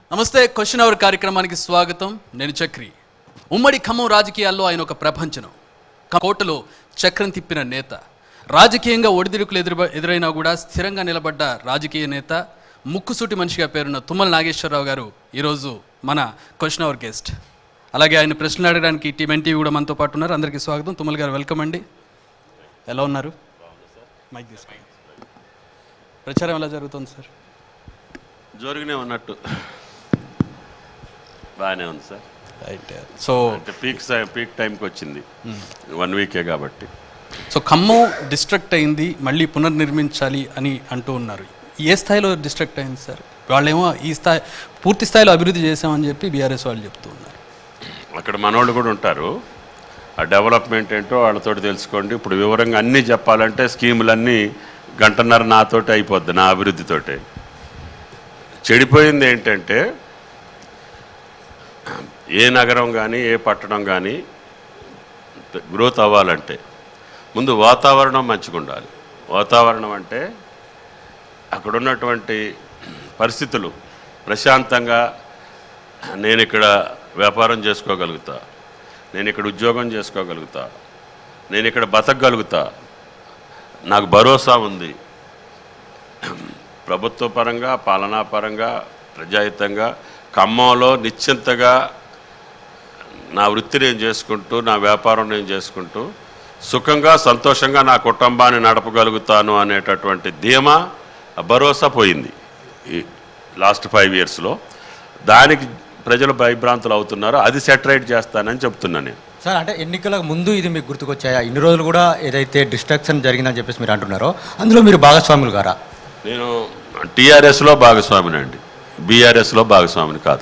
నమస్తే question hour కార్యక్రమానికి స్వాగతం నేను చక్రి ఉమ్మడి ఖమ్మం రాజకీయాల్లో ఆయన ఒక ప్రభంజనం ఖమ్మం కోటలో చక్రం తిప్పిన నేత రాజకీయంగా ఒడిదుడుకులు ఎదురు ఎదురైనా కూడా స్థిరంగా నిలబడ్డ రాజకీయ నేత ముక్కుసూటి మనిషిగా పేరున్న తుమ్మల నాగేశ్వరరావు గారు ఈరోజు మన క్వశ్చన్ అవర్ గెస్ట్ అలాగే ఆయన ప్రశ్నలు అడగడానికి టీమ్ ఎన్టీవీ కూడా మనతో పాటు ఉన్నారు అందరికీ స్వాగతం తుమ్మల గారు వెల్కమ్ అండి ఎలా ఉన్నారు మైక్ తీసుకోండి ప్రచారం ఎలా జరుగుతుంది సార్ జోరుగానే ఉన్నట్టు బాగానే ఉంది సార్ రైట్ సో అంటే పీక్ పీక్ టైంకి వచ్చింది వన్ వీకే కాబట్టి సో ఖమ్మం డిస్ట్రక్ట్ అయింది మళ్ళీ పునర్నిర్మించాలి అని అంటూ ఉన్నారు ఏ స్థాయిలో డిస్ట్రక్ట్ అయింది సార్ వాళ్ళేమో ఈ స్థాయి పూర్తి స్థాయిలో అభివృద్ధి చేశామని చెప్పి బీఆర్ఎస్ వాళ్ళు చెప్తూ ఉన్నారు అక్కడ మనోళ్ళు కూడా ఉంటారు ఆ డెవలప్మెంట్ ఏంటో వాళ్ళతోటి తెలుసుకోండి ఇప్పుడు వివరంగా అన్నీ చెప్పాలంటే స్కీములన్నీ గంటన్నర నాతోటి అయిపోద్ది నా అభివృద్ధితోటి చెడిపోయింది ఏంటంటే ఏ నగరం కానీ ఏ పట్టణం కానీ గ్రోత్ అవ్వాలంటే ముందు వాతావరణం మంచిగా ఉండాలి వాతావరణం అంటే అక్కడ ఉన్నటువంటి పరిస్థితులు ప్రశాంతంగా నేను ఇక్కడ వ్యాపారం చేసుకోగలుగుతా నేను ఇక్కడ ఉద్యోగం చేసుకోగలుగుతా నేను ఇక్కడ బతకగలుగుతా నాకు భరోసా ఉంది ప్రభుత్వ పరంగా పాలనా పరంగా ప్రజాహితంగా ఖమ్మంలో నిశ్చింతగా నా వృత్తి నేను చేసుకుంటూ నా వ్యాపారం నేను చేసుకుంటూ సుఖంగా సంతోషంగా నా కుటుంబాన్ని నడపగలుగుతాను అనేటటువంటి ధీమా ఆ భరోసా పోయింది ఈ లాస్ట్ ఫైవ్ ఇయర్స్లో దానికి ప్రజలు భయభ్రాంతులు అవుతున్నారు అది సెటరైట్ చేస్తానని చెప్తున్నా నేను సార్ అంటే ఎన్నికలకు ముందు ఇది మీకు గుర్తుకొచ్చాయా ఇన్ని రోజులు కూడా ఏదైతే డిస్ట్రాక్షన్ జరిగిందని చెప్పేసి మీరు అంటున్నారో అందులో మీరు భాగస్వాములు గారా నేను టీఆర్ఎస్లో భాగస్వామినండి బీఆర్ఎస్లో భాగస్వామిని కాదు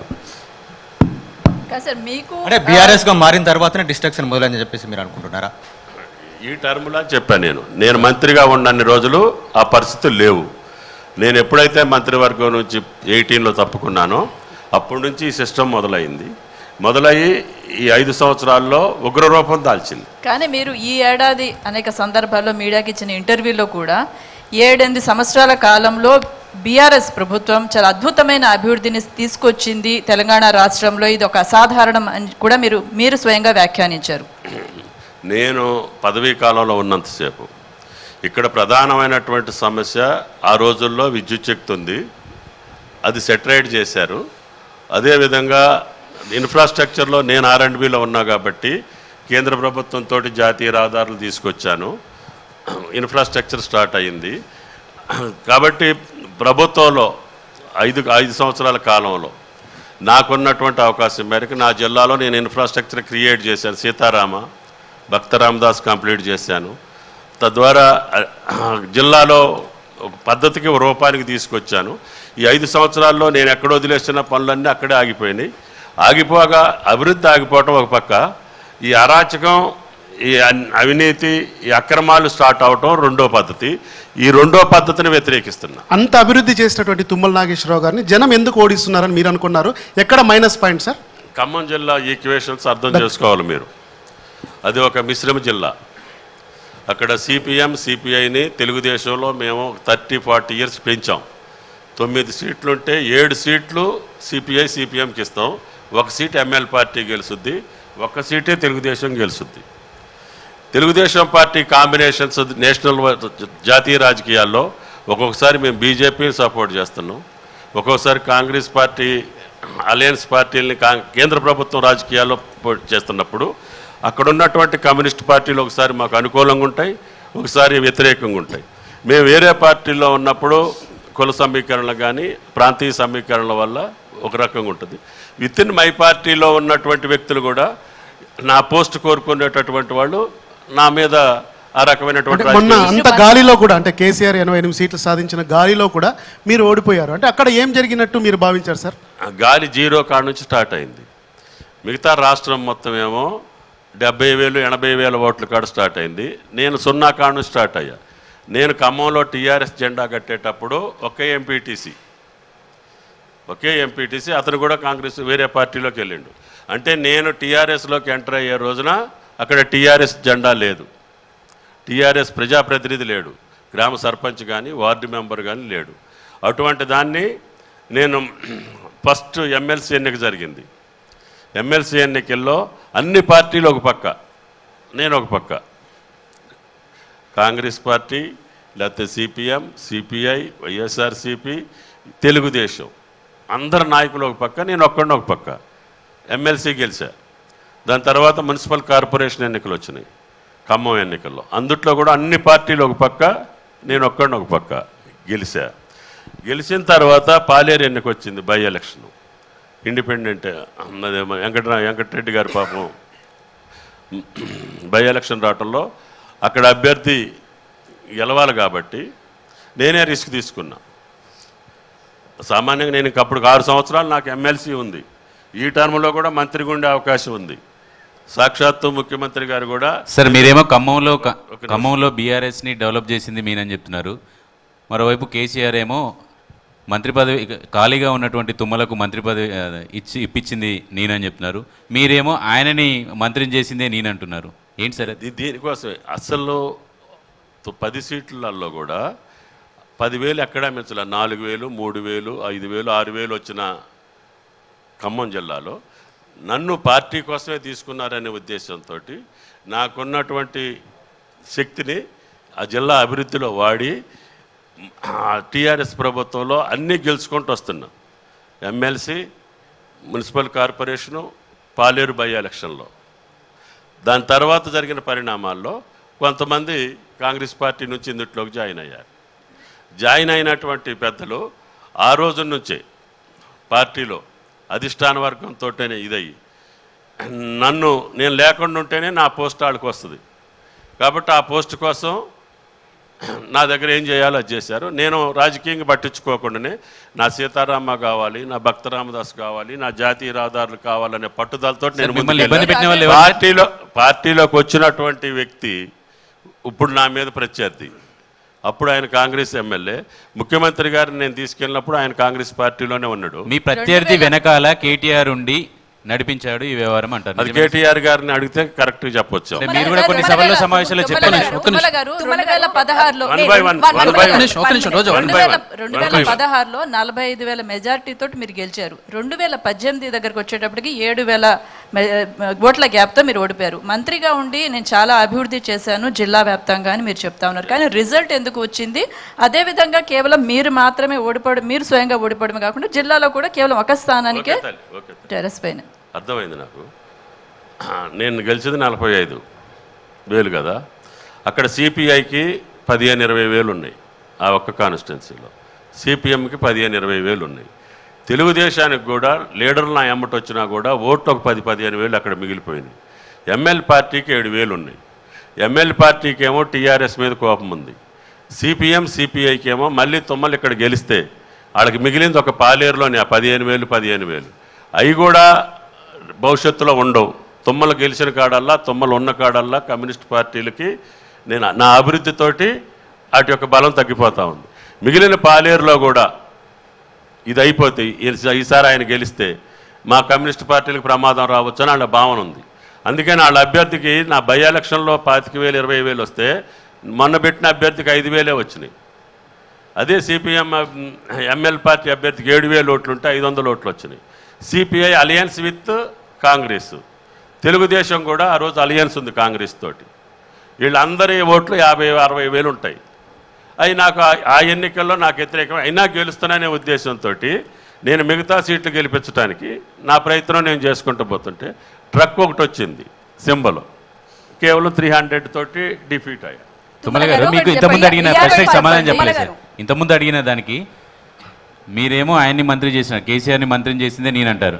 కాదు సార్ మీకు అంటే బీఆర్ఎస్ గా మారిన తర్వాతనే డిస్ట్రాక్షన్ మొదలైందని చెప్పేసి మీరు అనుకుంటున్నారా ఈ టర్మ్లో చెప్పాను నేను నేను మంత్రిగా ఉన్నన్ని రోజులు ఆ పరిస్థితులు లేవు నేను ఎప్పుడైతే మంత్రివర్గం నుంచి ఎయిటీన్లో తప్పుకున్నానో అప్పటి నుంచి ఈ సిస్టమ్ మొదలైంది మొదలయ్యి ఈ ఐదు సంవత్సరాల్లో ఉగ్రరూపం దాల్చింది కానీ మీరు ఈ ఏడాది అనేక సందర్భాల్లో మీడియాకి ఇచ్చిన ఇంటర్వ్యూలో కూడా ఏడెనిమిది సంవత్సరాల కాలంలో బీఆర్ఎస్ ప్రభుత్వం చాలా అద్భుతమైన అభివృద్ధిని తీసుకొచ్చింది తెలంగాణ రాష్ట్రంలో ఇది ఒక అసాధారణం అని కూడా మీరు మీరు స్వయంగా వ్యాఖ్యానించారు నేను పదవీ కాలంలో ఉన్నంతసేపు ఇక్కడ ప్రధానమైనటువంటి సమస్య ఆ రోజుల్లో విద్యుత్ శక్తి ఉంది అది సెటరైట్ చేశారు అదేవిధంగా ఇన్ఫ్రాస్ట్రక్చర్లో నేను ఆర్ అండ్ బిలో ఉన్నా కాబట్టి కేంద్ర ప్రభుత్వంతో జాతీయ రహదారులు తీసుకొచ్చాను ఇన్ఫ్రాస్ట్రక్చర్ స్టార్ట్ అయ్యింది కాబట్టి ప్రభుత్వంలో ఐదు ఐదు సంవత్సరాల కాలంలో నాకున్నటువంటి అవకాశం మేరకు నా జిల్లాలో నేను ఇన్ఫ్రాస్ట్రక్చర్ క్రియేట్ చేశాను సీతారామ భక్త రామదాస్ కంప్లీట్ చేశాను తద్వారా ఆ, జిల్లాలో ఒక పద్ధతికి ఒక రూపానికి తీసుకొచ్చాను ఈ ఐదు సంవత్సరాల్లో నేను ఎక్కడ వదిలేసిన పనులన్నీ అక్కడే ఆగిపోయినాయి ఆగిపోగా అభివృద్ధి ఆగిపోవటం ఒక పక్క ఈ అరాచకం ఈ అన్- అవినీతి ఈ అక్రమాలు స్టార్ట్ అవటం రెండో పద్ధతి ఈ రెండో పద్ధతిని వ్యతిరేకిస్తున్నా అంత అభివృద్ధి చేసినటువంటి తుమ్మల నాగేశ్వరరావు గారిని జనం ఎందుకు ఓడిస్తున్నారని మీరు అనుకున్నారు ఎక్కడ మైనస్ పాయింట్ సార్ ఖమ్మం జిల్లా ఈక్వేషన్స్ అర్థం చేసుకోవాలి మీరు అది ఒక మిశ్రమ జిల్లా అక్కడ సిపిఎం సిపిఐని తెలుగుదేశంలో మేము థర్టీ ఫార్టీ ఇయర్స్ పెంచాం తొమ్మిది సీట్లు ఉంటే ఏడు సీట్లు సిపిఐ సిపిఎంకి ఇస్తాం ఒక సీట్ ఎంఎల్ పార్టీ గెలుస్తుంది ఒక్క సీటే తెలుగుదేశం గెలుస్తుంది తెలుగుదేశం పార్టీ కాంబినేషన్స్ నేషనల్ వ- జాతీయ రాజకీయాల్లో ఒక్కొక్కసారి మేము బీజేపీని సపోర్ట్ చేస్తున్నాం ఒక్కొక్కసారి కాంగ్రెస్ పార్టీ అలయన్స్ పార్టీలని కా- కేంద్ర ప్రభుత్వం రాజకీయాల్లో పోటీ చేస్తున్నప్పుడు అక్కడ ఉన్నటువంటి కమ్యూనిస్ట్ పార్టీలు ఒకసారి మాకు అనుకూలంగా ఉంటాయి ఒకసారి వ్యతిరేకంగా ఉంటాయి మేము వేరే పార్టీల్లో ఉన్నప్పుడు కుల సమీకరణ కానీ ప్రాంతీయ సమీకరణల వల్ల ఒక రకంగా ఉంటుంది విత్ ఇన్ మై పార్టీలో ఉన్నటువంటి వ్యక్తులు కూడా నా పోస్ట్ కోరుకునేటటువంటి వాళ్ళు నా మీద ఆ రకమైనటువంటి అంటే మొన్న రాజకీయ అంత గాలిలో కూడా అంటే కేసీఆర్ ఎనభై ఎనిమిది సీట్లు సాధించిన గాలిలో కూడా మీరు ఓడిపోయారు అంటే అక్కడ ఏం జరిగినట్టు మీరు భావించారు సార్ ఆ గాలి జీరో కాడ నుంచి స్టార్ట్ అయింది మిగతా రాష్ట్రం మొత్తం ఏమో డెబ్బై వేలు ఎనభై వేల ఓట్ల కాడ స్టార్ట్ అయింది నేను సున్నా కాడ నుంచి స్టార్ట్ అయ్యా నేను ఖమ్మంలో టీఆర్ఎస్ జెండా కట్టేటప్పుడు ఒకే ఎంపీటీసీ ఒకే ఎంపీటీసీ అతను కూడా కాంగ్రెస్ వేరే పార్టీలోకి వెళ్ళిండు అంటే నేను టీఆర్ఎస్లోకి ఎంటర్ అయ్యే రోజున అక్కడ టీఆర్ఎస్ జెండా లేదు టీఆర్ఎస్ ప్రజాప్రతినిధి లేడు గ్రామ సర్పంచ్ కానీ వార్డు మెంబర్ కానీ లేడు అటువంటి దాన్ని నేను ఫస్ట్ ఎమ్మెల్సీ ఎన్నిక జరిగింది ఎమ్మెల్సీ ఎన్నికల్లో అన్ని పార్టీలు ఒక పక్క నేను ఒక పక్క కాంగ్రెస్ పార్టీ లేకపోతే సిపిఎం సిపిఐ వైఎస్ఆర్సిపి తెలుగుదేశం అందరు నాయకులు ఒక పక్క నేను ఒక్కడిని ఒక పక్క ఎమ్మెల్సీ గెలిచా దాని తర్వాత మున్సిపల్ కార్పొరేషన్ ఎన్నికలు వచ్చినాయి ఖమ్మం ఎన్నికల్లో అందుట్లో కూడా అన్ని పార్టీలు ఒక పక్క నేను ఒక్కడిని ఒక పక్క గెలిచా గెలిచిన తర్వాత పాలేరు ఎన్నిక వచ్చింది బై ఎలక్షన్ ఇండిపెండెంట్ అదే మన వెంకట వెంకటరెడ్డి గారి పాపం బై ఎలక్షన్ రావటంలో అక్కడ అభ్యర్థి గెలవాలి కాబట్టి నేనే రిస్క్ తీసుకున్నా సామాన్యంగా నేను ఇంక అప్పుడు ఆరు సంవత్సరాలు నాకు ఎమ్మెల్సీ ఉంది ఈ టర్మ్లో కూడా మంత్రిగా ఉండే అవకాశం ఉంది సాక్షాత్తు ముఖ్యమంత్రి గారు కూడా సార్ మీరేమో ఖమ్మంలో క- ఒక నిమిషం. ఖమ్మంలో బీఆర్ఎస్ని డెవలప్ చేసింది మీనని చెప్తున్నారు మరోవైపు కేసీఆర్ ఏమో మంత్రి పదవి ఇక ఖాళీగా ఉన్నటువంటి తుమ్మలకు మంత్రి పదవి ఆ, ఇచ్చి ఇప్పించింది నేనని చెప్తున్నారు మీరేమో ఆయనని మంత్రిని చేసిందే నేనంటున్నారు ఏంటి సార్ అది దీ- దీనికోసమే అసలు తో- పది సీట్లలో కూడా పదివేలు ఎక్కడా మించలే నాలుగు వేలు మూడు వేలు ఐదు వేలు ఆరు వేలు వచ్చిన ఖమ్మం జిల్లాలో నన్ను పార్టీ కోసమే తీసుకున్నారనే ఉద్దేశంతో నాకున్నటువంటి శక్తిని ఆ జిల్లా అభివృద్ధిలో వాడి టీఆర్ఎస్ ప్రభుత్వంలో అన్నీ గెలుచుకుంటూ వస్తున్నా MLC municipal corporation Paleru by ఎలక్షన్లో దాని తర్వాత జరిగిన పరిణామాల్లో కొంతమంది కాంగ్రెస్ పార్టీ నుంచి ఇందుట్లోకి జాయిన్ అయ్యారు జాయిన్ అయినటువంటి పెద్దలు ఆ రోజు నుంచే పార్టీలో అధిష్టాన వర్గంతోనే ఇదయ్యి నన్ను నేను లేకుండా ఉంటేనే నా పోస్ట్ వాళ్ళకి వస్తుంది కాబట్టి ఆ పోస్ట్ కోసం నా దగ్గర ఏం చేయాలో అది చేశారు నేను రాజకీయంగా పట్టించుకోకుండానే నా సీతారామ కావాలి నా భక్త రామదాస్ కావాలి నా జాతీయ రహదారులు కావాలనే పట్టుదలతో నేను మిమ్మల్ని ముందుకెళ్ళాను. ఇబ్బంది పెట్టిన వాళ్ళు ఎవరు? పార్టీలో పార్టీలోకి వచ్చినటువంటి వ్యక్తి ఇప్పుడు నా మీద ప్రత్యర్థి అప్పుడు ఆయన కాంగ్రెస్ ఎమ్మెల్యే ముఖ్యమంత్రి గారిని నేను తీసుకెళ్ళినప్పుడు ఆయన కాంగ్రెస్ పార్టీలోనే ఉన్నాడు మీ ప్రత్యర్థి వెనకాల కేటీఆర్ ఉండి నడిపించాడు ఈ వ్యవహారం అంటారు అది నిజమే. కేటీఆర్ గారిని అడిగితే కరెక్ట్గా చెప్పొచ్చు అంటే మీరు కూడా కొన్ని సభల్లో సమావేశాల్లో చెప్పారు తుమ్మల గారు రెండు వేల పదహారులో One by one, One one by by one. one. నిమిషం, ఒక నిమిషం, రోజా, రెండు one by వేల one. రెండు One వేల by one. పదహారులో నలభై ఐదు వేల మెజార్టీ తోటి మీరు గెలిచారు రెండు వేల పద్దెనిమిది దగ్గరకు వచ్చేటప్పటికి ఏడు వేల మె- ఓట్ల గ్యాప్తో మీరు ఓడిపోయారు మంత్రిగా ఉండి నేను చాలా అభివృద్ధి చేశాను జిల్లా వ్యాప్తంగా అని మీరు చెప్తా ఉన్నారు కానీ రిజల్ట్ ఎందుకు వచ్చింది అదే విధంగా కేవలం మీరు మాత్రమే ఓడిపోవడం మీరు స్వయంగా ఓడిపోవడమే కాకుండా జిల్లాలో కూడా కేవలం ఒక స్థానానికే ఓకే తల్లి, ఓకే తల్లి. టెరస్ పైన అర్థమైంది నాకు ఆ, నేను గెలిచింది నలభై ఐదు వేలు కదా అక్కడ సిపిఐకి పదిహేను ఇరవై వేలు ఉన్నాయి ఆ ఒక్క కాన్స్టిట్యున్సీలో సిపిఎంకి పదిహేను ఇరవై వేలు ఉన్నాయి తెలుగుదేశానికి కూడా లీడర్లు నా ఎమ్మటి వచ్చినా కూడా ఓట్లు ఒక పది పదిహేను వేలు అక్కడ మిగిలిపోయినాయి ఎంఎల్ పార్టీకి ఏడు వేలు ఉన్నాయి ఎంఎల్ పార్టీకి ఏమో టీఆర్ఎస్ మీద కోపం ఉంది సిపిఎం సిపిఐకి ఏమో మళ్ళీ తుమ్మలు ఇక్కడ గెలిస్తే వాళ్ళకి మిగిలింది ఒక పాలేరులోని ఆ పదిహేను వేలు పదిహేను వేలు అవి కూడా భవిష్యత్తులో ఉండవు తుమ్మలు గెలిచిన కాడల్లా తుమ్మలు ఉన్న కాడల్లా కమ్యూనిస్ట్ పార్టీలకి నేను నా అభివృద్ధితోటి వాటి యొక్క బలం తగ్గిపోతూ ఉంది మిగిలిన పాలేరులో కూడా ఇది అయిపోతే ఈ- ఈసారి ఆయన గెలిస్తే మా కమ్యూనిస్ట్ పార్టీలకు ప్రమాదం రావచ్చు అని వాళ్ళ భావన ఉంది అందుకని వాళ్ళ అభ్యర్థికి నా బై ఎలక్షన్లో పాతిక వేలు ఇరవై వేలు వస్తే మొన్న పెట్టిన అభ్యర్థికి ఐదు వేలే వచ్చినాయి అదే సిపిఎం ఎంఎల్ పార్టీ అభ్యర్థికి ఏడు వేలు ఓట్లు ఉంటే ఐదు వందల ఓట్లు వచ్చినాయి CPI alliance with Congress Telugu Desam కూడా ఆ రోజు అలయన్స్ ఉంది కాంగ్రెస్ తోటి వీళ్ళందరి ఓట్లు యాభై అరవై వేలు ఉంటాయి అవి నాకు ఆ- ఆ ఎన్నికల్లో నాకు వ్యతిరేకం అయినా గెలుస్తాననే ఉద్దేశంతో నేను మిగతా సీట్లు గెలిపించడానికి నా ప్రయత్నం నేను చేసుకుంటూ పోతుంటే ట్రక్ ఒకటి వచ్చింది సింబల్ కేవలం త్రీ హండ్రెడ్ తోటి డిఫీట్ అయ్యా తుమ్మల గారు తుమ్మల మీకు గారు ఇంతకుముందు చెప్పండి. అడిగిన యాభై ప్రశ్నకి సమాధానం పర్సెంట్ చెప్పలేదు తుమ్మల సార్ ఇంతకుముందు అడిగిన దానికి మీరేమో ఆయన్ని మంత్రి చేసిన కేసీఆర్ని మంత్రిని చేసిందే నేనంటారు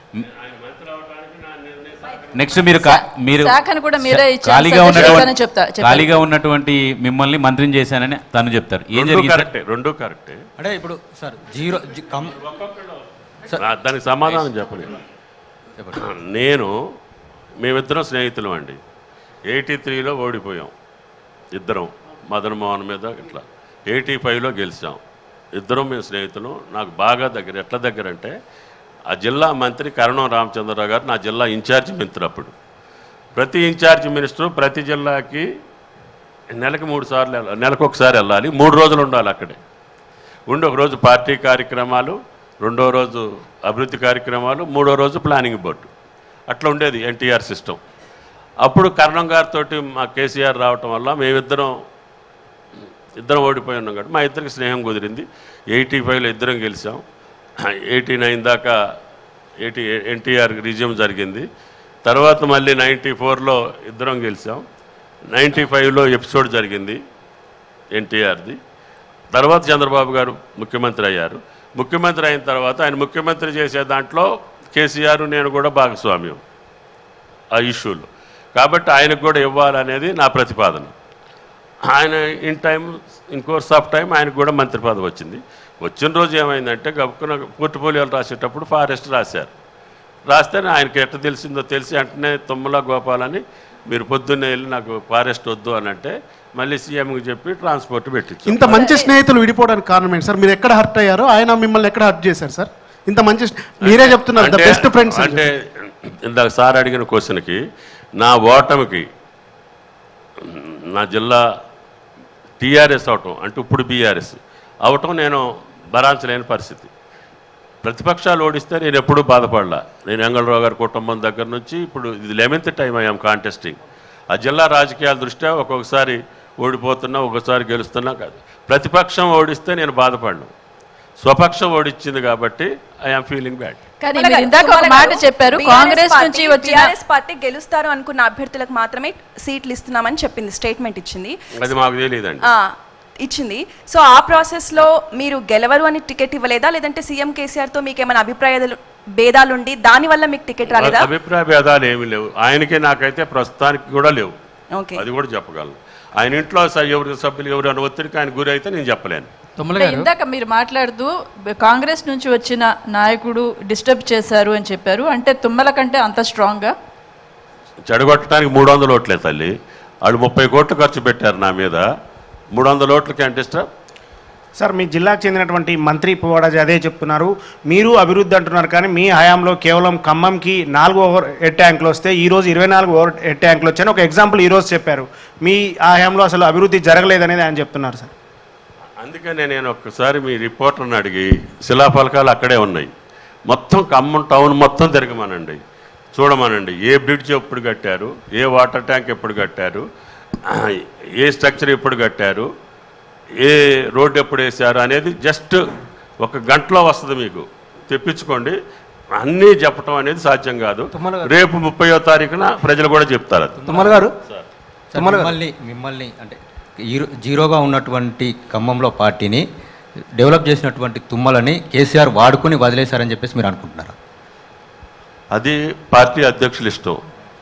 నెక్స్ట్ మీరు కా- మీరు శాఖను కూడా మీరే ఇచ్చారు. ఖాళీగా సత్యశాఖ ఉన్నటువంటి అని చెప్తా చెప్పారు. ఖాళీగా ఉన్నటువంటి మిమ్మల్ని మంత్రిని చేశానని తను చెప్తారు ఏం రెండు జరిగింది సార్? కరెక్టే రెండు కరెక్టే అంటే ఇప్పుడు సార్ జీరో జి- కమ్ నా- దానికి సమాధానం చెప్పలేదు నేను మేమిద్దరం స్నేహితులం అండి ఎయిటీ త్రీలో ఓడిపోయాం ఇద్దరం మదన్ మోహన్ మీద ఇట్లా ఎయిటీ ఫైవ్లో గెలిచాం ఇద్దరం మేము స్నేహితులు నాకు బాగా దగ్గర ఎట్లా దగ్గర అంటే ఆ జిల్లా మంత్రి కరణం రామచంద్రరావు గారు నా జిల్లా ఇన్ఛార్జి మంత్రి అప్పుడు ప్రతి ఇన్ఛార్జి మినిస్టర్ ప్రతి జిల్లాకి నెలకి మూడు సార్లు వెళ్ళాలి నెలకు ఒకసారి వెళ్ళాలి మూడు రోజులు ఉండాలి అక్కడే ఉండి ఒకరోజు పార్టీ కార్యక్రమాలు రెండో రోజు అభివృద్ధి కార్యక్రమాలు మూడో రోజు ప్లానింగ్ బోర్డు అట్లా ఉండేది ఎన్టీఆర్ సిస్టమ్ అప్పుడు కరణం గారితో మా కేసీఆర్ రావటం వల్ల మేమిద్దరం ఇద్దరం ఓడిపోయి ఉన్నాం కాబట్టి మా ఇద్దరికి స్నేహం కుదిరింది ఎయిటీ ఫైవ్లో ఇద్దరం గెలిచాం ఎయిటీ నైన్ దాకా ఎయిటీ ఎన్టీఆర్ రిజ్యూమ్ జరిగింది తర్వాత మళ్ళీ నైంటీ ఫోర్లో ఇద్దరం గెలిచాం నైంటీ ఫైవ్లో ఎపిసోడ్ జరిగింది ఎన్టీఆర్ది తర్వాత చంద్రబాబు గారు ముఖ్యమంత్రి అయ్యారు ముఖ్యమంత్రి అయిన తర్వాత ఆయన ముఖ్యమంత్రి చేసే దాంట్లో కేసీఆర్ నేను కూడా భాగస్వామ్యం ఆ ఇష్యూలో కాబట్టి ఆయనకు కూడా ఇవ్వాలనేది నా ప్రతిపాదన ఆయన in time in course of time ఆయనకు కూడా మంత్రి పదవి వచ్చింది వచ్చిన రోజు ఏమైందంటే గబుక్కున పోర్ట్ఫోలియోలు రాసేటప్పుడు ఫారెస్ట్ రాశారు రాస్తే ఆయనకి ఎట్ట తెలిసిందో తెలిసి వెంటనే తుమ్మల గోపాలని మీరు పొద్దున్నే వెళ్ళి నాకు ఫారెస్ట్ వద్దు అని అంటే మళ్ళీ సీఎంకి చెప్పి ట్రాన్స్పోర్ట్ పెట్టించారు ఇంత మంచి స్నేహితులు విడిపోవడానికి కారణం ఏంటి సార్ మీరు ఎక్కడ హర్ట్ అయ్యారో ఆయన మిమ్మల్ని ఎక్కడ హర్ట్ చేశారు సార్ ఇంత మంచి స్నే- మీరే చెప్తున్నారు ద అంటే- బెస్ట్ ఫ్రెండ్స్ అంటే ఇందాక సార్ అడిగిన క్వశ్చన్కి నా ఓటమికి నా జిల్లా టీఆర్ఎస్ అవటం అంటే ఇప్పుడు బీఆర్ఎస్ అవటం నేను భరాంచలేని పరిస్థితి ప్రతిపక్షాలు ఓడిస్తే నేను ఎప్పుడూ బాధపడలా నేను ఎంగళరావు గారి కుటుంబం దగ్గర నుంచి ఇప్పుడు ఇది లెవెన్త్ టైం అయ్యాం కాంటెస్టింగ్ ఆ జిల్లా రాజకీయాల దృష్ట్యా ఒక్కొక్కసారి ఓడిపోతున్నా ఒక్కొక్కసారి గెలుస్తున్నా కాదు ప్రతిపక్షం ఓడిస్తే నేను బాధపడను స్వపక్షం ఓడిచ్చింది కాబట్టి ఐఎమ్ ఫీలింగ్ బ్యాడ్ కానీ తుమ్మల మీరు గారు, ఇందాక ఒక తుమ్మల మాట గారు, చెప్పారు BRS కాంగ్రెస్ పార్టీ- నుంచి వచ్చిన BRS పార్టీ గెలుస్తారు అనుకున్న అభ్యర్థులకు మాత్రమే సీట్లు ఇస్తున్నామని చెప్పింది స్టేట్మెంట్ ఇచ్చింది అది మాకు తెలియదండి ఆ, ఇచ్చింది సో ఆ ప్రాసెస్ లో మీరు గెలవరు అని టికెట్ ఇవ్వలేదా లేదంటే సీఎం కేసీఆర్ తో మీకు ఏమైనా అభిప్రాయాలు భేదాలుండి దాని వల్ల మీకు టికెట్ రాలేదా అభిప్రాయ భేదాలు ఏమీ లేవు ఆయనకే నాకైతే ప్రస్తుతానికి కూడా లేవు ఓకే అది కూడా చెప్పగలను ఆయన ఇంట్లో స- ఎవరు సభ్యులు ఎవరు అని ఒత్తిడికి ఆయన గురి అయితే నేను చెప్పలేను తుమ్మల అంటే గారు ఇందాక మీరు మాట్లాడుతూ కాంగ్రెస్ నుంచి వచ్చిన నాయకుడు డిస్టర్బ్ చేశారు అని చెప్పారు అంటే తుమ్మల కంటే అంత స్ట్రాంగ్గా చెడగొట్టడానికి మూడు వందల ఓట్లే తల్లి వాళ్ళు ముప్పై కోట్లు ఖర్చు పెట్టారు నా మీద మూడు వందల ఓట్లకి అంటే ఇష్టం సార్ మీ జిల్లాకు చెందినటువంటి మంత్రి పువ్వాడాజీ అదే చెప్తున్నారు మీరు అభివృద్ధి అంటున్నారు కానీ మీ హయాంలో కేవలం ఖమ్మంకి నాలుగు ఓవర్ హెడ్ ట్యాంకులు వస్తే ఈ రోజు ఇరవై నాలుగు ఓవర్ హెడ్ ట్యాంకులు వచ్చాయని ఒక ఎగ్జాంపుల్ ఈ రోజు చెప్పారు మీ ఆ హయాంలో అసలు అభివృద్ధి జరగలేదనేది ఆయన చెప్తున్నారు సార్ అందుకనే నేను ఒక్కసారి మీ రిపోర్టర్ని అడిగి శిలాఫలకాలు అక్కడే ఉన్నాయి మొత్తం ఖమ్మం టౌన్ మొత్తం తిరగమనండి చూడమనండి ఏ బ్రిడ్జ్ ఎప్పుడు కట్టారు ఏ వాటర్ ట్యాంక్ ఎప్పుడు కట్టారు ఏ స్ట్రక్చర్ ఎప్పుడు కట్టారు ఏ రోడ్డు ఎప్పుడు వేశారు అనేది జస్ట్ ఒక గంటలో వస్తుంది మీకు తెప్పించుకోండి అన్నీ చెప్పటం అనేది సాధ్యం కాదు రేపు ముప్పయో తారీఖున ప్రజలు కూడా చెప్తారు అది తుమ్మల గారు సార్, మిమ్మల్ని మిమ్మల్ని అంటే ఈరో- జీరోగా ఉన్నటువంటి ఖమ్మంలో పార్టీని డెవలప్ చేసినటువంటి తుమ్మలని కేసీఆర్ వాడుకొని వదిలేశారని చెప్పేసి మీరు అనుకుంటున్నారా అది పార్టీ అధ్యక్షులు ఇష్టం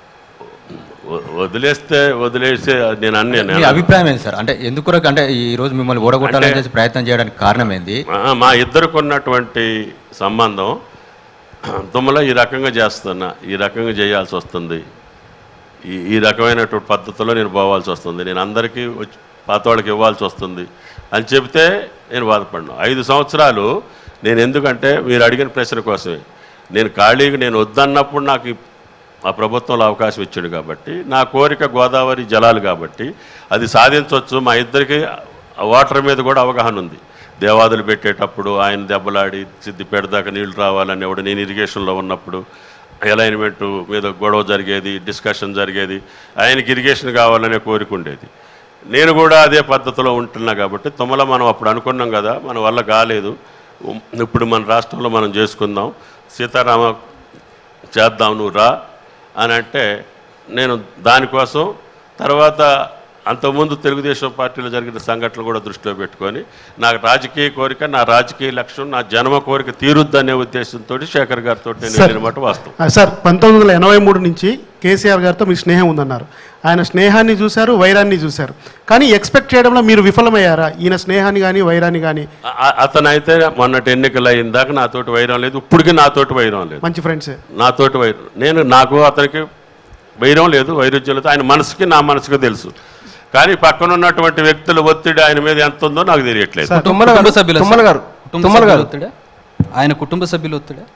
వ- వదిలేస్తే వదిలేసే నేను మీ అన్నీ అభిప్రాయం ఏంటి సార్ అంటే ఎందుకు కొరకు అంటే ఈ రోజు మిమ్మల్ని ఓడగొట్టాలని అంటే- చేసి ప్రయత్నం చేయడానికి కారణం ఏంది మా- మా ఇద్దరికి ఉన్నటువంటి సంబంధం తుమ్మలో ఈ రకంగా చేస్తున్నా ఈ రకంగా చేయాల్సి వస్తుంది ఈ ఈ రకమైనటువంటి పద్ధతిలో నేను పోవాల్సి వస్తుంది నేను అందరికీ వచ్చి పాత వాళ్ళకి ఇవ్వాల్సి వస్తుంది అని చెబితే నేను బాధపడినా ఐదు సంవత్సరాలు నేను ఎందుకంటే మీరు అడిగిన ప్రశ్న కోసమే నేను ఖాళీగా నేను వద్దన్నప్పుడు నాకు ఈ- ఆ ప్రభుత్వంలో అవకాశం ఇచ్చాడు కాబట్టి నా కోరిక గోదావరి జలాలు కాబట్టి అది సాధించవచ్చు మా ఇద్దరికి ఆ వాటర్ మీద కూడా అవగాహన ఉంది దేవాదులు పెట్టేటప్పుడు ఆయన దెబ్బలాడి సిద్దిపేట దాకా నీళ్లు రావాలనేవాడు నేను ఇరిగేషన్లో ఉన్నప్పుడు అలైన్మెంట్ మీద గొడవ జరిగేది డిస్కషన్ జరిగేది ఆయనకి ఇరిగేషన్ కావాలనే కోరిక ఉండేది నేను కూడా అదే పద్ధతిలో ఉంటున్నా కాబట్టి తుమ్మల మనం అప్పుడు అనుకున్నాం కదా మన వల్ల కాలేదు ఉమ్, ఇప్పుడు మన రాష్ట్రంలో మనం చేసుకుందాం సీతారామ చేద్దాం నువ్వు రా అని అంటే నేను దానికోసం తర్వాత అంతకుముందు తెలుగుదేశం పార్టీలో జరిగిన సంఘటనలు కూడా దృష్టిలో పెట్టుకొని నా రాజకీయ కోరిక నా రాజకీయ లక్ష్యం నా జన్మ కోరిక తీరుద్దనే ఉద్దేశంతో శేఖర్ గారితో నేను సార్. వెళ్ళిన మాట వాస్తవం ఆ, సార్ పంతొమ్మిది వందల ఎనభై మూడు నుంచి కేసీఆర్ గారితో మీ స్నేహం ఉందన్నారు ఆయన స్నేహాన్ని చూశారు వైరాన్ని చూశారు కానీ ఎక్స్పెక్ట్ చేయడంలో మీరు విఫలమయ్యారా ఈయన స్నేహాన్ని కానీ వైరాన్ని కానీ అ- అతనైతే మొన్నటి ఎన్నికలు అయిన దాకా నాతోటి వైరం లేదు ఇప్పటికీ నాతోటి వైరం లేదు మంచి ఫ్రెండ్సే నాతోటి వైరం నేను నాకు అతనికి వైరం లేదు వైరుధ్యం లేదు ఆయన మనసుకి నా మనసుకి తెలుసు కానీ పక్కన ఉన్నటువంటి వ్యక్తుల ఒత్తిడి ఆయన మీద ఎంత ఉందో నాకు తెలియట్లేదు కుటుంబ సభ్యుల తుమ్మల గారు, కుటుంబ తుమ్మల సభ్యుల గారు. ఒత్తిడా ఆయన కుటుంబ సభ్యులు ఒత్తిడా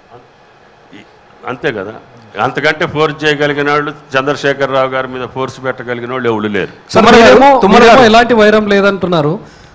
అంతే కదా అంతకంటే ఫోర్స్ చేయగలిగిన వాళ్ళు చంద్రశేఖరరావు గారి మీద ఫోర్స్ పెట్టగలిగిన వాళ్ళు ఎవరు లేరు సార్ మీరేమో తుమ్మల మీరేమో గారు. ఎలాంటి వైరం లేదంటున్నారు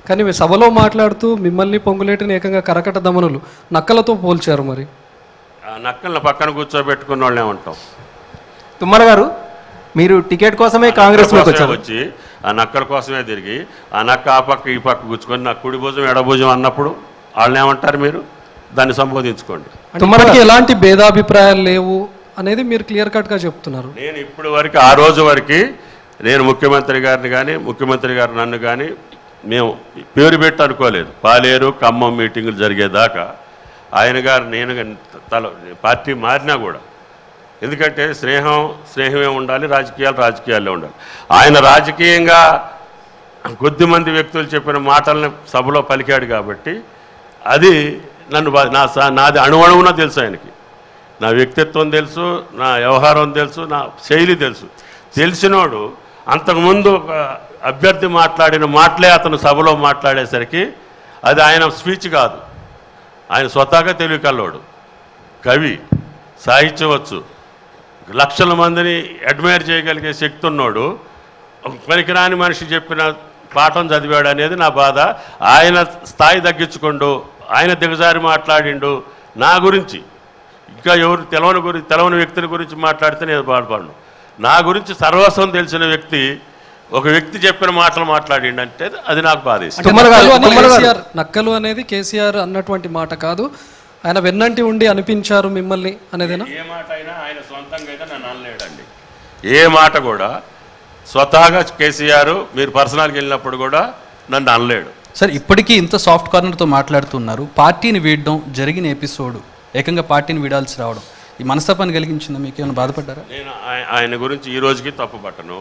కానీ మీ సభలో మాట్లాడుతూ మిమ్మల్ని పొంగులేటిని ఏకంగా కరకట దమనులు నక్కలతో పోల్చారు మరి ఆ నక్కల్ని పక్కన కూర్చోబెట్టుకున్న వాళ్ళే ఉంటాం తుమ్మల గారు మీరు టికెట్ కోసమే కాంగ్రెస్లోకి కోసమే వచ్చారు వచ్చి ఆ నక్కల కోసమే తిరిగి ఆ నక్క ఆ పక్క ఈ పక్క గుచ్చుకొని నా కుడి భుజం ఎడ భుజం అన్నప్పుడు వాళ్ళని ఏమంటారు మీరు దాన్ని సంబోధించుకోండి అంటే ఇప్పటికీ ఎలాంటి భేదాభిప్రాయాలు లేవు అనేది మీరు క్లియర్ కట్గా చెప్తున్నారు నేను ఇప్పుడు వరకు ఆ రోజు వరకు నేను ముఖ్యమంత్రి గారిని కానీ ముఖ్యమంత్రి గారు నన్ను కానీ మేము పేరు పెట్టి అనుకోలేదు పాలేరు ఖమ్మం మీటింగులు జరిగేదాకా ఆయన గారు నేను గాని తల పార్టీ మారినా కూడా ఎందుకంటే స్నేహం స్నేహమే ఉండాలి రాజకీయాలు రాజకీయాల్లో ఉండాలి ఆయన రాజకీయంగా కొద్దిమంది వ్యక్తులు చెప్పిన మాటల్ని సభలో పలికాడు కాబట్టి అది నన్ను బా- నా సా- నాది అణువణువున తెలుసు ఆయనకి నా వ్యక్తిత్వం తెలుసు నా వ్యవహారం తెలుసు నా శైలి తెలుసు తెలిసినోడు అంతకుముందు ఒక అభ్యర్థి మాట్లాడిన మాటలే అతను సభలో మాట్లాడేసరికి అది ఆయన స్పీచ్ కాదు ఆయన స్వతహాగా తెలివి కల్లోడు కవి సాహిత్యవచ్చు లక్షల మందిని అడ్మైర్ చేయగలిగే శక్తి ఉన్నోడు ఒక పనికిరాని మనిషి చెప్పిన పాఠం చదివాడు అనేది నా బాధ ఆయన స్థాయి తగ్గించుకోండు ఆయన దిగజారి మాట్లాడిండు నా గురించి ఇంకా ఎవరు తెలవని గురించి తెలవని వ్యక్తుల గురించి మాట్లాడితే నేను బాధపడను నా గురించి సర్వస్వం తెలిసిన వ్యక్తి ఒక వ్యక్తి చెప్పిన మాటలు మాట్లాడిండు అంటే అది నాకు బాధేస్తుంది అంటే నక్కలు అని కేసీఆర్ నక్కలు అనేది కేసీఆర్ అన్నటువంటి మాట కాదు ఆయన వెన్నంటి ఉండి అనిపించారు మిమ్మల్ని అనేదేనా ఏ మాట అయినా ఆయన సొంతంగా అయితే నన్ను అనలేడండి ఏ మాట కూడా స్వతహాగా కేసీఆర్ మీరు పర్సనల్కి వెళ్ళినప్పుడు కూడా నన్ను అనలేడు సార్ ఇప్పటికీ ఇంత సాఫ్ట్ కార్నర్తో మాట్లాడుతున్నారు పార్టీని వీడడం జరిగిన ఎపిసోడ్ ఏకంగా పార్టీని వీడాల్సి రావడం ఈ మనస్తాపాన్ని కలిగించిందా మీకు ఏమైనా బాధపడ్డారా నేను ఆయ- ఆయన గురించి ఈ రోజుకి తప్పు పట్టను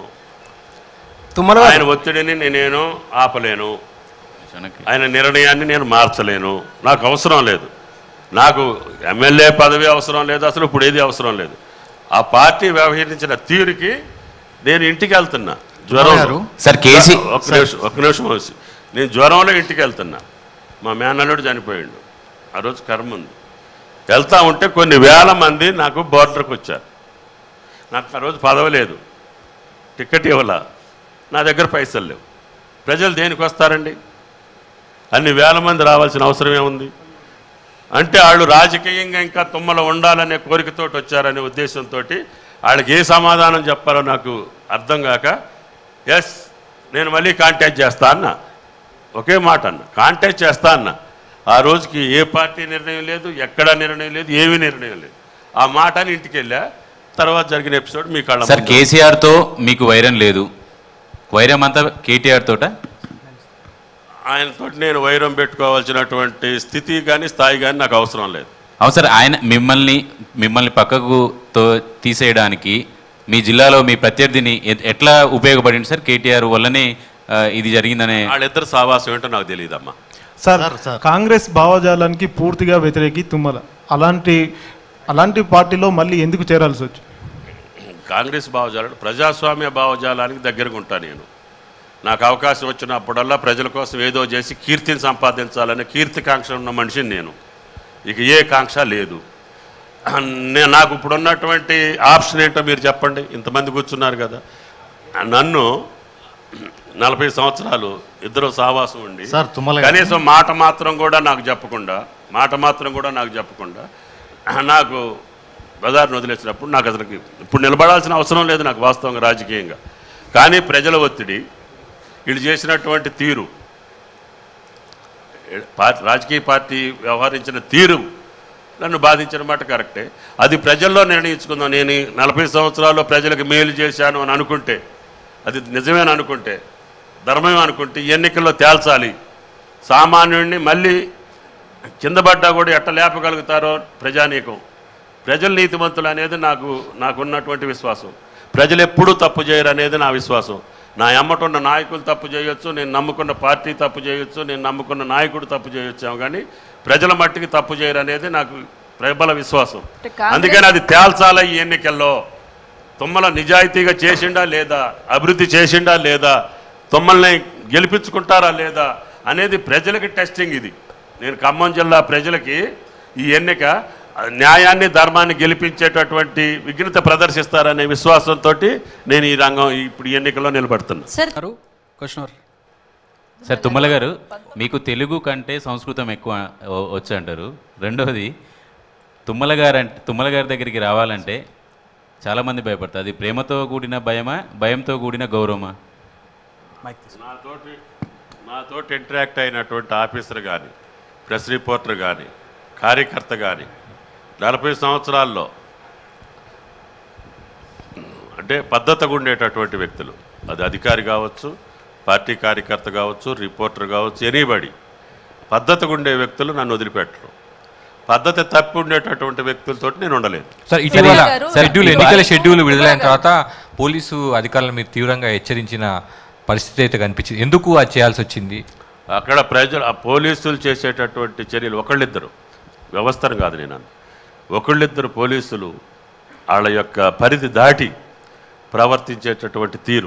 తుమ్మల గారు ఆయన ఒత్తిడిని నేను ఆపలేను ఆయన నిర్ణయాన్ని నేను మార్చలేను నాకు అవసరం లేదు నాకు ఎమ్మెల్యే పదవి అవసరం లేదు అసలు ఇప్పుడు ఏది అవసరం లేదు ఆ పార్టీ వ్యవహరించిన తీరుకి నేను ఇంటికి వెళ్తున్నా జ్వరం సార్ కేసీ ఒక్క నిమిషం ఒక్క నిమిషం వచ్చి నేను జ్వరంలో ఇంటికి వెళ్తున్నా మా మేనల్లుడు చనిపోయిండు ఆ రోజు కర్మ ఉంది వెళ్తా ఉంటే కొన్ని వేల మంది నాకు బోర్డర్కి వచ్చారు నాకు ఆ రోజు పదవి లేదు టికెట్ ఇవ్వాల నా దగ్గర పైసలు లేవు ప్రజలు దేనికి వస్తారండి అన్ని వేల మంది రావాల్సిన అవసరం ఏముంది అంటే వాళ్ళు రాజకీయంగా ఇంకా తుమ్మలో ఉండాలనే కోరికతోటి వచ్చారనే ఉద్దేశంతో వాళ్ళకి ఏ సమాధానం చెప్పాలో నాకు అర్థం కాక ఎస్ నేను మళ్ళీ కాంటాక్ట్ చేస్తా అన్న ఒకే మాట అన్న కాంటాక్ట్ చేస్తా అన్న ఆ రోజుకి ఏ పార్టీ నిర్ణయం లేదు ఎక్కడ నిర్ణయం లేదు ఏమీ నిర్ణయం లేదు ఆ మాటని ఇంటికి వెళ్ళా తర్వాత జరిగిన ఎపిసోడ్ మీ కళ్ళ సార్ ముందు. కేసీఆర్తో మీకు వైరం లేదు వైరం అంతా కేటీఆర్ తోట ఆయనతో నేను వైరం పెట్టుకోవాల్సినటువంటి స్థితి కానీ స్థాయి కానీ నాకు అవసరం లేదు అవును సార్ ఆయన మిమ్మల్ని మిమ్మల్ని పక్కకు తో తీసేయడానికి మీ జిల్లాలో మీ ప్రత్యర్థిని ఎ- ఎట్లా ఉపయోగపడింది సార్ కేటీఆర్ వల్లనే ఆ, ఇది జరిగిందనే వాళ్ళిద్దరు సావాసం ఏంటో నాకు తెలియదమ్మా సార్ కాంగ్రెస్ భావజాలానికి పూర్తిగా వ్యతిరేకి తుమ్మల అలాంటి అలాంటి పార్టీలో మళ్ళీ ఎందుకు చేరాల్సి వచ్చి కాంగ్రెస్ భావజాలం ప్రజాస్వామ్య భావజాలానికి దగ్గరగా ఉంటా నేను నాకు అవకాశం వచ్చినప్పుడల్లా ప్రజల కోసం ఏదో చేసి కీర్తిని సంపాదించాలనే కీర్తికాంక్ష ఉన్న మనిషిని నేను ఇక ఏ కాంక్ష లేదు నేను నాకు ఇప్పుడు ఉన్నటువంటి ఆప్షన్ ఏంటో మీరు చెప్పండి ఇంతమంది కూర్చున్నారు కదా నన్ను నలభై సంవత్సరాలు ఇద్దరు సావాసం ఉండి సార్, తుమ్మల గారు. కనీసం మాట మాత్రం కూడా నాకు చెప్పకుండా మాట మాత్రం కూడా నాకు చెప్పకుండా నాకు బజార్ను వదిలేసినప్పుడు నాకు అసలుకి ఇప్పుడు నిలబడాల్సిన అవసరం లేదు నాకు వాస్తవంగా రాజకీయంగా కానీ ప్రజల ఒత్తిడి వీళ్ళు చేసినటువంటి తీరు పార్టీ రాజకీయ పార్టీ వ్యవహరించిన తీరు నన్ను బాధించిన మాట కరెక్టే అది ప్రజల్లో నిర్ణయించుకుందాం నేను ఈ నలభై సంవత్సరాల్లో ప్రజలకు మేలు చేశాను అని అనుకుంటే అది నిజమేని అనుకుంటే ధర్మమే అనుకుంటే ఈ ఎన్నికల్లో తేల్చాలి సామాన్యుడిని మళ్ళీ కింద పడ్డా కూడా ఎట్ట లేపగలుగుతారో ప్రజానీకం ప్రజలు నీతిమంతులు అనేది నాకు నాకున్నటువంటి విశ్వాసం ప్రజలు ఎప్పుడూ తప్పు చేయరు అనేది నా విశ్వాసం నా ఎమ్మటున్న నాయకులు తప్పు చేయొచ్చు నేను నమ్ముకున్న పార్టీ తప్పు చేయొచ్చు నేను నమ్ముకున్న నాయకుడు తప్పు చేయొచ్చాము కానీ ప్రజల మట్టికి తప్పు చేయరు అనేది నాకు ప్రబల విశ్వాసం అంటే కాంగ్రెస్- అందుకని అది తేల్చాలా ఈ ఎన్నికల్లో తుమ్మల నిజాయితీగా చేసిండా లేదా అభివృద్ధి చేసిండా లేదా తుమ్మల్ని గెలిపించుకుంటారా లేదా అనేది ప్రజలకి టెస్టింగ్ ఇది నేను ఖమ్మం జిల్లా ప్రజలకి ఈ ఎన్నిక న్యాయాన్ని ధర్మాన్ని గెలిపించేటటువంటి విఘ్నత ప్రదర్శిస్తారనే విశ్వాసంతో నేను ఈ రంగం ఇప్పుడు ఈ ఎన్నికల్లో నిలబడుతున్నా sir question sir Tummala garu మీకు తెలుగు కంటే సంస్కృతం ఎక్కువ వ- వచ్చు అంటారు రెండవది తుమ్మల గారు అంటే తుమ్మల గారి దగ్గరికి రావాలంటే చాలామంది భయపడతారు అది ప్రేమతో కూడిన భయమా భయంతో కూడిన గౌరవమా నాతోటి నాతోటి ఇంటరాక్ట్ అయినటువంటి ఆఫీసర్ కానీ ప్రెస్ రిపోర్టర్ కానీ కార్యకర్త కానీ నలభై సంవత్సరాల్లో అంటే పద్ధతిగా ఉండేటటువంటి వ్యక్తులు అది అధికారి కావచ్చు పార్టీ కార్యకర్త కావచ్చు రిపోర్టర్ కావచ్చు ఎనీబడి పద్ధతిగా ఉండే వ్యక్తులు నన్ను వదిలిపెట్టరు పద్ధతి తప్పి ఉండేటటువంటి వ్యక్తులతో నేను ఉండలేను సార్ ఇటీవల గారు, షెడ్యూల్ ఎన్నికల షెడ్యూల్ విడుదలైన తర్వాత పోలీసు అధికారులను మీరు తీవ్రంగా హెచ్చరించిన పరిస్థితి అయితే కనిపించింది ఎందుకు అది చేయాల్సి వచ్చింది అక్కడ ప్రజలు ఆ పోలీసులు చేసేటటువంటి చర్యలు ఒకళ్ళిద్దరు వ్యవస్థను కాదు నేను అన్నది. ఒకళ్ళిద్దరు పోలీసులు వాళ్ళ యొక్క పరిధి దాటి ప్రవర్తించేటటువంటి తీరు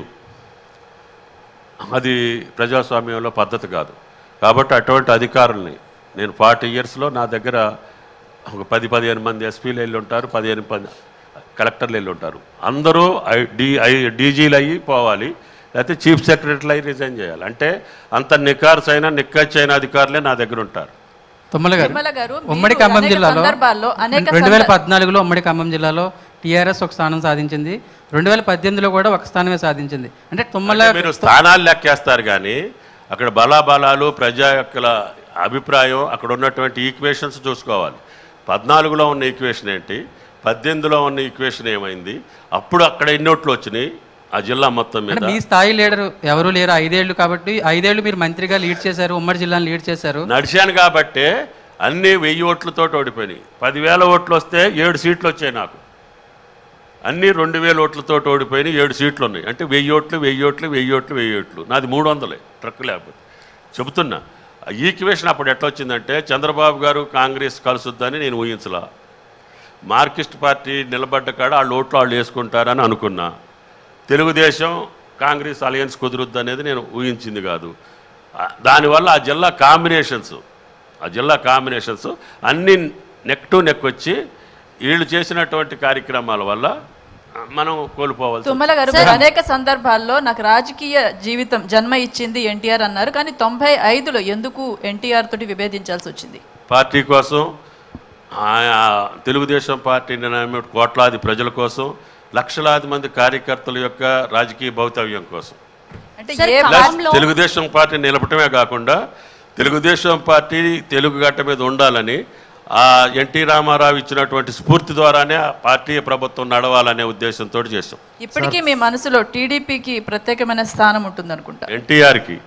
అది ప్రజాస్వామ్యంలో పద్ధతి కాదు కాబట్టి అటువంటి అధికారుల్ని నేను ఫార్టీ ఇయర్స్లో నా దగ్గర ఒక పది పదిహేను మంది ఎస్పీలు వెళ్ళి ఉంటారు పదిహేను పది కలెక్టర్లు వెళ్ళి ఉంటారు అందరూ ఐ డి ఐ డీజీలు అయ్యి పోవాలి లేకపోతే చీఫ్ సెక్రటరీలు అయ్యి రిజైన్ చేయాలి అంటే అంత నికార్స్ అయినా నిక్కచ్చు అయిన అధికారులే నా దగ్గర ఉంటారు తుమ్మల గారు తిరుమల గారు ఉమ్మడి మీరు ఖమ్మం అనేక జిల్లాలో సందర్భాల్లో అనేక రెండు వేల సంద- పద్నాలుగులో ఉమ్మడి ఖమ్మం జిల్లాలో టీఆర్ఎస్ ఒక స్థానం సాధించింది రెండు వేల పద్దెనిమిదిలో కూడా ఒక స్థానమే సాధించింది అంటే తుమ్మల అంటే మీరు స్థానాలు లెక్కేస్తారు కానీ అక్కడ బలాబలాలు ప్రజా యొక్క అభిప్రాయం అక్కడ ఉన్నటువంటి ఈక్వేషన్స్ చూసుకోవాలి పద్నాలుగులో ఉన్న ఈక్వేషన్ ఏంటి పద్దెనిమిదిలో ఉన్న ఈక్వేషన్ ఏమైంది అప్పుడు అక్కడ ఎన్ని ఓట్లు వచ్చినాయి ఆ జిల్లా మొత్తం అంటే మీద మీ స్థాయి లీడర్ ఎవరు లేరు ఐదేళ్లు కాబట్టి ఐదేళ్లు మీరు మంత్రిగా లీడ్ చేశారు ఉమ్మడి జిల్లాను లీడ్ చేశారు నడిచాను కాబట్టే అన్ని వెయ్యి ఓట్లతో ఓడిపోయినాయి పదివేల ఓట్లు వస్తే ఏడు సీట్లు వచ్చాయి నాకు అన్నీ రెండు వేల ఓట్లతో ఓడిపోయినాయి ఏడు సీట్లు ఉన్నాయి అంటే వెయ్యి ఓట్లు వెయ్యి ఓట్లు వెయ్యి ఓట్లు వెయ్యి ఓట్లు నాది మూడు వందలే ట్రక్ లేకపోతే చెబుతున్నా ఆ ఈక్వేషన్ అప్పుడు ఎట్లా వచ్చిందంటే చంద్రబాబు గారు కాంగ్రెస్ కలుసుద్దని నేను ఊహించలా మార్కిస్ట్ పార్టీ నిలబడ్డ కాడ వాళ్ళు ఓట్లు వాళ్ళు వేసుకుంటారని అనుకున్నా తెలుగుదేశం కాంగ్రెస్ అలయన్స్ కుదురుద్ది అనేది నేను ఊహించింది కాదు ఆ, దానివల్ల ఆ జిల్లా కాంబినేషన్స్ ఆ జిల్లా కాంబినేషన్స్ అన్ని నెక్ టు నెక్ వచ్చి వీళ్ళు చేసినటువంటి కార్యక్రమాల వల్ల ఆ, మనం కోల్పోవాలి తుమ్మల గారు మీరు అనేక సందర్భాల్లో నాకు రాజకీయ జీవితం జన్మ ఇచ్చింది ఎన్టీఆర్ అన్నారు కానీ తొంభై ఐదులో ఎందుకు ఎన్టీఆర్ తోటి విభేదించాల్సి వచ్చింది పార్టీ కోసం ఆయా తెలుగుదేశం పార్టీని నమ్మే కోట్లాది ప్రజల కోసం లక్షలాది మంది కార్యకర్తల యొక్క రాజకీయ భౌతవ్యం కోసం అంటే సార్, ఏ ప్లస్ ఖమ్మంలో- తెలుగుదేశం పార్టీ నిలపటమే కాకుండా తెలుగుదేశం పార్టీ తెలుగు గట్ట మీద ఉండాలని ఆ ఎన్టీ రామారావు ఇచ్చినటువంటి స్ఫూర్తి ద్వారానే ఆ పార్టీ ప్రభుత్వం నడవాలనే ఉద్దేశంతో చేశాం ఇప్పటికీ మీ మనసులో టీడీపీకి ప్రత్యేకమైన స్థానం ఉంటుంది అనుకుంటా ఎన్టీఆర్కి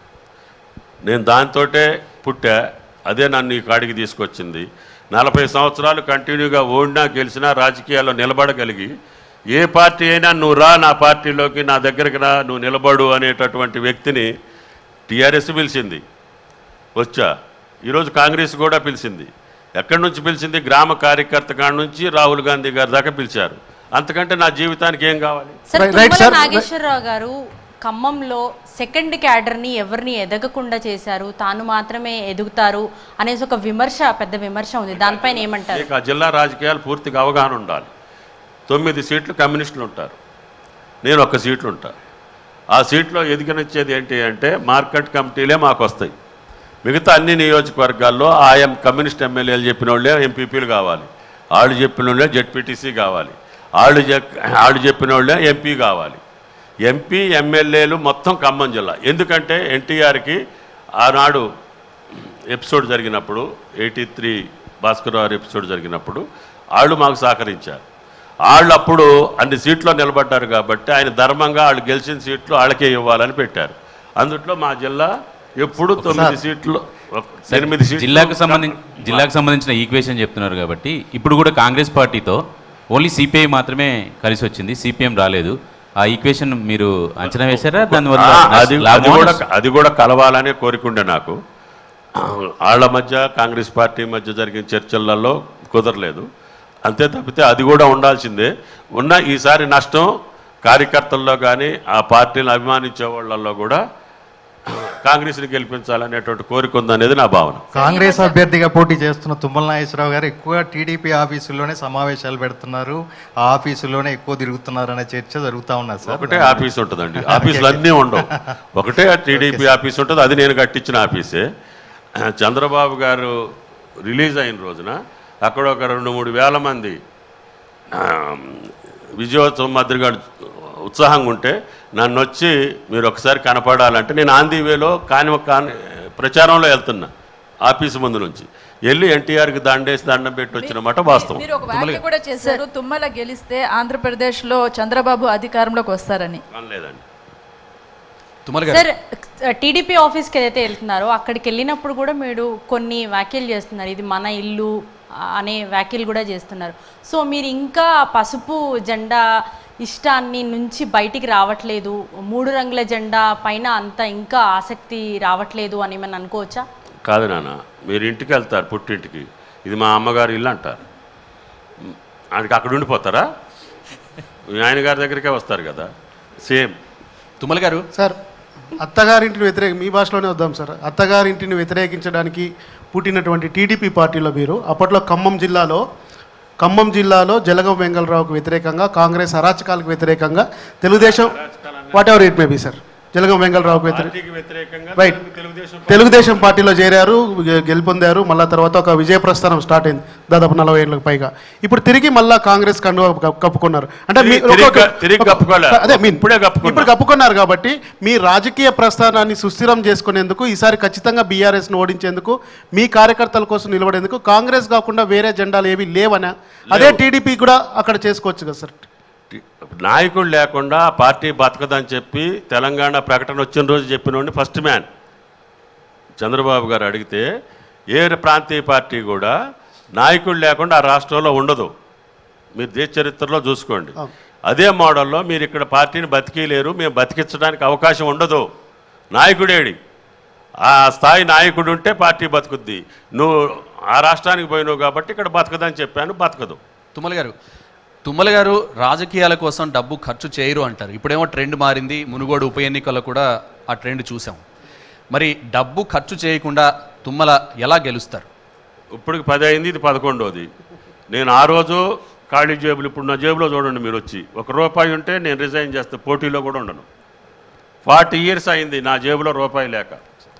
నేను దాంతోటే పుట్టా అదే నన్ను ఈ కాడికి తీసుకొచ్చింది నలభై సంవత్సరాలు కంటిన్యూగా ఓడినా గెలిచినా రాజకీయాల్లో నిలబడగలిగి ఏ పార్టీ అయినా నువ్వు రా నా పార్టీలోకి నా దగ్గరికి రా నువ్వు నిలబడు అనేటటువంటి వ్యక్తిని టీఆర్ఎస్ పిలిచింది వచ్చా ఈరోజు కాంగ్రెస్ కూడా పిలిచింది ఎక్కడి నుంచి పిలిచింది గ్రామ కార్యకర్త కాడ నుంచి రాహుల్ గాంధీ గారి దాకా పిలిచారు అంతకంటే నా జీవితానికి ఏం కావాలి sir Right, right, Tummala sir. Nageswara Rao garu ఖమ్మంలో సెకండ్ క్యాడర్ని ఎవరిని ఎదగకుండా చేశారు తాను మాత్రమే ఎదుగుతారు అనేసి ఒక విమర్శ పెద్ద విమర్శ ఉంది దానిపైన ఏమంటారు మీకు ఆ జిల్లా రాజకీయాలు పూర్తిగా అవగాహన ఉండాలి తొమ్మిది సీట్లు కమ్యూనిస్టులు ఉంటారు నేను ఒక్క సీట్లు ఉంటా ఆ సీట్లో ఎదిగినచ్చేది ఏంటి అంటే మార్కెట్ కమిటీలే మాకు వస్తాయి మిగతా అన్ని నియోజకవర్గాల్లో ఆయా కమ్యూనిస్ట్ ఎమ్మెల్యేలు చెప్పిన వాళ్ళే ఎంపీపీలు కావాలి వాళ్ళు చెప్పిన వాళ్ళే జెడ్పీటీసీ కావాలి వాళ్ళు చెప్ వాళ్ళు చెప్పిన వాళ్ళే ఎంపీ కావాలి ఎంపీ ఎమ్మెల్యేలు మొత్తం ఖమ్మం జిల్లా ఎందుకంటే ఎన్టీఆర్కి ఆనాడు ఎపిసోడ్ జరిగినప్పుడు ఎయిటీ త్రీ భాస్కర్ గారు ఎపిసోడ్ జరిగినప్పుడు వాళ్ళు మాకు సహకరించారు వాళ్ళు అప్పుడు అన్ని సీట్లో నిలబడ్డారు కాబట్టి ఆయన ధర్మంగా వాళ్ళు గెలిచిన సీట్లు వాళ్ళకే ఇవ్వాలని పెట్టారు అందుట్లో మా జిల్లా ఎప్పుడు తొమ్మిది సీట్లు ఎనిమిది సీట్లు జిల్లాకు సంబంధించి జిల్లాకు సంబంధించిన ఈక్వేషన్ చెప్తున్నారు కాబట్టి ఇప్పుడు కూడా కాంగ్రెస్ పార్టీతో ఓన్లీ సిపిఐ మాత్రమే కలిసి వచ్చింది సిపిఎం రాలేదు ఆ ఈక్వేషన్ మీరు అంచనా వేశారా దానివల్ల ఆ, అది అది లాభమా కూడా అది కూడా కలవాలనే కోరికుండే నాకు వాళ్ళ మధ్య కాంగ్రెస్ పార్టీ మధ్య జరిగిన చర్చలలో కుదరలేదు అంతే తప్పితే అది కూడా ఉండాల్సిందే ఉన్న ఈసారి నష్టం కార్యకర్తల్లో కానీ ఆ పార్టీని అభిమానించే వాళ్ళల్లో కూడా కాంగ్రెస్ని గెలిపించాలనేటువంటి కోరిక ఉందనేది నా భావన కాంగ్రెస్ అభ్యర్థిగా పోటీ చేస్తున్న తుమ్మల నాగేశ్వరరావు గారు ఎక్కువ టీడీపీ ఆఫీసుల్లోనే సమావేశాలు పెడుతున్నారు ఆ ఆఫీసుల్లోనే ఎక్కువ తిరుగుతున్నారు అనే చర్చ జరుగుతూ ఉన్నది సార్ ఒకటే ఆఫీస్ ఉంటుందండి ఆఫీసులు అన్నీ ఉండవు ఒకటే టీడీపీ ఆఫీస్ ఉంటుంది అది నేను కట్టించిన ఆఫీసే చంద్రబాబు గారు రిలీజ్ అయిన రోజున అక్కడ ఒక రెండు మూడు వేల మంది ఆ, విజయోత్సవం మాదిరిగా ఉత్సాహంగా ఉంటే నన్ను వచ్చి మీరు ఒకసారి కనపడాలంటే నేను ఆంధీ వేలో కాని కాని ప్రచారంలో వెళ్తున్నా ఆఫీసు ముందు నుంచి వెళ్ళి ఎన్టీఆర్కి దండేసి దండం పెట్టి వచ్చిన మాట వాస్తవం మీరు ఒక వ్యాఖ్య కూడా చేశారు తుమ్మల గెలిస్తే ఆంధ్రప్రదేశ్లో చంద్రబాబు అధికారంలోకి వస్తారని లేదండి సార్ టీడీపీ ఆఫీస్కి ఏదైతే వెళ్తున్నారో అక్కడికి వెళ్ళినప్పుడు కూడా మీరు కొన్ని వ్యాఖ్యలు చేస్తున్నారు ఇది మన ఇల్లు ఆ, అనే వ్యాఖ్యలు కూడా చేస్తున్నారు సో మీరు ఇంకా ఆ పసుపు జెండా ఇష్టాన్ని నుంచి బయటికి రావట్లేదు మూడు రంగుల జెండా పైన అంత ఇంకా ఆసక్తి రావట్లేదు అని మనం అనుకోవచ్చా కాదు నాన్న మీరు ఇంటికి వెళ్తారు పుట్టింటికి ఇది మా అమ్మగారి ఇల్లు అంటారు ఆయనకి అక్కడ ఉండిపోతారా మీ ఆయన గారి దగ్గరికే వస్తారు కదా సేమ్ తుమ్మల గారు సార్ అత్తగారింటిని వ్యతిరేక మీ భాషలోనే వద్దాం సార్ అత్తగారింటిని వ్యతిరేకించడానికి పుట్టినటువంటి టీడీపీ పార్టీలో మీరు అప్పట్లో ఖమ్మం జిల్లాలో ఖమ్మం జిల్లాలో జలగం వెంగళరావుకు వ్యతిరేకంగా కాంగ్రెస్ అరాచకాలకు వ్యతిరేకంగా Telugu Desam whatever it may be sir Jalagam వెంగళరావుకు పార్టీకి వ్యతిరేకంగా వ్యతిరేకంగా రైట్ తెలుగుదేశం తెలుగుదేశం పార్టీలో చేరారు గె- గెలుపొందారు మళ్ళా తర్వాత ఒక విజయ ప్రస్థానం స్టార్ట్ అయింది దాదాపు నలభై ఏళ్ళకి పైగా ఇప్పుడు తిరిగి మళ్ళా కాంగ్రెస్ కండువా కప్పు- కప్పుకున్నారు అంటే మీ- తిరిగి- ఒక- తిరిగి ఒక- కప్పుకోలే. అదే మీన్ ఇప్పుడే కప్పుకున్నా. ఇప్పుడు కప్పుకున్నారు కాబట్టి మీ రాజకీయ ప్రస్థానాన్ని సుస్థిరం చేసుకునేందుకు ఈసారి ఖచ్చితంగా బీఆర్ఎస్ను ఓడించేందుకు మీ కార్యకర్తల కోసం నిలబడేందుకు కాంగ్రెస్ కాకుండా వేరే జెండాలు ఏవి లేవనా అదే టీడీపీ కూడా అక్కడ చేసుకోవచ్చు కదా సార్ నాయకుడు లేకుండా ఆ పార్టీ బతకదని చెప్పి తెలంగాణ ప్రకటన వచ్చిన రోజు చెప్పినోడిని ఫస్ట్ మ్యాన్ చంద్రబాబు గారు అడిగితే ఏ ప్రాంతీయ పార్టీ కూడా నాయకుడు లేకుండా ఆ రాష్ట్రంలో ఉండదు మీరు దేశ చరిత్రలో చూసుకోండి అదే మోడల్లో మీరు ఇక్కడ పార్టీని బతికేయలేరు మేము బతికించడానికి అవకాశం ఉండదు నాయకుడేడి ఆ స్థాయి నాయకుడు ఉంటే పార్టీ బతుకుద్ది నువ్వు ఆ రాష్ట్రానికి పోయినావు కాబట్టి ఇక్కడ బతకదని చెప్పాను బతకదు తుమ్మల గారు తుమ్మల గారు రాజకీయాల కోసం డబ్బు ఖర్చు చేయరు అంటారు ఇప్పుడేమో ట్రెండ్ మారింది మునుగోడు ఉప ఎన్నికల్లో కూడా ఆ ట్రెండ్ చూసాం మరి డబ్బు ఖర్చు చేయకుండా తుమ్మల ఎలా గెలుస్తారు ఇప్పటికి పది అయింది ఇది పదకొండోది నేను ఆ రోజు ఖాళీ జేబులు ఇప్పుడు నా జేబులో చూడండి మీరు వచ్చి ఒక రూపాయి ఉంటే నేను రిజైన్ చేస్తే పోటీలో కూడా ఉండను ఫార్టీ ఇయర్స్ అయింది నా జేబులో రూపాయి లేక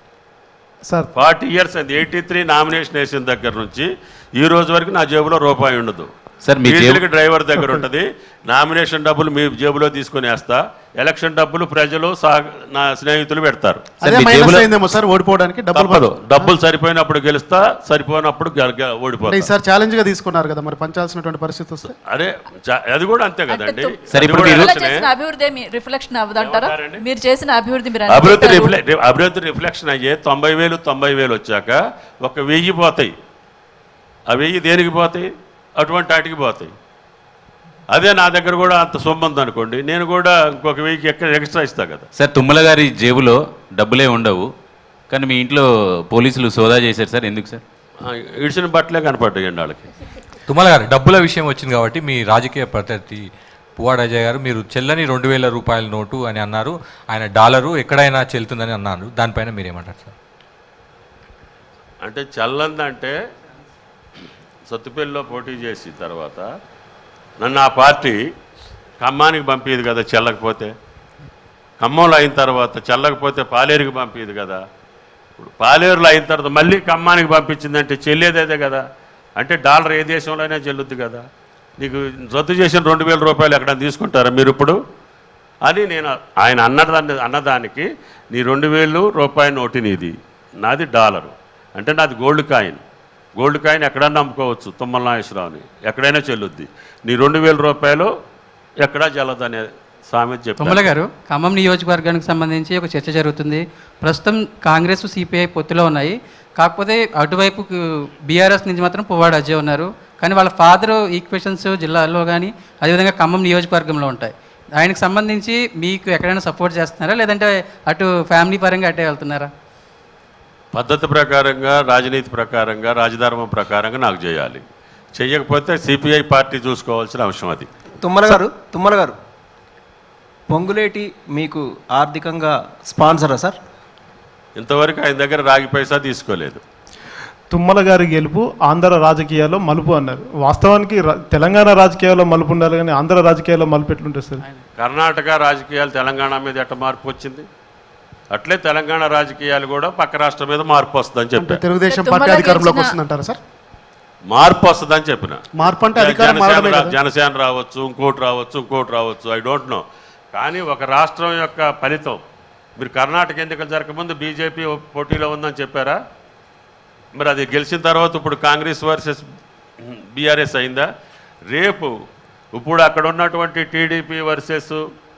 సార్ ఫార్టీ ఇయర్స్ అయింది ఎయిటీ త్రీ నామినేషన్ వేసిన దగ్గర నుంచి ఈ రోజు వరకు నా జేబులో రూపాయి ఉండదు సార్, మీ జేబు- డీజిల్కి డ్రైవర్ దగ్గర ఉంటుంది నామినేషన్ డబ్బులు మీ జేబులో తీసుకొని వేస్తా ఎలక్షన్ డబ్బులు ప్రజలు సా నా స్నేహితులు పెడతారు అదే మైనస్ అయిందేమో సార్ ఓడిపోవడానికి డబ్బులు తప్పదు డబ్బులు సరిపోయినప్పుడు గెలుస్తా సరిపోయినప్పుడు గె- గె- అంటే ఓడిపోతా ఈసారి ఛాలెంజ్ గా తీసుకున్నారు కదా మరి పంచాల్సినటువంటి పరిస్థితి వస్తే అరే చ- అది కూడా అంతే కదండి సరే, అది ఇప్పుడు కూడా మీరు- తుమ్మల అంతేనే. చేసిన అభివృద్ధి ఏమి రిఫ్లెక్షన్ అవ్వదంటారా మీరు చేసిన అభివృద్ధి మీరు అభివృద్ధి అనుకుంటారు. రిఫ్లె రి- అభివృద్ధి రిఫ్లెక్షన్ అయ్యే తొంభై వేలు తొంభై వేలు వచ్చాక ఒక వెయ్యి పోతాయి ఆ వెయ్యి దేనికి పోతాయి అటువంటి వాటికి పోతాయి అదే నా దగ్గర కూడా అంత సొమ్ము అనుకోండి నేను కూడా ఇంకొక వెయ్యికి ఎక్కడ ఎక్స్ట్రా ఇస్తా కదా సార్ తుమ్మల గారి జేబులో డబ్బులే ఉండవు కానీ మీ ఇంట్లో పోలీసులు సోదా చేశారు సార్ ఎందుకు సార్ ఆ, ఇడిచిన బట్టలే కనపడ్డాయండి వాళ్ళకి తుమ్మల గారు డబ్బుల విషయం వచ్చింది కాబట్టి మీ రాజకీయ ప్రత్యర్థి పువ్వాడ అజయ్ గారు మీరు చెల్లని రెండు వేల రూపాయల నోటు అని అన్నారు ఆయన డాలరు ఎక్కడైనా చెల్లుతుందని అన్నారు దానిపైన మీరు ఏమంటారు సార్ అంటే చల్లందంటే సత్తుపల్లిలో పోటీ చేసి తర్వాత నన్ను ఆ పార్టీ ఖమ్మానికి పంపింది కదా చెల్లకపోతే ఖమ్మంలో అయిన తర్వాత చెల్లకపోతే పాలేరుకి పంపింది కదా ఇప్పుడు పాలేరులో అయిన తర్వాత మళ్ళీ ఖమ్మానికి పంపించిందంటే చెల్లేదేదే కదా అంటే డాలర్ ఏ దేశంలోనే చెల్లుద్ది కదా నీకు రద్దు చేసిన రెండు వేల రూపాయలు ఎక్కడ తీసుకుంటారా మీరు ఇప్పుడు అని నేను ఆయన అన్నదాన్ని అన్నదానికి నీ రెండు వేలు రూపాయి నోటి నీది నాది డాలరు అంటే నాది గోల్డ్ కాయిన్ గోల్డ్ కాయిన్ ఎక్కడన్నా అమ్ముకోవచ్చు తుమ్మల నాగేశ్వరరావుని ఎక్కడైనా చెల్లుద్ది నీ రెండు వేల రూపాయలు ఎక్కడా చెల్లదనే సామెత తుమ్మల చెప్పారు గారు ఖమ్మం నియోజకవర్గానికి సంబంధించి ఒక చర్చ జరుగుతుంది ప్రస్తుతం కాంగ్రెస్ సిపిఐ పొత్తులో ఉన్నాయి కాకపోతే అటువైపు బీఆర్ఎస్ నుంచి మాత్రం పువ్వాడు అజయ్ ఉన్నారు కానీ వాళ్ళ ఫాదర్ ఈక్వేషన్స్ జిల్లాలో కానీ అదేవిధంగా ఖమ్మం నియోజకవర్గంలో ఉంటాయి ఆయనకు సంబంధించి మీకు ఎక్కడైనా సపోర్ట్ చేస్తున్నారా లేదంటే అటు ఫ్యామిలీ పరంగా అటే వెళ్తున్నారా పద్ధతి ప్రకారంగా రాజనీతి ప్రకారంగా రాజధర్మం ప్రకారంగా నాకు చేయాలి చెయ్యకపోతే సిపిఐ పార్టీ చూసుకోవాల్సిన అంశం అది తుమ్మల గారు తుమ్మల గారు పొంగులేటి మీకు ఆర్థికంగా స్పాన్సరా సార్ ఇంతవరకు ఆయన దగ్గర రాగి పైసా తీసుకోలేదు తుమ్మల గారి గెలుపు ఆంధ్ర రాజకీయాల్లో మలుపు అన్నారు వాస్తవానికి ర- తెలంగాణ రాజకీయాల్లో మలుపు ఉండాలి కానీ ఆంధ్ర రాజకీయాల్లో మలుపు ఎట్లుంటుంది సార్ కర్ణాటక రాజకీయాలు తెలంగాణ మీద ఎట్ట మార్పు వచ్చింది అట్లే తెలంగాణ రాజకీయాలు కూడా పక్క రాష్ట్రం మీద మార్పు వస్తుందని అంటే చెప్పారు తెలుగుదేశం పార్టీ అధికారంలోకి వస్తుందంటారా సార్ మార్పు వస్తుందని చెప్పిన మార్పు అంటే అధికారం జనసేన మారడమే రా- కదా. జనసేన రావచ్చు ఇంకోటి రావచ్చు ఇంకోటి రావచ్చు ఐ డోంట్ నో కానీ ఒక రాష్ట్రం యొక్క ఫలితం మీరు కర్ణాటక ఎన్నికలు జరగకముందు బీజేపీ పోటీలో ఉందని చెప్పారా మరి అది గెలిచిన తర్వాత ఇప్పుడు కాంగ్రెస్ వర్సెస్ బీఆర్ఎస్ అయిందా రేపు ఇప్పుడు అక్కడ ఉన్నటువంటి టీడీపీ వర్సెస్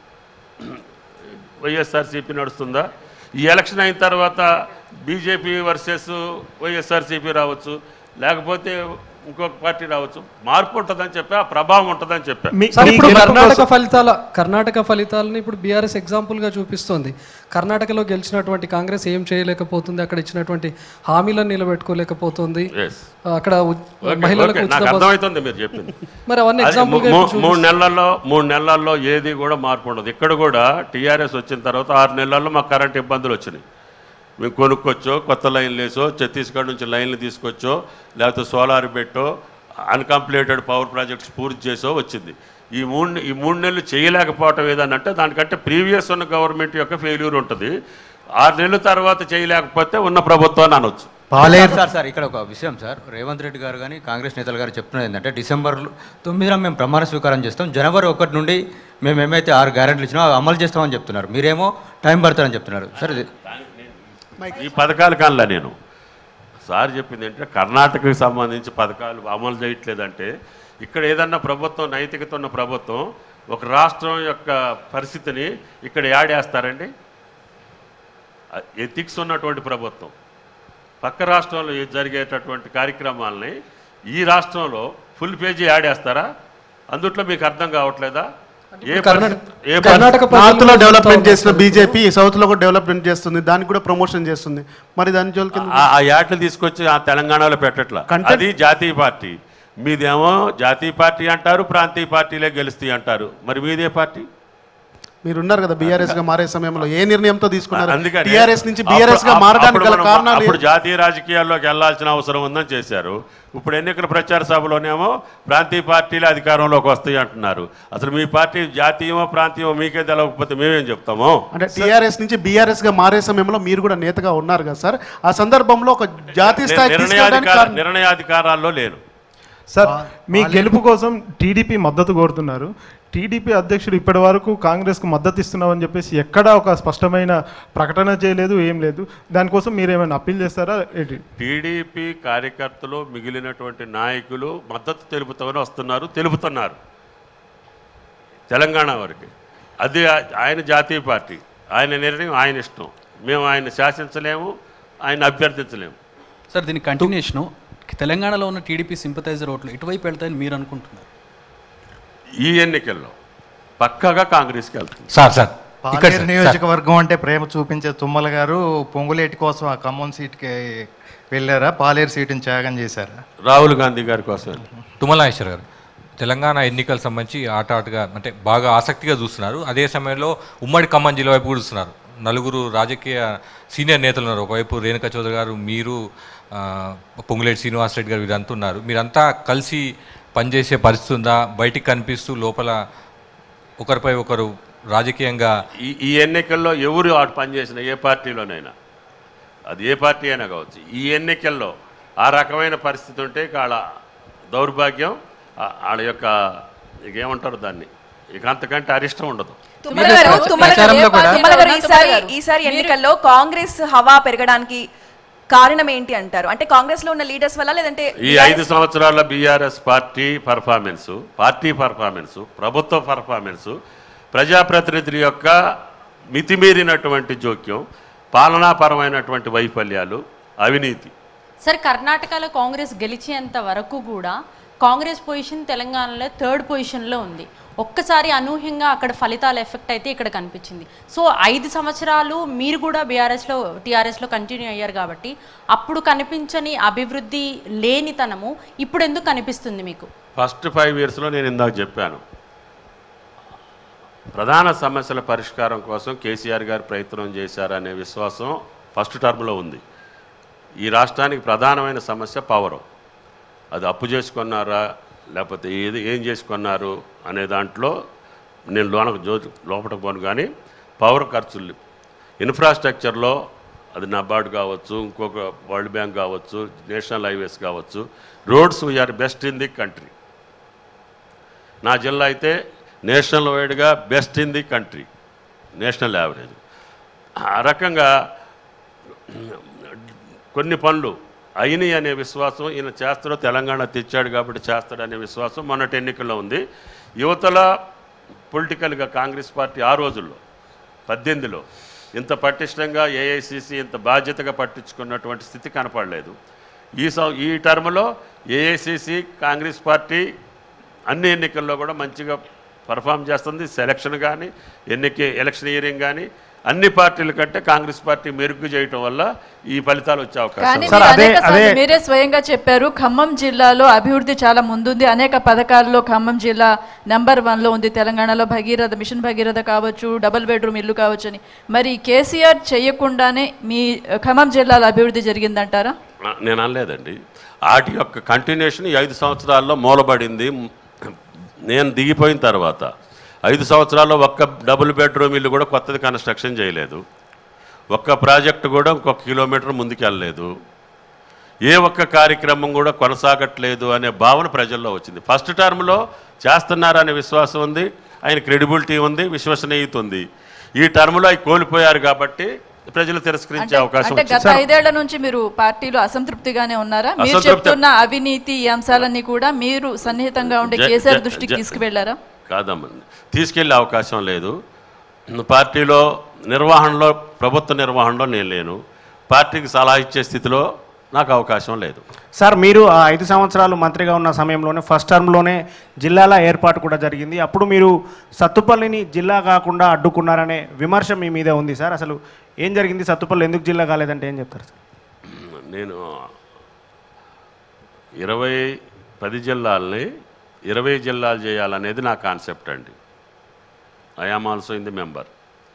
వైఎస్ఆర్సీపీ నడుస్తుందా ఈ ఎలక్షన్ అయిన తర్వాత బీజేపీ వర్సెస్ వైఎస్ఆర్సీపీ రావచ్చు లేకపోతే ఇంకొక పార్టీ రావచ్చు మార్పు ఉంటుందని చెప్పి ఆ ప్రభావం ఉంటుందని చెప్పా సార్ ఇప్పుడు కర్ణాటక ఫలితాల కర్ణాటక ఫలితాలను ఇప్పుడు బీఆర్ఎస్ ఎగ్జాంపుల్గా చూపిస్తోంది కర్ణాటకలో గెలిచినటువంటి కాంగ్రెస్ ఏం చేయలేకపోతుంది అక్కడ ఇచ్చినటువంటి హామీలను నిలబెట్టుకోలేకపోతుంది Yes. అక్కడ ఉ- ఓకే, మహిళలకు ఓకే, ఉచిత నాకు బస్సు- అర్థమవుతుంది మీరు చెప్పింది మరి అవన్నీ అదే example గా మూ- ఇప్పుడు మూడు చూపిస్తారు. నెలల్లో మూడు నెలల్లో ఏది కూడా మార్పు ఉండదు ఇక్కడ కూడా టీఆర్ఎస్ వచ్చిన తర్వాత ఆరు నెలల్లో మాకు కరెంట్ ఇబ్బందులు వచ్చినాయి మేము కొనుక్కొచ్చో కొత్త లైన్లు వేసో ఛత్తీస్గఢ్ నుంచి లైన్లు తీసుకొచ్చో లేకపోతే సోలార్ పెట్టో అన్కంప్లీటెడ్ పవర్ ప్రాజెక్ట్స్ పూర్తి చేసో వచ్చింది ఈ మూడు ఈ మూడు నెలలు చేయలేకపోవటం ఏదనంటే దానికంటే ప్రీవియస్ ఉన్న గవర్నమెంట్ యొక్క ఫెయిల్యూర్ ఉంటుంది ఆరు నెలల తర్వాత చేయలేకపోతే ఉన్న ప్రభుత్వాన్ని అనొచ్చు పాలేరు సార్ సార్ ఇక్కడ ఒక విషయం సార్ రేవంత్ రెడ్డి గారు కానీ కాంగ్రెస్ నేతలు గారు చెప్తున్నది ఏంటంటే డిసెంబర్ తొమ్మిదిన మేము ప్రమాణ స్వీకారం చేస్తాం జనవరి ఒకటి నుండి మేము ఏమైతే ఆరు గ్యారెంటీలు ఇచ్చినా అవి అమలు చేస్తామని చెప్తున్నారు మీరేమో టైం పడుతుందని చెప్తున్నారు సార్ ఇది ఈ పథకాలు కనలా నేను సార్ చెప్పింది ఏంటంటే కర్ణాటకకు సంబంధించి పథకాలు అమలు చేయట్లేదంటే ఇక్కడ ఏదన్నా ప్రభుత్వం నైతికత ఉన్న ప్రభుత్వం ఒక రాష్ట్రం యొక్క పరిస్థితిని ఇక్కడ యాడేస్తారండి ఎథిక్స్ ఉన్నటువంటి ప్రభుత్వం పక్క రాష్ట్రంలో ఏ- జరిగేటటువంటి కార్యక్రమాలని ఈ రాష్ట్రంలో ఫుల్ పేజీ యాడేస్తారా అందుట్లో మీకు అర్థం కావట్లేదా ఏ పరిస్థితి- ఏ పరిస్థితి- నార్త్ లో డెవలప్మెంట్ చేసిన బీజేపీ సౌత్ లో కూడా డెవలప్మెంట్ చేస్తుంది దానికి కూడా ప్రమోషన్ చేస్తుంది మరి దాని జోలికి ఎందుకు? ఆ- ఆ యాట్లు తీసుకొచ్చి ఆ తెలంగాణలో పెట్టట్లా Content- అది జాతీయ పార్టీ మీదేమో జాతీయ పార్టీ అంటారు ప్రాంతీయ పార్టీలే గెలుస్తాయి అంటారు మరి మీదే పార్టీ మీరు ఉన్నారు కదా బీఆర్ఎస్ గా మారే సమయంలో ఏ నిర్ణయంతో తీసుకున్నారు అందుకని టీఆర్ఎస్ నుంచి బీఆర్ఎస్ గా అప్పుడు- మారడానికి అప్పుడు గల మనం- కారణాలు అప్పుడు జాతీయ రాజకీయాల్లోకి వెళ్లాల్సిన అవసరం ఉందని చేశారు ఇప్పుడు ఎన్నికల ప్రచార సభలోనేమో ప్రాంతీయ పార్టీలు అధికారంలోకి వస్తాయి అంటున్నారు అసలు మీ పార్టీ జాతీయమో ప్రాంతీయమో మీకే తెలవకపోతే మేమేం చెప్తాము అంటే టీఆర్ఎస్ నుంచి బీఆర్ఎస్ గా మారే సమయంలో మీరు కూడా నేతగా ఉన్నారు కదా సార్ ఆ సందర్భంలో ఒక జాతీయ స్థాయికి తీసుకెళ్ళడానికి నిర్ణయాధికార కారణం- నిర్ణయాధికారాల్లో లేను సార్ మీ గెలుపు కోసం టీడీపీ మద్దతు కోరుతున్నారు టీడీపీ అధ్యక్షుడు ఇప్పటి వరకు కాంగ్రెస్కు మద్దతు ఇస్తున్నామని చెప్పేసి ఎక్కడా ఒక స్పష్టమైన ప్రకటన చేయలేదు ఏం లేదు దానికోసం మీరు ఏమైనా అప్పీల్ చేస్తారా ఏంటి టీడీపీ కార్యకర్తలు మిగిలినటువంటి నాయకులు మద్దతు తెలుపుతామని వస్తున్నారు తెలుపుతున్నారు తెలంగాణ వరకు అది ఆ- ఆయన జాతీయ పార్టీ ఆయన నిర్ణయం ఆయన ఇష్టం మేము ఆయన శాసించలేము ఆయన అభ్యర్థించలేము సార్ దీని కంటిన్యూషను తెలంగాణలో ఉన్న టీడీపీ సింపథైజర్ ఓట్లు ఇటువైపు వెళ్తాయని మీరు అనుకుంటున్నారు ఈ ఎన్నికల్లో పక్కగా కాంగ్రెస్కి వెళ్తుంది సార్ సార్ పాలేరు నియోజకవర్గం అంటే ప్రేమ చూపించే తుమ్మల గారు పొంగులేటి కోసం ఆ ఖమ్మం సీట్కి వెళ్ళారా పాలేరు సీటుని త్యాగం చేశారా రాహుల్ గాంధీ గారి కోసం తుమ్మల నాగేశ్వర గారు తెలంగాణ ఎన్నికలకు సంబంధించి ఆట ఆటగా అంటే బాగా ఆసక్తిగా చూస్తున్నారు అదే సమయంలో ఉమ్మడి ఖమ్మం జిల్లా వైపు కూడా చూస్తున్నారు నలుగురు రాజకీయ సీనియర్ నేతలు ఉన్నారు ఒకవైపు రేణుకా చౌదరి గారు మీరు ఆ, పొంగులేటి శ్రీనివాస్ రెడ్డి గారు వీరంతా ఉన్నారు మీరంతా కలిసి పనిచేసే పరిస్థితి ఉందా బయటికి కనిపిస్తూ లోపల ఒకరిపై ఒకరు రాజకీయంగా ఈ ఈ ఎన్నికల్లో ఎవరు ఆడు పనిచేసిన ఏ పార్టీలోనైనా అది ఏ పార్టీ అయినా కావచ్చు ఈ ఎన్నికల్లో ఆ రకమైన పరిస్థితి ఉంటే ఇక వాళ్ళ దౌర్భాగ్యం ఆ- వాళ్ళ యొక్క ఇక ఏమంటారు దాన్ని ఇక అంతకంటే అరిష్టం ఉండదు తుమ్మల గారు తుమ్మల గారు తుమ్మల గారు ఈసారి ఈసారి ఎన్నికల్లో కాంగ్రెస్ హవా పెరగడానికి కారణం ఏంటి అంటారు అంటే కాంగ్రెస్ లో ఉన్న లీడర్స్ వల్ల లేదంటే ఈ ఐదు సంవత్సరాల BRS party performance party performance ప్రభుత్వ పర్ఫార్మెన్స్ ప్రజాప్రతినిధుల యొక్క మితిమీరినటువంటి జోక్యం పాలనాపరమైనటువంటి వైఫల్యాలు అవినీతి సార్ కర్ణాటకలో కాంగ్రెస్ గెలిచేంత వరకు కూడా కాంగ్రెస్ పొజిషన్ తెలంగాణలో థర్డ్ పొజిషన్లో ఉంది ఒక్కసారి అనూహ్యంగా అక్కడ ఫలితాల ఎఫెక్ట్ అయితే ఇక్కడ కనిపించింది సో ఐదు సంవత్సరాలు మీరు కూడా బీఆర్ఎస్లో టీఆర్ఎస్లో కంటిన్యూ అయ్యారు కాబట్టి అప్పుడు కనిపించని అభివృద్ధి లేనితనము ఇప్పుడు ఎందుకు కనిపిస్తుంది మీకు ఫస్ట్ ఫైవ్ ఇయర్స్లో నేను ఇందాక చెప్పాను ప్రధాన సమస్యల పరిష్కారం కోసం కేసీఆర్ గారు ప్రయత్నం చేశారనే విశ్వాసం ఫస్ట్ టర్మ్లో ఉంది ఈ రాష్ట్రానికి ప్రధానమైన సమస్య పవరు అది అప్పు చేసుకున్నారా లేకపోతే ఏది ఏం చేసుకున్నారు అనే దాంట్లో నేను లోనకు జో లోపలికి పోను కానీ పవర్ ఖర్చులు ఇన్ఫ్రాస్ట్రక్చర్లో అది నబార్డ్ కావచ్చు ఇంకొక వరల్డ్ బ్యాంక్ కావచ్చు నేషనల్ హైవేస్ కావచ్చు roads we are best in the country నా జిల్లా అయితే నేషనల్ వైడ్గా best in the country national average ఆ రకంగా కొన్ని పనులు అయినాయి అనే విశ్వాసం ఈయన చేస్తాడో తెలంగాణ తెచ్చాడు కాబట్టి చేస్తాడనే విశ్వాసం మొన్నటి ఎన్నికల్లో ఉంది యువతల పొలిటికల్గా కాంగ్రెస్ పార్టీ ఆ రోజుల్లో పద్దెనిమిదిలో ఇంత పటిష్టంగా ఏఐసిసి ఇంత బాధ్యతగా పట్టించుకున్నటువంటి స్థితి కనపడలేదు ఈ సం ఈ టర్మ్లో ఏఐసిసి కాంగ్రెస్ పార్టీ అన్ని ఎన్నికల్లో కూడా మంచిగా పర్ఫామ్ చేస్తుంది సెలక్షన్ కానీ ఎన్నిక ఎలక్షన్ ఇయరింగ్ కానీ అన్ని పార్టీల కంటే కాంగ్రెస్ పార్టీ మెరుగు చేయటం వల్ల ఈ ఫలితాలు వచ్చే అవకాశం కానీ ఉంది. మీరు అనేక సార్లు మీరే స్వయంగా చెప్పారు ఖమ్మం జిల్లాలో అభివృద్ధి చాలా ముందుంది అనేక పథకాల్లో ఖమ్మం జిల్లా నెంబర్ వన్లో ఉంది తెలంగాణలో భగీరథ మిషన్ భగీరథ కావచ్చు డబుల్ బెడ్రూమ్ ఇల్లు కావచ్చు అని మరి కేసీఆర్ చేయకుండానే మీ ఖమ్మం జిల్లాలో అభివృద్ధి జరిగిందంటారా ఆ, నేను అనలేదండి వాటి యొక్క కంటిన్యూషన్ ఈ ఐదు సంవత్సరాల్లో మూలబడింది నేను దిగిపోయిన తర్వాత ఐదు సంవత్సరాల్లో ఒక్క డబుల్ బెడ్రూమ్ ఇల్లు కూడా కొత్తది కన్స్ట్రక్షన్ చేయలేదు ఒక్క ప్రాజెక్టు కూడా ఇంకొక కిలోమీటర్ ముందుకెళ్ళలేదు ఏ ఒక్క కార్యక్రమం కూడా కొనసాగట్లేదు అనే భావన ప్రజల్లో వచ్చింది ఫస్ట్ టర్మ్లో చేస్తున్నారనే విశ్వాసం ఉంది ఆయన క్రెడిబిలిటీ ఉంది విశ్వసనీయత ఉంది ఈ టర్మ్లో అవి కోల్పోయారు కాబట్టి ప్రజలు తిరస్కరించే అవకాశం అంటే గత వచ్చింది ఐదేళ్ల నుంచి మీరు పార్టీలో అసంతృప్తిగానే ఉన్నారా మీరు అసంతృప్తి- చెప్తున్న అవినీతి ఈ అంశాలన్నీ కూడా మీరు సన్నిహితంగా ఉండే జ- కేసీఆర్ జ- దృష్టికి జ- తీసుకువెళ్లారా కాదమ్మా తీసుకెళ్ళే అవకాశం లేదు పార్టీలో నిర్వహణలో ప్రభుత్వ నిర్వహణలో నేను లేను పార్టీకి సలహా ఇచ్చే స్థితిలో నాకు అవకాశం లేదు సార్ మీరు ఆ ఐదు సంవత్సరాలు మంత్రిగా ఉన్న సమయంలోనే ఫస్ట్ టర్మ్లోనే జిల్లాల ఏర్పాటు కూడా జరిగింది అప్పుడు మీరు సత్తుపల్లిని జిల్లా కాకుండా అడ్డుకున్నారనే విమర్శ మీ మీద ఉంది సార్ అసలు ఏం జరిగింది సత్తుపల్లి ఎందుకు జిల్లా కాలేదంటే ఏం చెప్తారు సార్ నేను ఇరవై పది జిల్లాలని ఇరవై జిల్లాలు చేయాలనేది నా కాన్సెప్ట్ అండి I am also in the member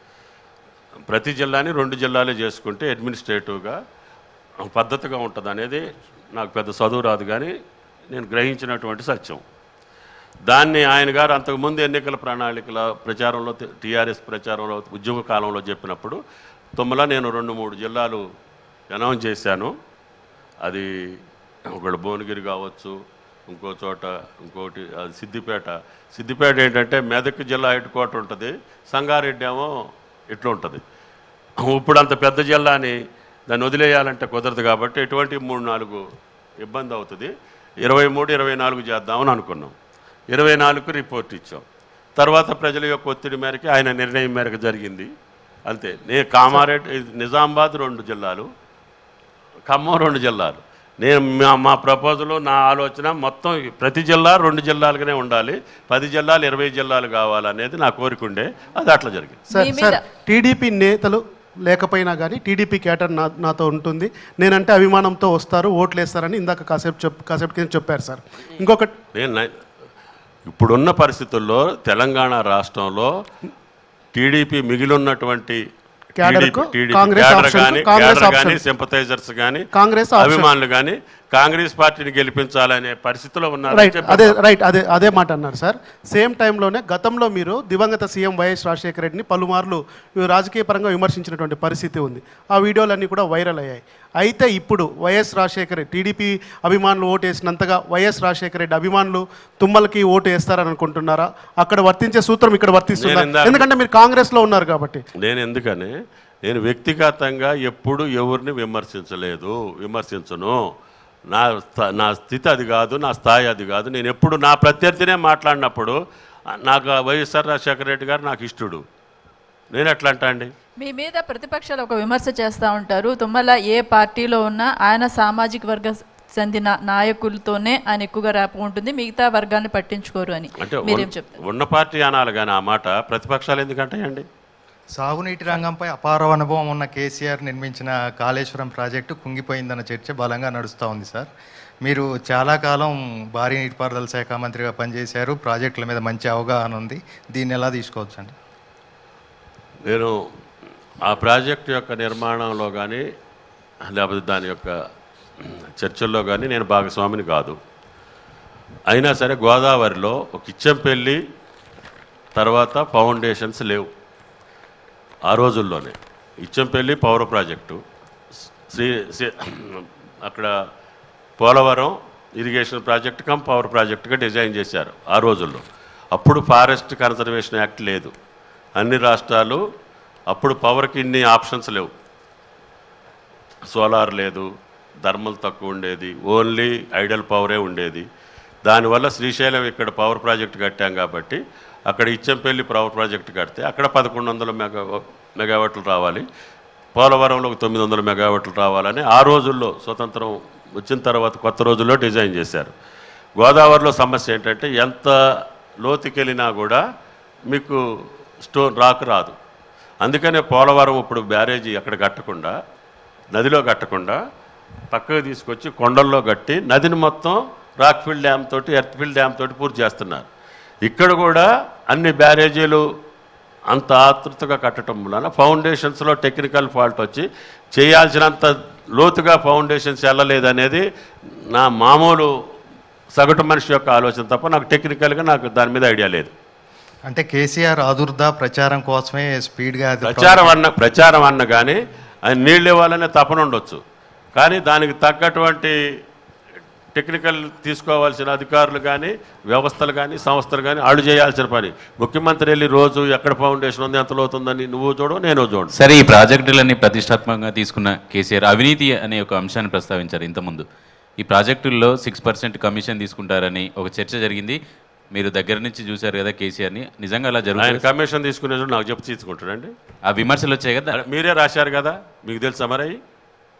ప్రతి జిల్లాని రెండు జిల్లాలే చేసుకుంటే అడ్మినిస్ట్రేటివ్గా పద్ధతిగా ఉంటుంది అనేది నాకు పెద్ద చదువు రాదు కానీ నేను గ్రహించినటువంటి సత్యం దాన్ని ఆయన గారు అంతకుముందు ఎన్నికల ప్రణాళికల ప్రచారంలో టీఆర్ఎస్ ప్రచారంలో ఉద్యమ కాలంలో చెప్పినప్పుడు తుమ్మల నేను రెండు మూడు జిల్లాలు అనౌన్స్ చేశాను అది ఒకటి భువనగిరి కావచ్చు ఇంకో చోట ఇంకోటి అది సిద్దిపేట సిద్దిపేట ఏంటంటే మెదక్ జిల్లా హెడ్ క్వార్టర్ ఉంటుంది సంగారెడ్డి ఏమో ఇట్లా ఉంటుంది ఇప్పుడు అంత పెద్ద జిల్లాని దాన్ని వదిలేయాలంటే కుదరదు కాబట్టి ఎటువంటి మూడు నాలుగు ఇబ్బంది అవుతుంది ఇరవై మూడు ఇరవై నాలుగు చేద్దామని అనుకున్నాం ఇరవై నాలుగు రిపోర్ట్ ఇచ్చాం తర్వాత ప్రజల యొక్క ఒత్తిడి మేరకు ఆయన నిర్ణయం మేరకు జరిగింది అంతే నేను కామారెడ్డి నిజామాబాద్ రెండు జిల్లాలు ఖమ్మం రెండు జిల్లాలు నేను మా మా ప్రపోజల్ నా ఆలోచన మొత్తం ప్రతి జిల్లా రెండు జిల్లాలుగానే ఉండాలి పది జిల్లాలు ఇరవై జిల్లాలు కావాలనేది నా కోరిక ఉండే అది అట్లా జరిగింది సార్ సార్ టీడీపీ నేతలు లేకపోయినా కానీ టీడీపీ కేటర్ నా నాతో ఉంటుంది నేనంటే అభిమానంతో వస్తారు ఓట్లు వేస్తారని ఇందాక కాసేపు చెప్ కాసేపు కింద చెప్పారు సార్ ఇంకొక నేను నై- ఇప్పుడున్న పరిస్థితుల్లో తెలంగాణ రాష్ట్రంలో టీడీపీ మిగిలిన్నటువంటి క్యాడర్కు టీడీపీ కాంగ్రెస్ క్యాడర్ ఆప్షన్కు కానీ కాంగ్రెస్ క్యాడర్ కానీ ఆప్షన్. సింపథైజర్స్ కానీ కాంగ్రెస్ ఆప్షన్. అభిమానులు కానీ కాంగ్రెస్ పార్టీని గెలిపించాలనే పరిస్థితిలో ఉన్నారు రైట్ అదే రైట్ అదే అదే మాట అన్నారు సార్ సేమ్ టైంలోనే గతంలో మీరు దివంగత సీఎం వైఎస్ రాజశేఖర రెడ్డిని పలుమార్లు రాజకీయ పరంగా విమర్శించినటువంటి పరిస్థితి ఉంది ఆ వీడియోలన్నీ కూడా వైరల్ అయ్యాయి అయితే ఇప్పుడు వైఎస్ రాజశేఖర రెడ్డి టీడీపీ అభిమానులు ఓటు వేసినంతగా వైఎస్ రాజశేఖర రెడ్డి అభిమానులు తుమ్మలకి ఓటు వేస్తారని అనుకుంటున్నారా అక్కడ వర్తించే సూత్రం ఇక్కడ నేను వర్తిస్తుందా ఇందాక- ఎందుకంటే మీరు కాంగ్రెస్లో ఉన్నారు కాబట్టి నేను ఎందుకని నేను వ్యక్తిగతంగా ఎప్పుడు ఎవరిని విమర్శించలేదు విమర్శించను నా స్థ- నా స్థితి అది కాదు నా స్థాయి అది కాదు నేను ఎప్పుడు నా ప్రత్యర్థినే మాట్లాడినప్పుడు ఆ, నాకు ఆ వైఎస్ఆర్ రాజశేఖర రెడ్డి గారు నాకు ఇష్టడు నేను ఎట్లా అంటా అండి మీ మీద ప్రతిపక్షాలు ఒక విమర్శ చేస్తూ ఉంటారు తుమ్మల ఏ పార్టీలో ఉన్నా ఆయన సామాజిక వర్గ చెందిన నాయకులతోనే ఆయన ఎక్కువగా ర్యాప్ ఉంటుంది మిగతా వర్గాన్ని పట్టించుకోరు అని అంటే మీరేం ఉన్న- చెప్తారు ఉన్న పార్టీ అనాలి కానీ ఆ మాట ప్రతిపక్షాలు ఎందుకంటాయండి సాగునీటి రంగంపై అపార అనుభవం ఉన్న కేసీఆర్ నిర్మించిన కాళేశ్వరం ప్రాజెక్టు కుంగిపోయిందన్న చర్చ బలంగా నడుస్తూ ఉంది సార్ మీరు చాలా కాలం భారీ నీటిపారుదల శాఖ మంత్రిగా పనిచేశారు ప్రాజెక్టుల మీద మంచి అవగాహన ఉంది దీన్ని ఎలా తీసుకోవచ్చు అండి నేను ఆ ప్రాజెక్టు యొక్క నిర్మాణంలో కానీ లేకపోతే దాని యొక్క చర్చల్లో కానీ నేను భాగస్వామిని కాదు అయినా సరే గోదావరిలో ఒక ఇచ్చంపల్లి తర్వాత ఫౌండేషన్స్ లేవు ఆ రోజుల్లోనే ఇచ్చంపల్లి పౌర ప్రాజెక్టు శ్రీ శ్రీ- అక్కడ Polavaram irrigation project cum power ప్రాజెక్టుగా డిజైన్ చేశారు ఆ రోజుల్లో అప్పుడు ఫారెస్ట్ కన్జర్వేషన్ యాక్ట్ లేదు అన్ని రాష్ట్రాలు అప్పుడు పవర్కి ఇన్ని ఆప్షన్స్ లేవు సోలార్ లేదు థర్మల్ తక్కువ ఉండేది ఓన్లీ ఐడల్ పవరే ఉండేది దానివల్ల శ్రీశైలం ఇక్కడ పవర్ ప్రాజెక్ట్ కట్టాం కాబట్టి అక్కడ ఇచ్చంపల్లి పవర్ ప్రాజెక్ట్ కడితే అక్కడ పదకొండు వందల మెగా మెగావాట్లు రావాలి పోలవరంలో ఒక తొమ్మిది వందల మెగావాట్లు రావాలని ఆ రోజుల్లో స్వతంత్రం వచ్చిన తర్వాత కొత్త రోజుల్లో డిజైన్ చేశారు గోదావరిలో సమస్య ఏంటంటే ఎంత లోతుకెళ్ళినా కూడా మీకు స్టోన్ రాక్ రాదు అందుకనే పోలవరం ఇప్పుడు బ్యారేజీ అక్కడ కట్టకుండా నదిలో కట్టకుండా పక్కకు తీసుకొచ్చి కొండల్లో కట్టి నదిని మొత్తం రాక్ఫిల్ డ్యామ్ తోటి ఎర్త్ఫిల్ డ్యామ్ తోటి పూర్తి చేస్తున్నారు ఇక్కడ కూడా అన్ని బ్యారేజీలు అంత ఆతృతగా కట్టడం వలన ఫౌండేషన్స్లో టెక్నికల్ ఫాల్ట్ వచ్చి చేయాల్సినంత లోతుగా ఫౌండేషన్స్ వెళ్ళలేదనేది నా మామూలు సగటు మనిషి యొక్క ఆలోచన తప్ప నాకు టెక్నికల్గా నాకు దాని మీద ఐడియా లేదు అంటే కేసీఆర్ ఆదుర్దా ప్రచారం కోసమే స్పీడ్గా అది ప్రచారం అన్న ప్రచారం అన్న కానీ ఆయన నీళ్ళు ఇవ్వాలనే తపన ఉండొచ్చు కానీ దానికి తగ్గటువంటి టెక్నికల్ తీసుకోవాల్సిన అధికారులు కానీ వ్యవస్థలు కానీ సంస్థలు కానీ వాళ్ళు చేయాల్సిన పని ముఖ్యమంత్రి వెళ్ళి రోజు ఎక్కడ ఫౌండేషన్ ఉంది ఎంత లోతుందని నువ్వు చూడు నేను చూడు సరే ఈ ప్రాజెక్టులన్నీ ప్రతిష్టాత్మకంగా తీసుకున్న కేసీఆర్ అవినీతి అనే ఒక అంశాన్ని ప్రస్తావించారు ఇంతకుముందు ఈ ప్రాజెక్టుల్లో సిక్స్ పర్సెంట్ కమిషన్ తీసుకుంటారని ఒక చర్చ జరిగింది మీరు దగ్గర నుంచి చూశారు కదా కేసీఆర్ని నిజంగా అలా ఆయన జరుగుతుంది కమిషన్ తీసుకునే చూడు నాకు చెప్పు తీసుకుంటాడండి ఆ విమర్శలు వచ్చాయి కదా మీరే రాశారు కదా మీకు తెలుసా మరి అవి?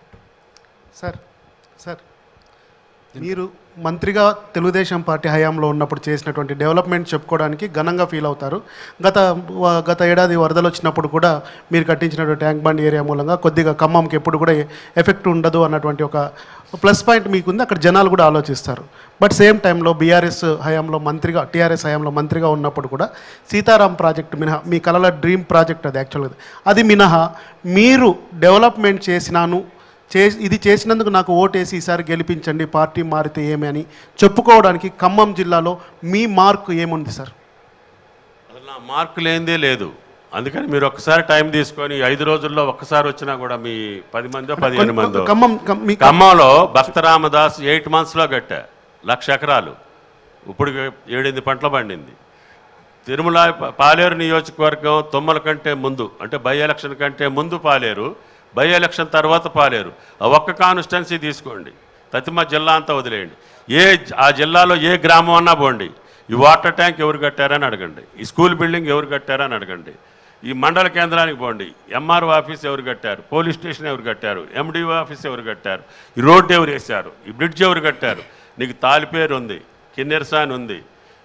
సార్ సార్ మీరు మంత్రిగా తెలుగుదేశం పార్టీ హయాంలో ఉన్నప్పుడు చేసినటువంటి డెవలప్మెంట్ చెప్పుకోవడానికి ఘనంగా ఫీల్ అవుతారు గత వ- గత ఏడాది వరదలు వచ్చినప్పుడు కూడా మీరు కట్టించినటువంటి ట్యాంక్ బండ్ ఏరియా మూలంగా కొద్దిగా ఖమ్మంకి ఎప్పుడు కూడా ఎఫెక్ట్ ఉండదు అన్నటువంటి ఒక ప్లస్ పాయింట్ మీకుంది అక్కడ జనాలు కూడా ఆలోచిస్తారు బట్ సేమ్ టైంలో బీఆర్ఎస్ హయాంలో మంత్రిగా టీఆర్ఎస్ హయాంలో మంత్రిగా ఉన్నప్పుడు కూడా సీతారాం ప్రాజెక్ట్ మినహా మీ కలల డ్రీమ్ ప్రాజెక్ట్ అది యాక్చువల్గా అది మినహా మీరు డెవలప్మెంట్ చేసినాను చే ఇది చేసినందుకు నాకు ఓటేసి ఈసారి గెలిపించండి పార్టీ మారితే ఏమి అని చెప్పుకోవడానికి ఖమ్మం జిల్లాలో మీ మార్కు ఏముంది సార్ అసలు నా మార్కు లేనిదే లేదు అందుకని మీరు ఒక్కసారి టైం తీసుకొని ఐదు రోజుల్లో ఒక్కసారి వచ్చినా కూడా మీ పది మందో పదిహేను మందో ఖమ్మం ఖమ్- మీ ఖమ్మంలో భక్త రామదాస్ ఎయిట్ మంత్స్లో కట్టా లక్ష ఎకరాలు ఇప్పుడు ఏడెనిమిది పంటలు పండింది తిరుమల పాలేరు నియోజకవర్గం తొమ్మల కంటే ముందు అంటే బై ఎలక్షన్ కంటే ముందు పాలేరు బై ఎలక్షన్ తర్వాత పాలేరు ఆ ఒక్క కాన్స్టిట్యున్సీ తీసుకోండి తతిమ జిల్లా అంతా వదిలేయండి ఏ ఆ జిల్లాలో ఏ గ్రామం అన్నా పోండి ఈ వాటర్ ట్యాంక్ ఎవరు కట్టారని అడగండి ఈ స్కూల్ బిల్డింగ్ ఎవరు కట్టారని అడగండి ఈ మండల కేంద్రానికి పోండి ఎంఆర్ఓ ఆఫీస్ ఎవరు కట్టారు పోలీస్ స్టేషన్ ఎవరు కట్టారు ఎండిఓ ఆఫీస్ ఎవరు కట్టారు ఈ రోడ్డు ఎవరు వేశారు ఈ బ్రిడ్జ్ ఎవరు కట్టారు నీకు తాలిపేరు ఉంది కిన్నెరసాన్ ఉంది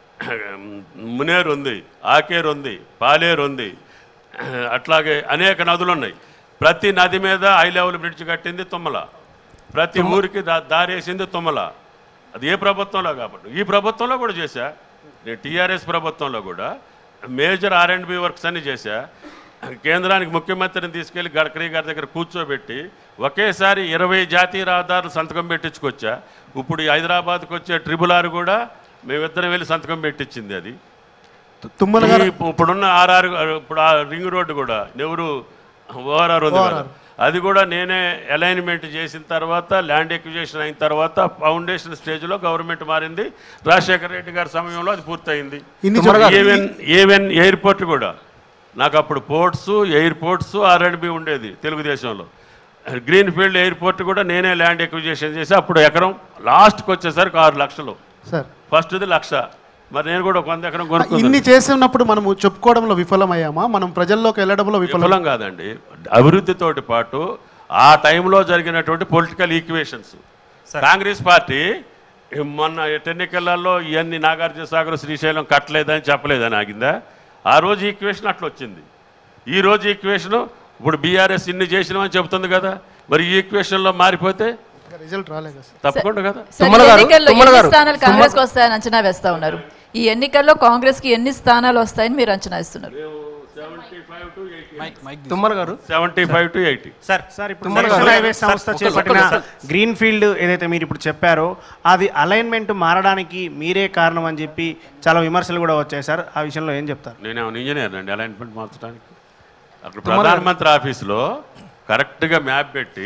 మునేరు ఉంది ఆకేరు ఉంది పాలేరు ఉంది అట్లాగే అనేక నదులు ఉన్నాయి ప్రతి నది మీద హై లెవెల్ బ్రిడ్జ్ కట్టింది తుమ్మల ప్రతి ఊరికి దా దారేసింది తుమ్మల అది ఏ ప్రభుత్వంలో కాబట్టి ఈ ప్రభుత్వంలో కూడా చేశా నేను టీఆర్ఎస్ ప్రభుత్వంలో కూడా major R and B works అన్ని చేశా కేంద్రానికి ముఖ్యమంత్రిని తీసుకెళ్లి గడ్కరీ గారి దగ్గర కూర్చోబెట్టి ఒకేసారి ఇరవై జాతీయ రహదారులు సంతకం పెట్టించుకొచ్చా ఇప్పుడు ఈ హైదరాబాద్కి వచ్చే ట్రిబుల్ ఆర్ కూడా మేమిద్దరం వెళ్ళి సంతకం పెట్టించింది అది తుమ్మల గారు ఈ ఇప్పుడున్న ఆర్ఆర్ ఇప్పుడు ఆ రింగ్ రోడ్డు కూడా నెవరు ఓఆర్ఆర్ ఉంది కదా. అది కూడా నేనే అలైన్మెంట్ చేసిన తర్వాత ల్యాండ్ ఎక్విజేషన్ అయిన తర్వాత ఫౌండేషన్ స్టేజ్లో గవర్నమెంట్ మారింది రాజశేఖర రెడ్డి గారి సమయంలో అది పూర్తయింది ఇన్ని చెప్ప- ఈవెన్ ఈవెన్ ఎయిర్పోర్ట్ కూడా నాకు అప్పుడు పోర్ట్స్ ఎయిర్పోర్ట్స్ ఆర్ఎండ్బి ఉండేది తెలుగుదేశంలో గ్రీన్ ఫీల్డ్ ఎయిర్పోర్ట్ కూడా నేనే ల్యాండ్ ఎక్విజేషన్ చేసి అప్పుడు ఎకరం లాస్ట్కి వచ్చేసరికి ఆరు లక్షలు సార్ ఫస్ట్ది లక్ష మరి నేను కూడా ఒక వంద ఎకరం కొనుక్కున్నాను ఇన్ని చేసినప్పుడు మనము చెప్పుకోవడంలో విఫలమయ్యామా మనం ప్రజల్లోకి వెళ్ళడంలో విఫలం విఫలం కాదండి అభివృద్ధితోటి పాటు ఆ టైంలో జరిగినటువంటి పొలిటికల్ ఈక్వేషన్స్ కాంగ్రెస్ పార్టీ మొన్న ఎన్నికలలో ఇవన్నీ నాగార్జున సాగర్ శ్రీశైలం కట్టలేదని చెప్పలేదని ఆగిందా ఆ రోజు ఈక్వేషన్ అట్లా వచ్చింది ఈ రోజు ఈక్వేషన్ ఇప్పుడు బీఆర్ఎస్ ఇన్ని చేసినామని చెబుతుంది కదా మరి ఈ ఈక్వేషన్లో మారిపోతే రిజల్ట్ రాలేదు సార్ తప్పకుండా కదా సార్, ఈ ఎన్నికల్లో ఎన్ని స్థానాలు కాంగ్రెస్ వస్తాయని అంచనా వేస్తా ఉన్నారు ఈ ఎన్నికల్లో కాంగ్రెస్ కి ఎన్ని స్థానాలు వస్తాయని మీరు అంచనా ఇస్తున్నారు Tummala garu seventy five to eighty sir sir ఇప్పుడు తుమ్మల గారు. నేషనల్ హైవేస్ సంస్థ సార్, ఒక్క- చేపట్టిన ఒక్క నిమిషం. గ్రీన్ ఫీల్డ్ ఏదైతే మీరు ఇప్పుడు చెప్పారో అది అలైన్మెంట్ మారడానికి మీరే కారణం అని చెప్పి చాలా విమర్శలు కూడా వచ్చాయి సార్ ఆ విషయంలో ఏం చెప్తారు నేను ఇంజనీర్ అండి అలైన్మెంట్ మార్చడానికి అక్కడ తుమ్మల గారు. ప్రధానమంత్రి ఆఫీసులో కరెక్ట్గా మ్యాప్ పెట్టి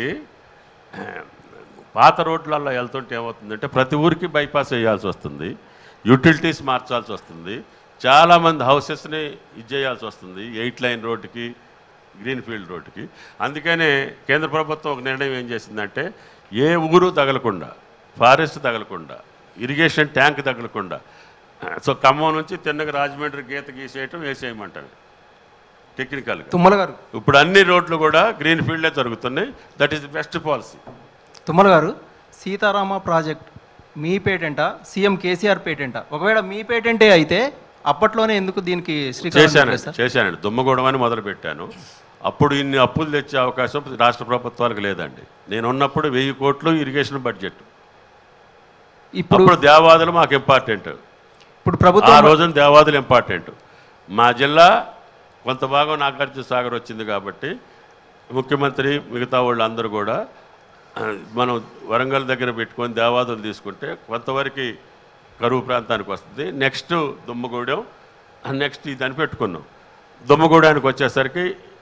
పాత రోడ్లలో వెళ్తుంటే ఏమవుతుందంటే ప్రతి ఊరికి బైపాస్ వేయాల్సి వస్తుంది యూటిలిటీస్ మార్చాల్సి వస్తుంది చాలామంది హౌసెస్ని ఇది చేయాల్సి వస్తుంది ఎయిట్ లైన్ రోడ్డుకి గ్రీన్ ఫీల్డ్ రోడ్డుకి అందుకనే కేంద్ర ప్రభుత్వం ఒక నిర్ణయం ఏం చేసిందంటే ఏ ఊరు తగలకుండా ఫారెస్ట్ తగలకుండా ఇరిగేషన్ ట్యాంక్ తగలకుండా సో ఖమ్మం నుంచి తిన్నగ రాజమండ్రి గీత గీసేయటం వేసేయమంటారు టెక్నికల్గా తుమ్మల గారు ఇప్పుడు అన్ని రోడ్లు కూడా గ్రీన్ ఫీల్డే జరుగుతున్నాయి that is the best policy Tummala garu Seetharama project మీ పేటెంటా సీఎం కేసీఆర్ పేటెంటా ఒకవేళ మీ పేటెంటే అయితే అప్పట్లోనే ఎందుకు దీనికి శ్రీకారం చేశానండి చుట్టలేదు సార్? చేశానండి దుమ్మగూడెం అని మొదలు పెట్టాను అప్పుడు ఇన్ని అప్పులు తెచ్చే అవకాశం రాష్ట్ర ప్రభుత్వాలకు లేదండి నేను ఉన్నప్పుడు వెయ్యి కోట్లు ఇరిగేషన్ బడ్జెట్ ఇప్పుడు అప్పుడు దేవాదులు మాకు ఇంపార్టెంట్ ఇప్పుడు ప్రభుత్వం ఆ రోజున దేవాదులు ఇంపార్టెంట్ మా జిల్లా కొంత భాగం నాగార్జున సాగర్ వచ్చింది కాబట్టి ముఖ్యమంత్రి మిగతా వాళ్ళు అందరూ కూడా ఆ, మనం వరంగల్ దగ్గర పెట్టుకొని దేవాదులు తీసుకుంటే కొంతవరకు కరువు ప్రాంతానికి వస్తుంది నెక్స్ట్ దుమ్మగూడెం నెక్స్ట్ ఇది అని పెట్టుకున్నాం దుమ్మగూడానికి వచ్చేసరికి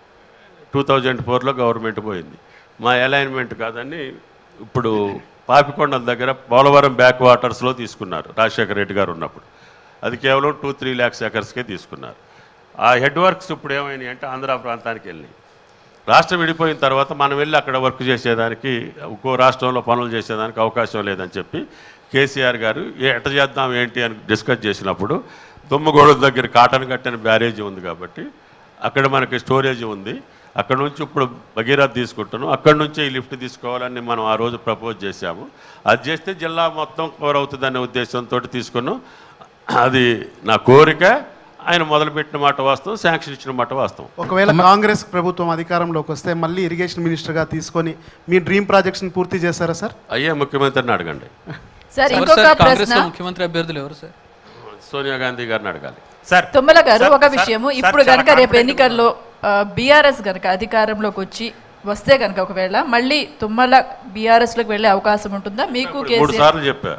టూ థౌజండ్ ఫోర్లో గవర్నమెంట్ పోయింది మా అలైన్మెంట్ కాదని ఇప్పుడు పాపికొండల దగ్గర పోలవరం బ్యాక్ వాటర్స్లో తీసుకున్నారు రాజశేఖర రెడ్డి గారు ఉన్నప్పుడు అది కేవలం టూ త్రీ ల్యాక్స్ ఎకర్స్కే తీసుకున్నారు ఆ హెడ్ వర్క్స్ ఇప్పుడు ఏమైనాయి అంటే ఆంధ్ర ప్రాంతానికి వెళ్ళినాయి రాష్ట్రం విడిపోయిన తర్వాత మనం వెళ్ళి అక్కడ వర్క్ చేసేదానికి ఇంకో రాష్ట్రంలో పనులు చేసేదానికి అవకాశం లేదని చెప్పి కేసీఆర్ గారు ఏ ఎట చేద్దాం ఏంటి అని డిస్కస్ చేసినప్పుడు దుమ్మగూడెం దగ్గర కాటన్ కట్టిన బ్యారేజీ ఉంది కాబట్టి అక్కడ మనకి స్టోరేజ్ ఉంది అక్కడ నుంచి ఇప్పుడు భగీరథ తీసుకుంటున్నాం అక్కడ నుంచే ఈ లిఫ్ట్ తీసుకోవాలని మనం ఆ రోజు ప్రపోజ్ చేశాము అది చేస్తే జిల్లా మొత్తం కవర్ అవుతుందనే ఉద్దేశంతో తీసుకున్నాం అది నా కోరిక ఆయన మొదలుపెట్టిన మాట వాస్తవం శాంక్షన్ ఇచ్చిన మాట వాస్తవం ఒకవేళ కాంగ్రెస్ ప్రభుత్వం అధికారంలోకి వస్తే మళ్ళీ ఇరిగేషన్ మినిస్టర్గా తీసుకొని మీ డ్రీమ్ ప్రాజెక్ట్స్ని పూర్తి చేస్తారా సార్ అయ్యే ముఖ్యమంత్రిని అడగండి సార్ ఎవరు ఇంకొక సార్ కాంగ్రెస్ ప్రశ్న ముఖ్యమంత్రి అభ్యర్థులు ఎవరు సార్ సోనియా గాంధీ గారిని అడగాలి సార్ తుమ్మల గారు సార్, ఒక సార్, విషయము సార్, ఇప్పుడు చాలా కనుక రేపు confident ఎన్నికల్లో బీఆర్ఎస్ కనుక అధికారంలోకి వచ్చి వస్తే కనుక ఒకవేళ మళ్ళీ తుమ్మల బీఆర్ఎస్ లోకి వెళ్ళే అవకాశం ఉంటుందా మీకు మూడు కేసీఆర్ సార్లు చెప్పా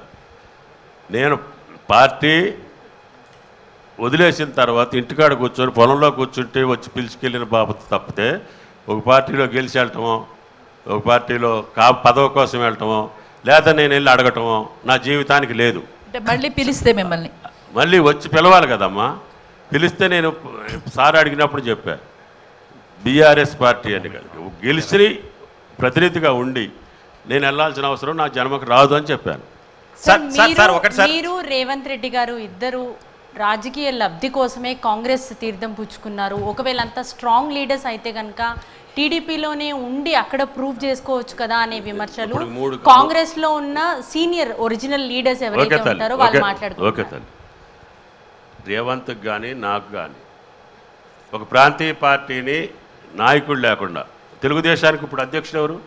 నేను పార్టీ వదిలేసిన తర్వాత ఇంటికాడ కూర్చొని పొలంలో కూర్చుంటే వచ్చి పిలుచుకెళ్ళిన బాబు తప్పితే ఒక పార్టీలో గెలిచి వెళ్ళటమో ఒక పార్టీలో కా పదవి కోసం వెళ్ళటమో లేదా నేను వెళ్ళి అడగటమో నా జీవితానికి లేదు అంటే మళ్ళీ పిలిస్తే మిమ్మల్ని మళ్ళీ వచ్చి పిలవాలి కదమ్మా పిలిస్తే నేను సార్ అడిగినప్పుడు చెప్పా బీఆర్ఎస్ పార్టీ అని కాదు గెలిచి ప్రతినిధిగా ఉండి నేను వెళ్ళాల్సిన అవసరం నా జన్మకు రాదు అని చెప్పాను సార్ సార్, సార్, మీరు- ఒకటి సార్. మీరు రేవంత్ రెడ్డి గారు ఇద్దరు రాజకీయ లబ్ధి కోసమే కాంగ్రెస్ తీర్థం పుచ్చుకున్నారు ఒకవేళ అంత స్ట్రాంగ్ లీడర్స్ అయితే కనుక టీడీపీలోనే ఉండి అక్కడ ప్రూవ్ చేసుకోవచ్చు కదా అనే విమర్శలు ఇప్పుడు మూడు- కాంగ్రెస్ లో ఉన్న సీనియర్ ఒరిజినల్ లీడర్స్ ఎవరైతే ఓకే తల్లి ఉంటారో వాళ్ళు ఓకే ఓకే మాట్లాడుకుంటారు తల్లి రేవంత్కి కానీ నాకు కానీ ఒక ప్రాంతీయ పార్టీని నాయకుడు లేకుండా తెలుగుదేశానికి ఇప్పుడు అధ్యక్షుడు ఎవరు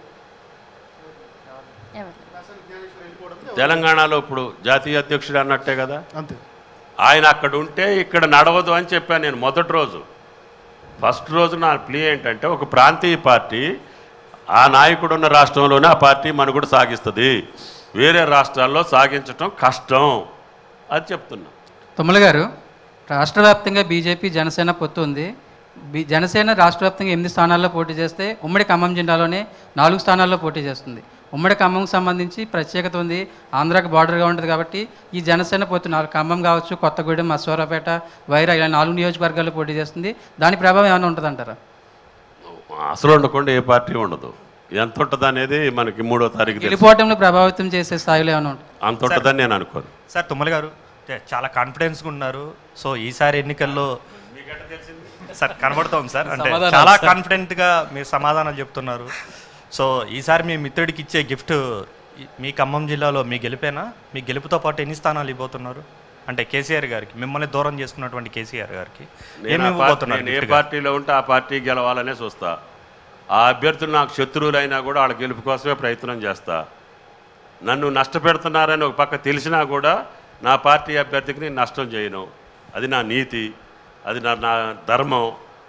తెలంగాణలో ఇప్పుడు జాతీయ అధ్యక్షుడు అన్నట్టే కదా అంతే ఆయన అక్కడ ఉంటే ఇక్కడ నడవదు అని చెప్పాను నేను మొదటి రోజు ఫస్ట్ రోజు నా ప్లే ఏంటంటే ఒక ప్రాంతీయ పార్టీ ఆ నాయకుడు ఉన్న రాష్ట్రంలోనే ఆ పార్టీ మనుగడ సాగిస్తుంది వేరే రాష్ట్రాల్లో సాగించటం కష్టం అది చెప్తున్నా తుమ్మల గారు రాష్ట్ర వ్యాప్తంగా బీజేపీ జనసేన పొత్తు ఉంది బి జనసేన రాష్ట్ర వ్యాప్తంగా ఎనిమిది స్థానాల్లో పోటీ చేస్తే ఉమ్మడి ఖమ్మం జిల్లాలోనే నాలుగు స్థానాల్లో పోటీ చేస్తుంది ఉమ్మడి ఖమ్మంకి సంబంధించి ప్రత్యేకత ఉంది ఆంధ్రాకి బార్డర్గా ఉంటుంది కాబట్టి ఈ జనసేన పొత్తు నాలుగు ఖమ్మం కావచ్చు కొత్తగూడెం అశ్వరాపేట వైరా ఇలా నాలుగు నియోజకవర్గాల్లో పోటీ చేస్తుంది దాని ప్రభావం ఏమైనా ఉంటుందంటారా అసలు ఉండకుండా ఏ పార్టీ ఉండదు ఎంత ఉంటుంది అనేది మనకి మూడో తారీఖు తెలుసు. గెలుపోవటంలో ప్రభావితం చేసే స్థాయిలో ఏమైనా ఉంటుంది అంత ఉంటుందని నేను అనుకోను సార్ తుమ్మల గారు అంటే చాలా కాన్ఫిడెన్స్గా ఉన్నారు సో ఈసారి ఎన్నికల్లో సార్ కనబడుతోంది సార్ అంటే సమాధానాలు చాలా సార్. కాన్ఫిడెంట్గా మీరు సమాధానాలు చెప్తున్నారు సో ఈసారి మీ మిత్రుడికి ఇచ్చే గిఫ్ట్ మీ ఖమ్మం జిల్లాలో మీ గెలిపేనా మీ గెలుపుతో పాటు ఎన్ని స్థానాలు ఇవ్వబోతున్నారు అంటే కేసీఆర్ గారికి మిమ్మల్ని దూరం చేసుకున్నటువంటి కేసీఆర్ గారికి నేను ఏమి ఆ పార్టీ- ఇవ్వబోతున్నారు నేను ఏ gift గా? పార్టీలో ఉంటే ఆ పార్టీ గెలవాలనే చూస్తా ఆ అభ్యర్థులు నాకు శత్రువులైనా కూడా వాళ్ళ గెలుపు కోసమే ప్రయత్నం చేస్తా నన్ను నష్టపెడుతున్నారని ఒక పక్క తెలిసినా కూడా నా పార్టీ అభ్యర్థికి నేను నష్టం చేయను అది నా నీతి అది నా నా ధర్మం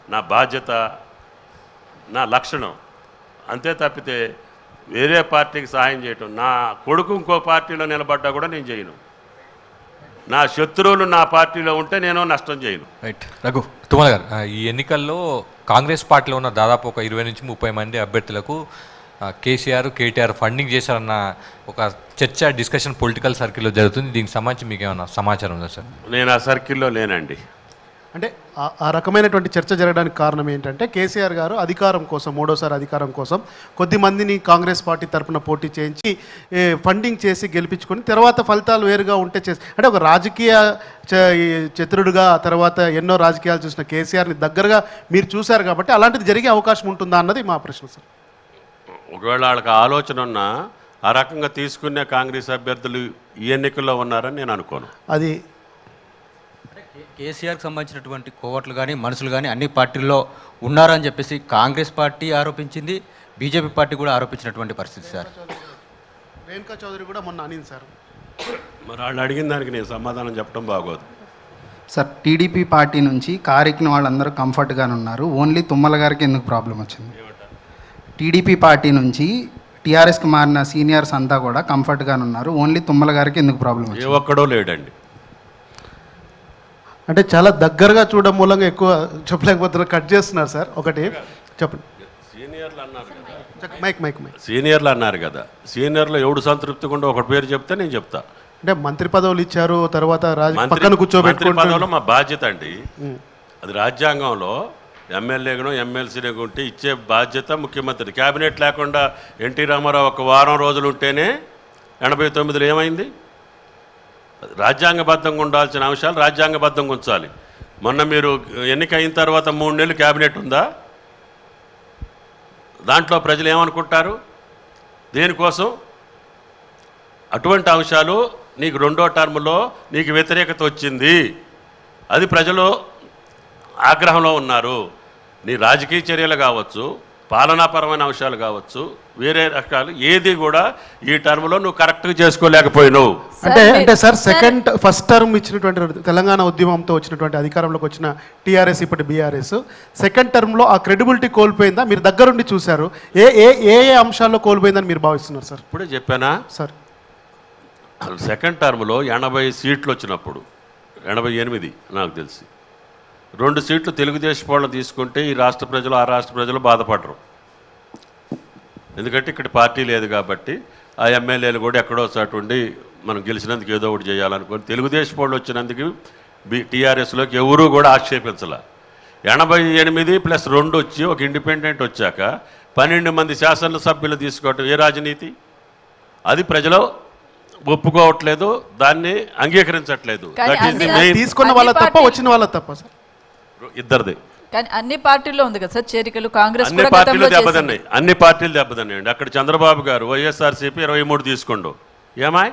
నా బాధ్యత నా లక్షణం అంతే తప్పితే వేరే పార్టీకి సహాయం చేయటం నా కొడుకు ఇంకో పార్టీలో నిలబడ్డా కూడా నేను చేయను నా శత్రువులు నా పార్టీలో ఉంటే నేను నష్టం చేయను రైట్ రఘు తుమ్మల గారు ఆ, ఈ ఎన్నికల్లో కాంగ్రెస్ పార్టీలో ఉన్న దాదాపు ఒక ఇరవై నుంచి ముప్పై మంది అభ్యర్థులకు ఆ, కేసీఆర్ కేటీఆర్ ఫండింగ్ చేశారన్న ఒక చర్చ డిస్కషన్ పొలిటికల్ సర్కిల్లో జరుగుతుంది దీనికి సంబంధించి మీకు ఏమైనా సమాచారం ఉందా సార్ నేను ఆ సర్కిల్లో లేనండి అంటే ఆ- ఆ రకమైనటువంటి చర్చ జరగడానికి కారణం ఏంటంటే కేసీఆర్ గారు అధికారం కోసం మూడోసారి అధికారం కోసం కొద్ది మందిని కాంగ్రెస్ పార్టీ తరపున పోటీ చేయించి ఏ, ఫండింగ్ చేసి గెలిపించుకొని తర్వాత ఫలితాలు వేరుగా ఉంటే చేసి అంటే ఒక రాజకీయ చ- ఈ చతురుడుగా తర్వాత ఎన్నో రాజకీయాలు చూసిన కేసీఆర్ని దగ్గరగా మీరు చూశారు కాబట్టి అలాంటిది జరిగే అవకాశం ఉంటుందా అన్నది మా ప్రశ్న సార్ ఒకవేళ వాళ్ళకి ఆలోచన ఉన్నా ఆ రకంగా తీసుకునే కాంగ్రెస్ అభ్యర్థులు ఈ ఎన్నికల్లో ఉన్నారని నేను అనుకోను అది కేసీఆర్కి సంబంధించినటువంటి కోవట్లు కానీ మనుషులు కానీ అన్ని పార్టీల్లో ఉన్నారని చెప్పేసి కాంగ్రెస్ పార్టీ ఆరోపించింది బీజేపీ పార్టీ కూడా ఆరోపించినటువంటి పరిస్థితి సార్ రేణుకా చౌదరి కూడా మొన్న అనింది సార్ మరి వాళ్ళు అడిగిన దానికి నేను సమాధానం చెప్పడం బాగోదు సార్ టీడీపీ పార్టీ నుంచి కారెక్కిన వాళ్ళందరూ కంఫర్ట్గానే ఉన్నారు ఓన్లీ తుమ్మల గారికి ఎందుకు ప్రాబ్లం వచ్చింది టీడీపీ పార్టీ నుంచి టీఆర్ఎస్కి మారిన సీనియర్స్ అంతా కూడా కంఫర్ట్గానే ఉన్నారు ఓన్లీ తుమ్మల గారికి ఎందుకు ప్రాబ్లం ఏ వచ్చింది ఒక్కడో లేడండి అంటే చాలా దగ్గరగా చూడడం మూలంగా ఎక్కువ చెప్పలేకపోతున్నారు కట్ చేస్తున్నారు సార్ ఒకటి చెప్పండి సీనియర్లు అన్నారు కదా మైక్ మైక్ మైక్ సీనియర్లు అన్నారు కదా సీనియర్లు ఎవడు సంతృప్తిగా ఉండే ఒకటి పేరు చెప్తే నేను చెప్తా అంటే మంత్రి పదవులు ఇచ్చారు తర్వాత రాజ మంత్రి- పక్కన మంత్రి కూర్చోబెట్టుకుంటూ పదవిలో మా బాధ్యత అండి ఉం. అది రాజ్యాంగంలో ఎమ్మెల్యేగానో ఎమ్మెల్సీగా ఉంటే ఇచ్చే బాధ్యత ముఖ్యమంత్రి క్యాబినెట్ లేకుండా ఎన్టీ రామారావు ఒక వారం రోజులు ఉంటేనే ఎనభై తొమ్మిదిలో ఏమైంది రాజ్యాంగబద్ధంగా ఉండాల్సిన అంశాలు రాజ్యాంగబద్ధంగా ఉంచాలి మొన్న మీరు ఎన్నిక అయిన తర్వాత మూడు నెలలు క్యాబినెట్ ఉందా దాంట్లో ప్రజలు ఏమనుకుంటారు దేనికోసం అటువంటి అంశాలు నీకు రెండో టర్మ్లో నీకు వ్యతిరేకత వచ్చింది అది ప్రజలు ఆగ్రహంలో ఉన్నారు నీ రాజకీయ చర్యలు కావచ్చు పాలనాపరమైన అంశాలు కావచ్చు వేరే రకాలు ఏది కూడా ఈ టర్మ్లో నువ్వు కరెక్ట్గా చేసుకోలేకపోయినావు అంటే అంటే సార్ సెకండ్ ఫస్ట్ టర్మ్ ఇచ్చినటువంటి తెలంగాణ ఉద్యమంతో వచ్చినటువంటి అధికారంలోకి వచ్చిన టీఆర్ఎస్ ఇప్పటి బీఆర్ఎస్ సెకండ్ టర్మ్లో ఆ క్రెడిబిలిటీ కోల్పోయిందా మీరు దగ్గరుండి చూశారు ఏ ఏ ఏ ఏ అంశాల్లో కోల్పోయిందని మీరు భావిస్తున్నారు సార్ ఇప్పుడే చెప్పానా సార్ సెకండ్ టర్మ్లో ఎనభై సీట్లు వచ్చినప్పుడు ఎనభై ఎనిమిది నాకు తెలిసి రెండు సీట్లు తెలుగుదేశం వాళ్ళని తీసుకుంటే ఈ రాష్ట్ర ప్రజలు ఆ రాష్ట్ర ప్రజలు బాధపడరు ఎందుకంటే ఇక్కడ పార్టీ లేదు కాబట్టి ఆ ఎమ్మెల్యేలు కూడా ఎక్కడో చోటు ఉండి మనం గెలిచినందుకు ఏదో ఒకటి చేయాలనుకొని తెలుగుదేశం వాళ్ళు వచ్చినందుకు బి టీఆర్ఎస్లోకి ఎవరూ కూడా ఆక్షేపించాల ఎనభై ఎనిమిది ప్లస్ రెండు వచ్చి ఒక ఇండిపెండెంట్ వచ్చాక పన్నెండు మంది శాసనసభ్యులు తీసుకోవటం ఏ రాజనీతి అది ప్రజలు ఒప్పుకోవట్లేదు దాన్ని అంగీకరించట్లేదు కానీ That is the అన్ని- main- తీసుకున్న వాళ్ళ తప్ప వచ్చిన వాళ్ళ తప్ప సార్ ఇద్దరిది కానీ అన్ని పార్టీల్లో ఉంది కదా సార్ చేరికలు కాంగ్రెస్ అన్ని కూడా పార్టీలు గతంలో చేసింది. దెబ్బతిన్నాయి అన్ని పార్టీలు దెబ్బతిన్నాయండి అక్కడ చంద్రబాబు గారు వైఎస్ఆర్సీపీ ఇరవై మూడు తీసుకోండు ఏమాయ్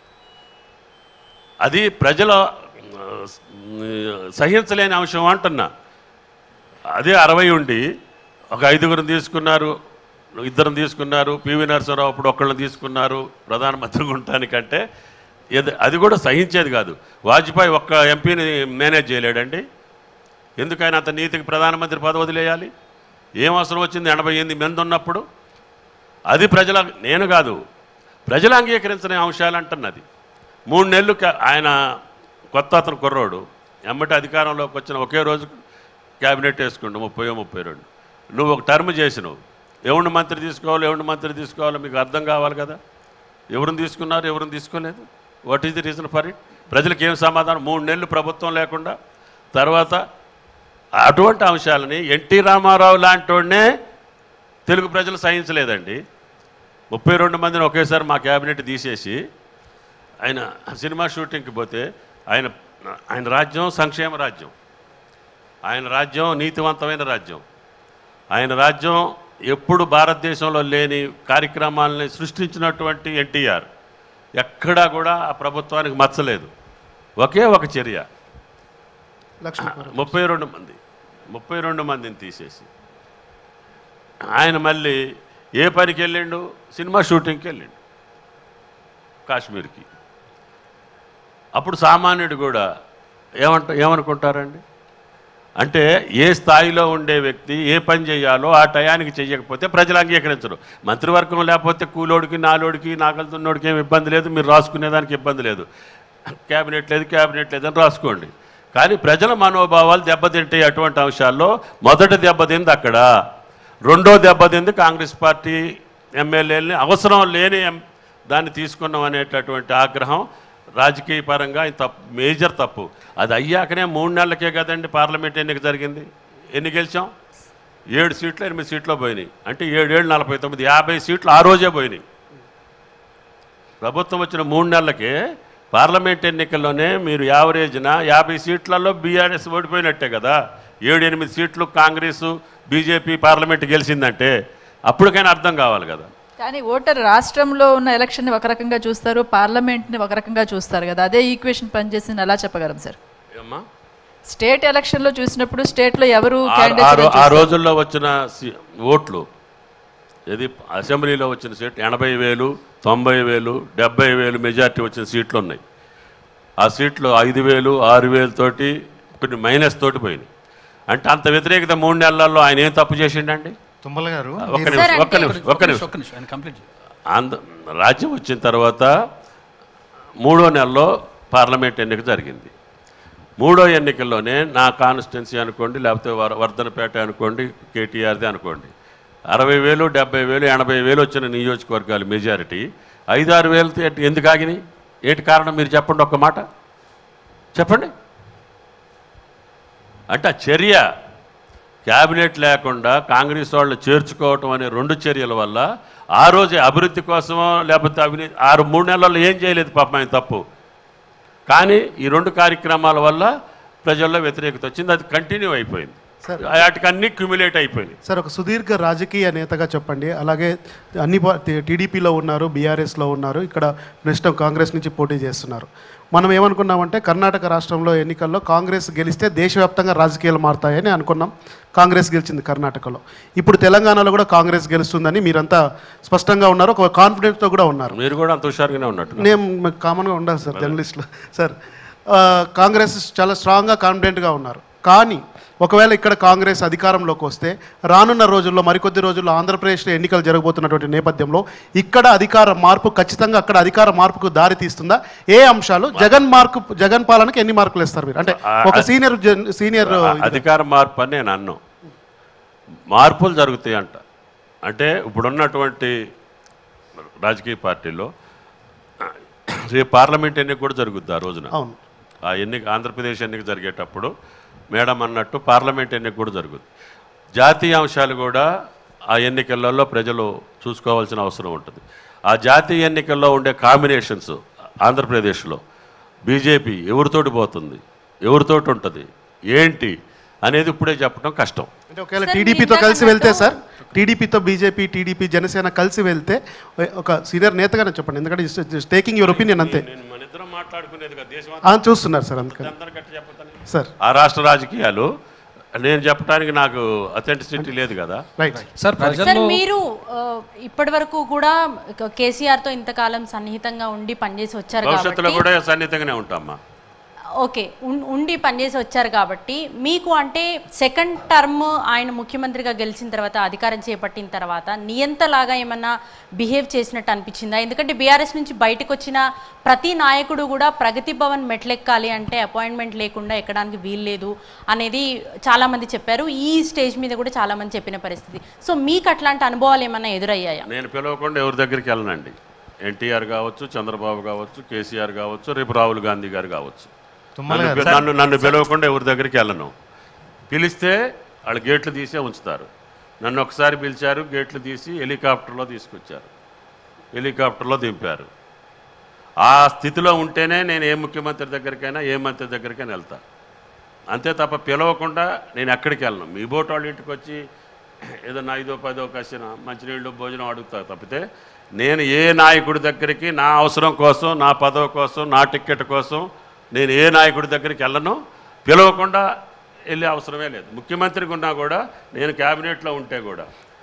అది ప్రజల ఆ, సహించలేని అంశం అంటున్నా అదే అరవై ఉండి ఒక ఐదుగురిని తీసుకున్నారు ఇద్దరిని తీసుకున్నారు పివి నరసింహరావు అప్పుడు ఒకళ్ళని తీసుకున్నారు ప్రధానమంత్రిగా ఉండటానికంటే ఇది అది కూడా సహించేది కాదు వాజ్పేయి ఒక్క ఎంపీని మేనేజ్ చేయలేడండి ఎందుకు ఆయన అంత నీతికి ప్రధానమంత్రి పదవి వదిలేయాలి ఏం అవసరం వచ్చింది ఎనభై ఎనిమిది మంది ఉన్నప్పుడు అది ప్రజల నేను కాదు ప్రజలు అంగీకరించిన అంశాలు అంటున్నది మూడు నెలలు కా- ఆయన కొత్త అతను కుర్రోడు ఎమ్మటి అధికారంలోకి వచ్చిన ఒకే రోజు క్యాబినెట్ వేసుకుండు ముప్పై ముప్పై రెండు నువ్వు ఒక టర్మ్ చేసినావు ఎవరిని మంత్రి తీసుకోవాలి ఎవరిని మంత్రి తీసుకోవాలో మీకు అర్థం కావాలి కదా ఎవరిని తీసుకున్నారు ఎవరిని తీసుకోలేదు what is the reason for it ప్రజలకు ఏం సమాధానం మూడు నెలలు ప్రభుత్వం లేకుండా తర్వాత అటువంటి అంశాలని ఎన్టీ రామారావు లాంటి వాడినే తెలుగు ప్రజలు సహించలేదండి ముప్పై రెండు మందిని ఒకేసారి మా క్యాబినెట్ తీసేసి ఆయన సినిమా షూటింగ్కి పోతే ఆయన ఆయన రాజ్యం సంక్షేమ రాజ్యం ఆయన రాజ్యం నీతివంతమైన రాజ్యం ఆయన రాజ్యం ఎప్పుడు భారతదేశంలో లేని కార్యక్రమాలని సృష్టించినటువంటి ఎన్టీఆర్ ఎక్కడా కూడా ఆ ప్రభుత్వానికి మచ్చలేదు ఒకే ఒక చర్య లక్ష్మీపురం. ముప్పై రెండు మంది ముప్పై రెండు మందిని తీసేసి ఆయన మళ్ళీ ఏ పనికి వెళ్ళిండు సినిమా షూటింగ్కి వెళ్ళిండు కాశ్మీర్కి అప్పుడు సామాన్యుడు కూడా ఏమంట ఏమనుకుంటారండి అంటే ఏ స్థాయిలో ఉండే వ్యక్తి ఏ పని చేయాలో ఆ టయానికి చేయకపోతే ప్రజలు అంగీకరించరు మంత్రివర్గం లేకపోతే కూలోడికి నాలోడికి నాగలుతున్నోడికి ఏమి ఇబ్బంది లేదు మీరు రాసుకునేదానికి ఇబ్బంది లేదు క్యాబినెట్ లేదు క్యాబినెట్ లేదని రాసుకోండి కానీ ప్రజల మనోభావాలు దెబ్బతింటాయి అటువంటి అంశాల్లో మొదటి దెబ్బతింది అక్కడ రెండో దెబ్బతింది కాంగ్రెస్ పార్టీ ఎమ్మెల్యేలని అవసరం లేని ఎం- దాన్ని తీసుకున్నాం అనేటటువంటి ఆగ్రహం రాజకీయ పరంగా ఇది తప్పు మేజర్ తప్పు అది అయ్యాకనే మూడు నెలలకే కదండి పార్లమెంట్ ఎన్నిక జరిగింది ఎన్ని గెలిచాం ఏడు సీట్లు ఎనిమిది సీట్లు పోయినాయి అంటే ఏడేళ్ళు నలభై తొమ్మిది యాభై సీట్లు ఆ రోజే పోయినాయి ప్రభుత్వం వచ్చిన మూడు నెలలకే పార్లమెంట్ ఎన్నికల్లోనే మీరు యావరేజ్న యాభై సీట్లలో బీఆర్ఎస్ ఓడిపోయినట్టే కదా ఏడు ఎనిమిది సీట్లు కాంగ్రెస్ బీజేపీ పార్లమెంట్ గెలిచిందంటే అప్పటికైనా అర్థం కావాలి కదా కానీ ఓటర్ రాష్ట్రంలో ఉన్న ఎలక్షన్ని ఒక రకంగా చూస్తారు పార్లమెంట్ని ఒక రకంగా చూస్తారు కదా అదే ఈక్వేషన్ పనిచేసింది ఎలా చెప్పగలం సార్ ఏమ్మా స్టేట్ ఎలక్షన్లో చూసినప్పుడు స్టేట్లో ఎవరు ఆ- ఆ candidate రో- ఆ చూస్తారు? రోజుల్లో వచ్చిన సి- ఓట్లు ఇది అసెంబ్లీలో వచ్చిన సీట్ ఎనభై వేలు తొంభై వేలు డెబ్బై వేలు మెజార్టీ వచ్చిన సీట్లు ఉన్నాయి ఆ సీట్లు ఐదు వేలు ఆరు వేలు తోటి కొన్ని మైనస్ తోటి పోయినాయి అంటే అంత వ్యతిరేకత మూడు నెలల్లో ఆయన ఏం తప్పు చేసిండండి తుమ్మల గారు ఒక్క మీరు- నిమిషం ఒక్క నిమిషం ఒక్క ఒక్క నిమిషం ఒక్క నిమిషం ఆయన కంప్లీట్ ఆంధ్ర రాజ్యం వచ్చిన తర్వాత మూడో నెలలో పార్లమెంట్ ఎన్నిక జరిగింది మూడో ఎన్నికల్లోనే నా కాన్స్టిట్యున్సీ అనుకోండి లేకపోతే వర వర్ధనపేట అనుకోండి కేటీఆర్ది అనుకోండి అరవై వేలు డెబ్బై వేలు ఎనభై వేలు వచ్చిన నియోజకవర్గాలు మెజారిటీ ఐదారు వేలతో ఎట్- ఎందుకు ఆగినాయి ఏంటి కారణం మీరు చెప్పండి ఒక్క మాట చెప్పండి అంటే ఆ చర్య క్యాబినెట్ లేకుండా కాంగ్రెస్ వాళ్ళు చేర్చుకోవటం అనే రెండు చర్యల వల్ల ఆ రోజే అభివృద్ధి కోసమో లేకపోతే అవినీతి ఆరు మూడు నెలల్లో ఏం చేయలేదు పాపం ఆయన తప్పు కానీ ఈ రెండు కార్యక్రమాల వల్ల ప్రజల్లో వ్యతిరేకత వచ్చింది అది కంటిన్యూ అయిపోయింది వాటికి అన్ని క్యుములేట్ అయిపోయింది సార్ ఒక సుదీర్ఘ రాజకీయ నేతగా చెప్పండి అలాగే అన్ని టీడీపీలో ఉన్నారు బీఆర్ఎస్లో ఉన్నారు ఇక్కడ నెక్స్ట్ కాంగ్రెస్ నుంచి పోటీ చేస్తున్నారు మనం ఏమనుకున్నామంటే కర్ణాటక రాష్ట్రంలో ఎన్నికల్లో కాంగ్రెస్ గెలిస్తే దేశవ్యాప్తంగా రాజకీయాలు మారుతాయని అనుకున్నాం కాంగ్రెస్ గెలిచింది కర్ణాటకలో ఇప్పుడు తెలంగాణలో కూడా కాంగ్రెస్ గెలుస్తుందని మీరంతా స్పష్టంగా ఉన్నారు ఒక కాన్ఫిడెన్స్తో కూడా ఉన్నారు మీరు కూడా అంత హుషారుగానే ఉన్నట్టు నేను కామన్గా ఉండాలి సార్ జర్నలిస్టులు సార్ ఆ, కాంగ్రెస్ చాలా స్ట్రాంగ్గా కాన్ఫిడెంట్గా ఉన్నారు కానీ ఒకవేళ ఇక్కడ కాంగ్రెస్ అధికారంలోకి వస్తే రానున్న రోజుల్లో మరికొద్ది రోజుల్లో ఆంధ్రప్రదేశ్లో ఎన్నికలు జరగబోతున్నటువంటి నేపథ్యంలో ఇక్కడ అధికార మార్పు ఖచ్చితంగా అక్కడ అధికార మార్పుకు దారి తీస్తుందా ఏ అంశాలు జగన్ మార్కు జగన్ పాలనకి ఎన్ని మార్కులు ఇస్తారు మీరు అంటే ఒక సీనియర్ జన్- సీనియర్ అధికార మార్పు అని నేను అన్ను మార్పులు జరుగుతాయి అంట అంటే ఇప్పుడున్నటువంటి రాజకీయ పార్టీల్లో రేపు పార్లమెంట్ ఎన్నిక కూడా జరుగుద్ది ఆ రోజున అవును. ఆ ఎన్నిక ఆంధ్రప్రదేశ్ ఎన్నిక జరిగేటప్పుడు మేడం అన్నట్టు పార్లమెంట్ ఎన్నిక కూడా జరుగుద్ది జాతీయ అంశాలు కూడా ఆ ఎన్నికలలో ప్రజలు చూసుకోవాల్సిన అవసరం ఉంటుంది ఆ జాతీయ ఎన్నికల్లో ఉండే కాంబినేషన్స్ ఆంధ్రప్రదేశ్లో బీజేపీ ఎవరితోటి పోతుంది ఎవరితోటి ఉంటుంది ఏంటి అనేది ఇప్పుడే చెప్పడం కష్టం అంటే ఒకవేళ టీడీపీతో కలిసి వెళ్తే సార్ టీడీపీతో బీజేపీ టీడీపీ జనసేన కలిసి వెళ్తే ఒక సీనియర్ నేతగానే చెప్పండి ఎందుకంటే టేకింగ్ యువర్ ఒపీనియన్ అంతే మన ఇద్దరం మాట్లాడుకునేది కదా దేశం ఆ, చూస్తున్నారు సార్ అందుకని సార్ ఆ రాష్ట్ర రాజకీయాలు నేను చెప్పడానికి నాకు అథెంటిసిటీ లేదు కదా రైట్ సార్ సార్ మీరు ఇప్పటి వరకు కూడా కేసీఆర్ తో ఇంతకాలం సన్నిహితంగా ఉండి పనిచేసి వచ్చారు భవిష్యత్తులో కాబట్టి కూడా సన్నిహితంగానే ఉంటామ్మా ఓకే ఉన్- ఉండి పనిచేసి వచ్చారు కాబట్టి మీకు అంటే సెకండ్ టర్మ్ ఆయన ముఖ్యమంత్రిగా గెలిచిన తర్వాత అధికారం చేపట్టిన తర్వాత నియంతలాగా ఏమన్నా బిహేవ్ చేసినట్టు అనిపించిందా ఎందుకంటే బీఆర్ఎస్ నుంచి బయటకు వచ్చిన ప్రతి నాయకుడు కూడా ప్రగతి భవన్ మెట్లెక్కాలి అంటే అపాయింట్మెంట్ లేకుండా ఎక్కడానికి వీల్లేదు అనేది చాలామంది చెప్పారు ఈ స్టేజ్ మీద కూడా చాలామంది చెప్పిన పరిస్థితి సో మీకు అట్లాంటి అనుభవాలు ఏమన్నా ఎదురయ్యాయా నేను పిలవకుండా ఎవరి దగ్గరికి వెళ్ళనండి ఎన్టీఆర్ కావచ్చు చంద్రబాబు కావచ్చు కేసీఆర్ కావచ్చు రేపు రాహుల్ గాంధీ గారు కావచ్చు తుమ్మల నన్ను గారు, పి- నన్ను నన్ను పిలవకుండా ఎవరి దగ్గరికి వెళ్ళను పిలిస్తే వాళ్ళు గేట్లు తీసే ఉంచుతారు నన్ను ఒకసారి పిలిచారు గేట్లు తీసి హెలికాప్టర్లో తీసుకొచ్చారు హెలికాప్టర్లో దింపారు ఆ స్థితిలో ఉంటేనే నేను ఏ ముఖ్యమంత్రి దగ్గరికైనా ఏ మంత్రి దగ్గరికైనా వెళ్తా అంతే తప్ప పిలవకుండా నేను ఎక్కడికి వెళ్ళను మీ బోట్ వాళ్ళ ఇంటికి వచ్చి ఏదన్నా ఐదో పదో కసిన మంచినీళ్ళు భోజనం అడుగుతా తప్పితే నేను ఏ నాయకుడి దగ్గరికి నా అవసరం కోసం నా పదవి కోసం నా టిక్కెట్ కోసం నేను ఏ నాయకుడి దగ్గరికి వెళ్ళను పిలవకుండా వెళ్ళే అవసరమే లేదు ముఖ్యమంత్రికి ఉన్నా కూడా నేను క్యాబినెట్లో ఉంటే కూడా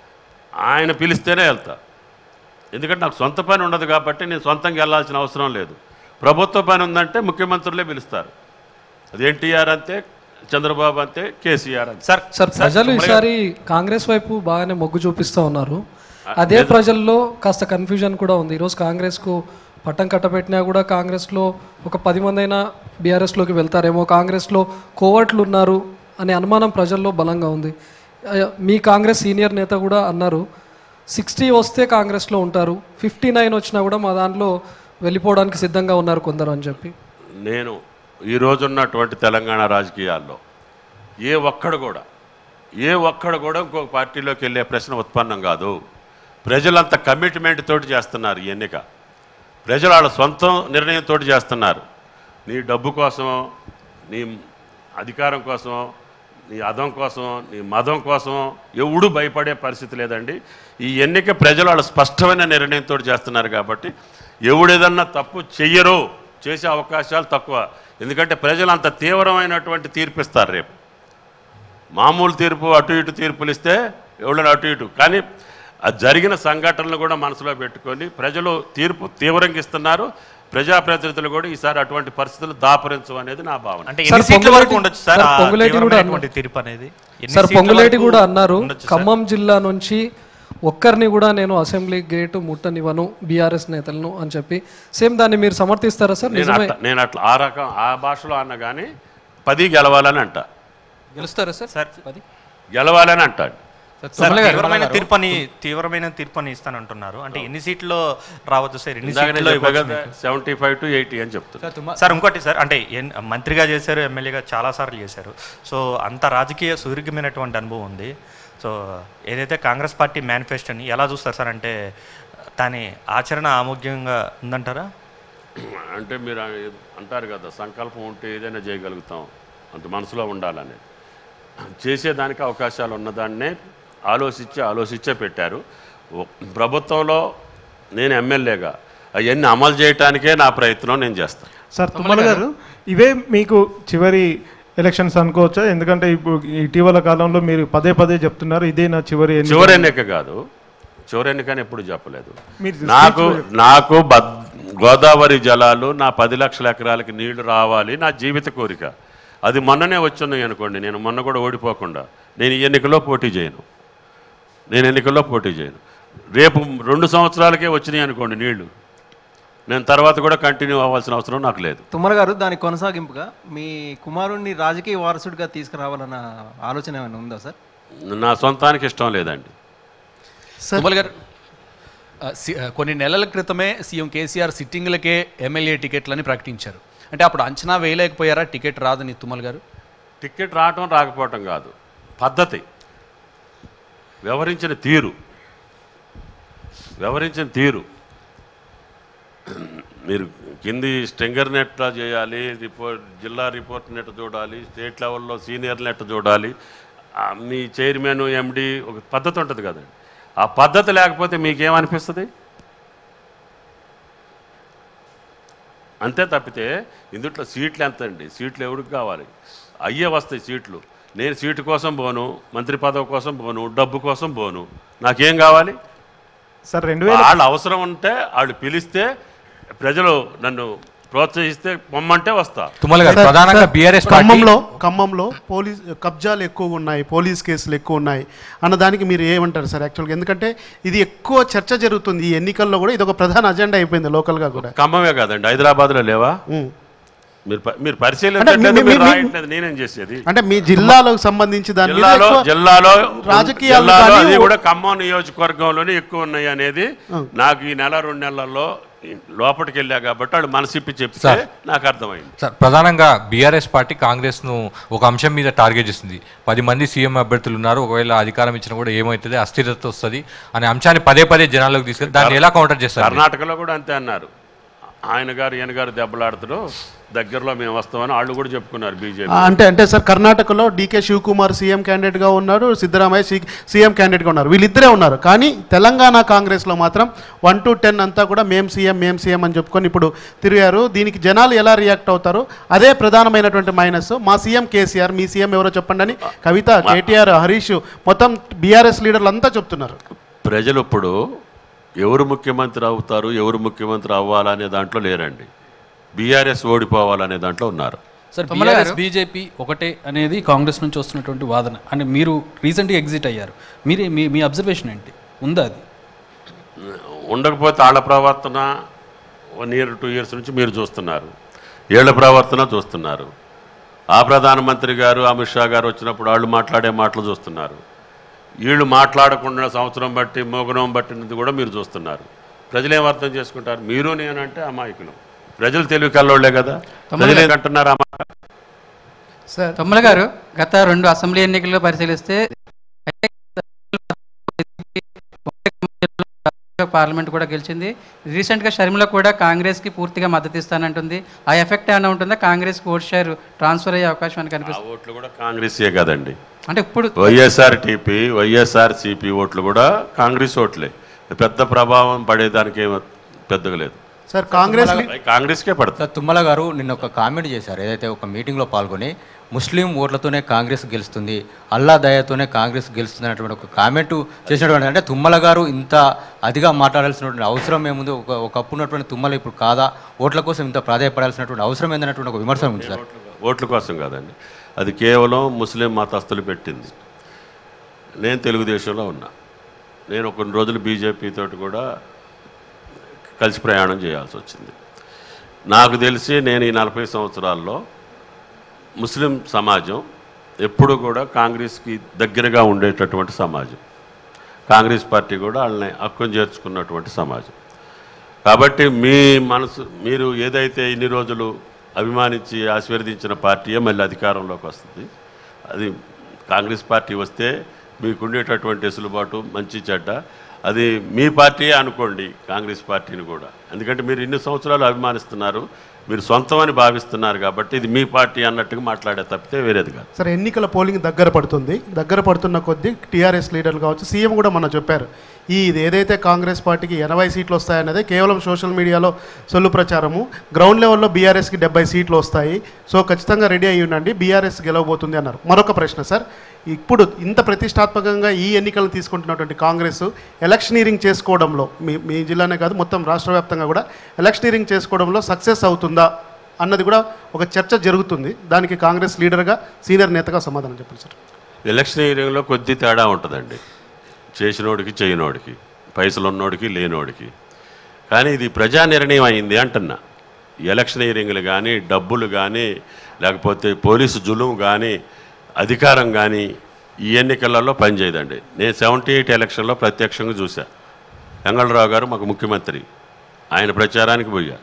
ఆయన పిలిస్తేనే వెళ్తా ఎందుకంటే నాకు సొంత పని ఉండదు కాబట్టి నేను సొంతంగా వెళ్ళాల్సిన అవసరం లేదు ప్రభుత్వ పని ఉందంటే ముఖ్యమంత్రులే పిలుస్తారు అది ఎన్టీఆర్ అంతే చంద్రబాబు అంతే కేసీఆర్ అంతే సార్ సార్ ప్రజలు ఈసారి కాంగ్రెస్ వైపు బాగానే మొగ్గు చూపిస్తూ ఉన్నారు అదే నిజం. ప్రజల్లో కాస్త కన్ఫ్యూజన్ కూడా ఉంది ఈరోజు కాంగ్రెస్కు పట్టం కట్టబెట్టినా కూడా కాంగ్రెస్లో ఒక పది మంది అయినా బీఆర్ఎస్లోకి వెళ్తారేమో కాంగ్రెస్లో కోవట్లు ఉన్నారు అనే అనుమానం ప్రజల్లో బలంగా ఉంది ఆ, మీ కాంగ్రెస్ సీనియర్ నేత కూడా అన్నారు సిక్స్టీ వస్తే కాంగ్రెస్లో ఉంటారు ఫిఫ్టీ నైన్ వచ్చినా కూడా మా దాంట్లో వెళ్ళిపోవడానికి సిద్ధంగా ఉన్నారు కొందరు అని చెప్పి నేను ఈ రోజున్నటువంటి తెలంగాణ రాజకీయాల్లో ఏ ఒక్కడు కూడా ఏ ఒక్కడు కూడా ఇంకొక పార్టీలోకి వెళ్ళే ప్రశ్న ఉత్పన్నం కాదు ప్రజలంత కమిట్మెంట్ తోటి చేస్తున్నారు ఈ ఎన్నిక ప్రజలు వాళ్ళ సొంత నిర్ణయంతో చేస్తున్నారు నీ డబ్బు కోసమో నీ అధికారం కోసమో నీ అదం కోసం నీ మదం కోసం ఎవడు భయపడే పరిస్థితి లేదండి ఈ ఎన్నిక ప్రజలు వాళ్ళ స్పష్టమైన నిర్ణయంతో చేస్తున్నారు కాబట్టి ఎవడేదన్నా తప్పు చెయ్యరు చేసే అవకాశాలు తక్కువ ఎందుకంటే ప్రజలు అంత తీవ్రమైనటువంటి తీర్పు ఇస్తారు రేపు మామూలు తీర్పు అటు ఇటు తీర్పులు ఇస్తే ఎవడైనా అటు ఇటు కానీ ఆ జరిగిన సంఘటనలు కూడా మనసులో పెట్టుకొని ప్రజలు తీర్పు తీవ్రంగా ఇస్తున్నారు ప్రజాప్రతినిధులు కూడా ఈసారి అటువంటి పరిస్థితులు దాపరించవు అనేది నా భావన అంటే ఎన్ని సీట్ల వరకు ఉండొచ్చు సార్ ఆ తీవ్రమైనటువంటి తీర్పు అనేది ఎన్ని సార్ సీట్ల పొంగులేటి వరకు కూడా అన్నారు ఉండొచ్చు సార్? ఖమ్మం జిల్లా నుంచి ఒక్కరిని కూడా నేను అసెంబ్లీ గేటు ముట్టనివ్వను బీఆర్ఎస్ నేతలను అని చెప్పి సేమ్ దాన్ని మీరు సమర్థిస్తారా సార్ నేను నిజమే అట్లా నేను అట్లా ఆ రకం ఆ భాషలో అన్న కానీ పది గెలవాలని అంట గెలుస్తారా సార్ సార్ పది గెలవాలని అంటాడు సార్ తీవ్రమైన తీర్పని తీవ్రమైన తీర్పని ఇస్తానంటున్నారు అంటే ఎన్ని సీట్లు రావచ్చు సార్ ఎన్ని ఇందాక నేను సీట్లు చెప్పా ఇవ్వచ్చు కదా, మీకు? 75 to 80 అని చెప్తున్నా. సార్ ఇంకోటి సార్ అంటే ఎన్- మంత్రిగా చేశారు ఎమ్మెల్యేగా చాలా సార్లు చేశారు సో అంత రాజకీయ సుదీర్ఘమైనటువంటి అనుభవం ఉంది సో ఏదైతే కాంగ్రెస్ పార్టీ మేనిఫెస్టోని ఎలా చూస్తారు సార్ అంటే దాని ఆచరణ ఆమోగ్యంగా ఉందంటారా అంటే మీరు అంటారు కదా సంకల్పం ఉంటే ఏదైనా చేయగలుగుతాం అంత మనసులో ఉండాలని చేసేదానికి అవకాశాలు ఉన్నదాన్నే ఆలోచించి ఆలోచించే పెట్టారు ఓ- ప్రభుత్వంలో నేను ఎమ్మెల్యేగా అవన్నీ అమలు చేయటానికే నా ప్రయత్నం నేను చేస్తాను సార్ తుమ్మల గారు ఇవే మీకు చివరి ఎలక్షన్స్ అనుకోవచ్చా ఎందుకంటే ఇప్పుడు ఇటీవల కాలంలో మీరు పదే పదే చెప్తున్నారు ఇదే నా చివరి ఎన్నిక. చివరి ఎన్నిక కాదు చివరి ఎన్నికని ఎప్పుడు చెప్పలేదు మీరు నాకు speech లో- నాకు బద్ గోదావరి జలాలు నా పది లక్షల ఎకరాలకి నీళ్లు రావాలి నా జీవిత కోరిక అది మొన్ననే వచ్చున్నాయి అనుకోండి నేను మొన్న కూడా ఓడిపోకుండా నేను ఈ ఎన్నికల్లో పోటీ చేయను నేను ఎన్నికల్లో పోటీ చేయను రేపు రెండు సంవత్సరాలకే వచ్చినాయి అనుకోండి నీళ్లు నేను తర్వాత కూడా కంటిన్యూ అవ్వాల్సిన అవసరం నాకు లేదు తుమ్మల గారు దానికి కొనసాగింపుగా మీ కుమారుణ్ణి రాజకీయ వారసుడిగా తీసుకురావాలన్న ఆలోచన ఏమైనా ఉందా సార్ నా సొంతానికి ఇష్టం లేదండి తుమ్మల్ గారు ఆ, సి- ఆ, కొన్ని నెలల క్రితమే సీఎం కేసీఆర్ సిట్టింగ్లకే ఎమ్మెల్యే టికెట్లని ప్రకటించారు అంటే అప్పుడు అంచనా వేయలేకపోయారా టికెట్ రాదని తుమ్మల్ గారు టికెట్ రావటం రాకపోవటం కాదు పద్ధతి వ్యవహరించిన తీరు వ్యవహరించిన తీరు మీరు కింది స్టెంగర్ నెట్లా చేయాలి రిపోర్ట్ జిల్లా రిపోర్ట్ నెట్ చూడాలి స్టేట్ లెవెల్లో సీనియర్ నెట్ చూడాలి ఆ, మీ చైర్మన్ ఎండి ఒక పద్ధతి ఉంటుంది కదండి ఆ పద్ధతి లేకపోతే మీకేమనిపిస్తుంది అంతే తప్పితే ఇందుట్లో సీట్లు ఎంత అండి సీట్లు ఎవరికి కావాలి అయ్యే వస్తాయి సీట్లు నేను సీటు కోసం పోను మంత్రి పదవి కోసం పోను డబ్బు కోసం పోను నాకేం కావాలి సార్ రెండు వేల వాళ్ళ అవసరం ఉంటే వాళ్ళు పిలిస్తే ప్రజలు నన్ను ప్రోత్సహిస్తే పొమ్మంటే వస్తా తుమ్మల గారు సార్, ప్రధానంగా సార్, బీఆర్ఎస్ పార్టీ ఖమ్మంలో ఖమ్మంలో పోలీస్ కబ్జాలు ఎక్కువ ఉన్నాయి పోలీస్ కేసులు ఎక్కువ ఉన్నాయి అన్నదానికి మీరు ఏమంటారు సార్ యాక్చువల్గా ఎందుకంటే ఇది ఎక్కువ చర్చ జరుగుతుంది ఈ ఎన్నికల్లో కూడా ఇది ఒక ప్రధాన అజెండా అయిపోయింది లోకల్గా కూడా ఖమ్మమే కాదండి హైదరాబాద్లో లేవా మీరు ప- మీరు అంటే పరిశీలించట్లేదు మీ- మీ- మీరు మీ- రాయట్లేదు నేనేం చేసేది అంటే మీ జిల్లాలకు సంబంధించి దాని మీద జిల్లాలో ఎక్కువ జిల్లాలో రాజకీయాలు జిల్లాలో కానీ అది కూడా ఖమ్మం నియోజకవర్గంలోనే ఎక్కువ ఉన్నాయి అనేది నాకు ఈ నెల రెండు నెలల్లో లోపలికి వెళ్ళా కాబట్టి వాళ్ళు మనసిప్పి చెప్తే సార్. నాకు అర్థమైంది సార్ ప్రధానంగా బీఆర్ఎస్ పార్టీ కాంగ్రెస్ను ఒక అంశం మీద టార్గెట్ చేస్తుంది పది మంది సీఎం అభ్యర్థులు ఉన్నారు ఒకవేళ అధికారం ఇచ్చినా కూడా ఏమవుతుంది అస్థిరత వస్తుంది అనే అంశాన్ని పదే పదే జనాల్లోకి తీసుకెళ్ళి దాన్ని ఎలా కౌంటర్ చేస్తారు మీరు? కర్ణాటకలో కూడా అంతే అన్నారు ఆయన గారు ఈయన గారు దెబ్బలాడుతాడు దగ్గరలో మేము వస్తామని వాళ్ళు కూడా చెప్పుకున్నారు బీజేపీ ఆ, అంటే అంటే సార్ కర్ణాటకలో డీకే శివకుమార్ సీఎం క్యాండిడేట్గా ఉన్నారు సిద్ధరామయ్య సి- సీఎం క్యాండిడేట్గా ఉన్నారు వీళ్ళిద్దరే ఉన్నారు కానీ తెలంగాణ కాంగ్రెస్లో మాత్రం వన్ టు టెన్ అంతా కూడా మేం సీఎం మేం సీఎం అని చెప్పుకొని ఇప్పుడు తిరిగారు దీనికి జనాలు ఎలా రియాక్ట్ అవుతారు అదే ప్రధానమైనటువంటి మైనస్ మా సీఎం కేసీఆర్ మీ సీఎం ఎవరో చెప్పండి అని కవిత కేటీఆర్ హరీష్ మొత్తం బీఆర్ఎస్ లీడర్లు అంతా చెప్తున్నారు ప్రజలు ఇప్పుడు ఎవరు ముఖ్యమంత్రి అవుతారు ఎవరు ముఖ్యమంత్రి అవ్వాలనే దాంట్లో లేరండి బీఆర్ఎస్ ఓడిపోవాలనే దాంట్లో ఉన్నారు sir Tummala BRS garu- BJP ఒకటే అనేది కాంగ్రెస్ నుంచి వస్తున్నటువంటి వాదన అంటే మీరు రీసెంట్గా ఎగ్జిట్ అయ్యారు మీరే మీ మీ అబ్జర్వేషన్ ఏంటి ఉందా అది ఉండకపోతే వాళ్ళ ప్రవర్తన వన్ ఇయర్ టూ ఇయర్స్ నుంచి మీరు చూస్తున్నారు ఏళ్ల ప్రవర్తన చూస్తున్నారు ఆ ప్రధానమంత్రి గారు అమిత్ షా గారు వచ్చినప్పుడు వాళ్ళు మాట్లాడే మాటలు చూస్తున్నారు వీళ్ళు మాట్లాడకుండా సంవత్సరం బట్టి మోగనం బట్టినది కూడా మీరు చూస్తున్నారు ప్రజలు ఏం అర్థం చేసుకుంటారు మీరు నేనంటే అమాయకులు ప్రజలు తెలివి కల్లోళ్లే కదా ప్రజలు ఏమంటున్నారు ఆ మాట తొమ్మల గారు గత రెండు అసెంబ్లీ ఎన్నికల్లో పరిశీలిస్తే పార్లమెంట్ కూడా గెలిచింది రీసెంట్గా షర్మిల కూడా కాంగ్రెస్కి పూర్తిగా మద్దతు ఇస్తానంటుంది ఆ ఎఫెక్ట్ ఏమైనా ఉంటుందా కాంగ్రెస్కి ఓట్ షేర్ ట్రాన్స్ఫర్ అయ్యే అవకాశం అని కనిపిస్తుంది ఓట్లు కూడా కాంగ్రెసే కదండి అంటే ఇప్పుడు వైఎస్ఆర్ టీపీ వైఎస్ఆర్ సిపి ఓట్లు కూడా కాంగ్రెస్ ఓట్లే పెద్ద ప్రభావం పడేదానికి ఏం పెద్దగా లేదు సార్ కాంగ్రెస్ కాంగ్రెస్కే పడుతుంది సార్ తుమ్మల గారు నిన్న ఒక కామెంట్ చేశారు ఏదైతే ఒక మీటింగ్లో పాల్గొని ముస్లిం ఓట్లతోనే కాంగ్రెస్ గెలుస్తుంది అల్లా దయతోనే కాంగ్రెస్ గెలుస్తుంది అనేటువంటి ఒక కామెంట్ చేసినటువంటి అంటే తుమ్మల గారు ఇంత అదిగా మాట్లాడాల్సినటువంటి అవసరం ఏముంది ఒక ఒకప్పుడు ఉన్నటువంటి తుమ్మల ఇప్పుడు కాదా ఓట్ల కోసం ఇంత ప్రాధాయపడాల్సినటువంటి అవసరం ఏందన్నటువంటి ఒక విమర్శ ఉంది సార్ ఓట్ల కోసం కాదండి అది కేవలం ముస్లిం మతస్థులు పెట్టింది నేను తెలుగుదేశంలో ఉన్నా నేను కొన్ని రోజులు బీజేపీ తోటి కూడా కలిసి ప్రయాణం చేయాల్సి వచ్చింది నాకు తెలిసి నేను ఈ నలభై సంవత్సరాల్లో ముస్లిం సమాజం ఎప్పుడు కూడా కాంగ్రెస్కి దగ్గరగా ఉండేటటువంటి సమాజం కాంగ్రెస్ పార్టీ కూడా వాళ్ళని హక్కును చేర్చుకున్నటువంటి సమాజం కాబట్టి మీ మనసు మీరు ఏదైతే ఇన్ని రోజులు అభిమానించి ఆశీర్వదించిన పార్టీయే మళ్ళీ అధికారంలోకి వస్తుంది అది కాంగ్రెస్ పార్టీ వస్తే మీకు ఉండేటటువంటి వెసులుబాటు మంచి చెడ్డ అది మీ పార్టీయే అనుకోండి కాంగ్రెస్ పార్టీని కూడా ఎందుకంటే మీరు ఇన్ని సంవత్సరాలు అభిమానిస్తున్నారు మీరు సొంతం అని భావిస్తున్నారు కాబట్టి ఇది మీ పార్టీ అన్నట్టుగా మాట్లాడే తప్పితే వేరేది కాదు సరే ఎన్నికల పోలింగ్ దగ్గర పడుతుంది దగ్గర పడుతున్న కొద్దీ టీఆర్ఎస్ లీడర్లు కావచ్చు సీఎం కూడా మొన్న చెప్పారు ఈ ఇది ఏదైతే కాంగ్రెస్ పార్టీకి ఎనభై సీట్లు వస్తాయన్నదే కేవలం సోషల్ మీడియాలో సొల్లు ప్రచారము గ్రౌండ్ లెవెల్లో బీఆర్ఎస్కి డెబ్బై సీట్లు వస్తాయి సో ఖచ్చితంగా రెడీ అయ్యి ఉండండి బీఆర్ఎస్ గెలవబోతుంది అన్నారు మరొక ప్రశ్న సార్ ఇప్పుడు ఇంత ప్రతిష్టాత్మకంగా ఈ ఎన్నికలను తీసుకుంటున్నటువంటి కాంగ్రెస్ ఎలక్షనీరింగ్ చేసుకోవడంలో మీ మీ జిల్లానే కాదు మొత్తం రాష్ట్ర వ్యాప్తంగా కూడా ఎలక్షనీరింగ్ చేసుకోవడంలో సక్సెస్ అవుతుందా అన్నది కూడా ఒక చర్చ జరుగుతుంది దానికి కాంగ్రెస్ లీడర్గా సీనియర్ నేతగా సమాధానం చెప్పండి సార్ ఎలక్షనీరింగ్లో కొద్ది తేడా ఉంటుందండి చేసినోడికి చేయనోడికి పైసలు ఉన్నోడికి లేనోడికి కానీ ఇది ప్రజా నిర్ణయం అయింది అంటున్నా ఎలక్షనీరింగ్లు కానీ డబ్బులు కానీ లేకపోతే పోలీసు జులుం కానీ అధికారం కానీ ఈ ఎన్నికలలో పనిచేయదండి నేను సెవెంటీ ఎయిట్ ఎలక్షన్లో ప్రత్యక్షంగా చూశా వెంగళరావు గారు మాకు ముఖ్యమంత్రి ఆయన ప్రచారానికి పోయా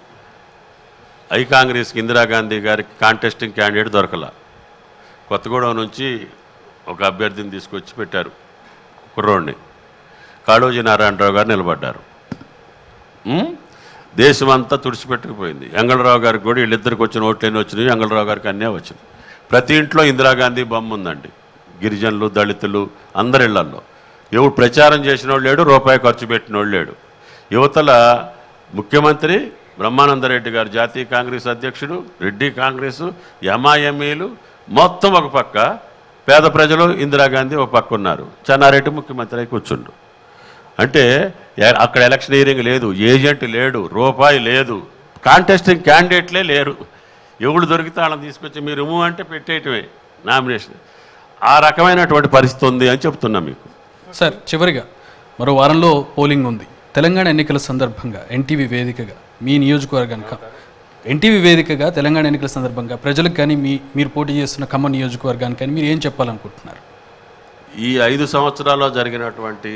ఐ కాంగ్రెస్కి ఇందిరాగాంధీ గారికి కాంటెస్టింగ్ క్యాండిడేట్ దొరకల కొత్తగూడెం నుంచి ఒక అభ్యర్థిని తీసుకొచ్చి పెట్టారు కుర్రోడిని కాళోజీ నారాయణరావు గారు నిలబడ్డారు ఉం? దేశమంతా తుడిచిపెట్టుకుపోయింది వెంగళరావు గారికి కూడా వీళ్ళిద్దరికి వచ్చిన ఓట్లు ఎన్ని వచ్చినాయి వెంగళరావు గారికి అన్నీ వచ్చినాయి ప్రతి ఇంట్లో ఇందిరాగాంధీ బొమ్మ ఉందండి గిరిజనులు దళితులు అందరి ఇళ్లల్లో ఎవడు ప్రచారం చేసిన వాళ్ళు లేడు రూపాయి ఖర్చు పెట్టిన వాళ్ళు లేడు యువతల ముఖ్యమంత్రి బ్రహ్మానందరెడ్డి గారు జాతీయ కాంగ్రెస్ అధ్యక్షుడు రెడ్డి కాంగ్రెస్ ఎంఐఎంఈలు మొత్తం ఒక పక్క పేద ప్రజలు ఇందిరాగాంధీ ఒక పక్క ఉన్నారు చెన్నారెడ్డి ముఖ్యమంత్రి అయి కూర్చుండు అంటే ఎ- అక్కడ ఎలక్షనీరింగ్ లేదు ఏజెంట్ లేడు రూపాయి లేదు కాంటెస్టింగ్ క్యాండిడేట్లే లేరు ఎవడు దొరికితే వాళ్ళని తీసుకొచ్చి మీరు ఉమ్ము అంటే పెట్టేయటమే నామినేషన్ ఆ రకమైనటువంటి పరిస్థితి ఉంది అని చెప్తున్నా మీకు సార్ చివరిగా మరో వారంలో పోలింగ్ ఉంది తెలంగాణ ఎన్నికల సందర్భంగా ఎన్టీవీ వేదికగా మీ నియోజకవర్గానికి ఎన్టీవీ వేదికగా తెలంగాణ ఎన్నికల సందర్భంగా ప్రజలకు కానీ మీ మీరు పోటీ చేస్తున్న ఖమ్మం నియోజకవర్గానికి కానీ మీరు ఏం చెప్పాలనుకుంటున్నారు ఈ ఐదు సంవత్సరాల్లో జరిగినటువంటి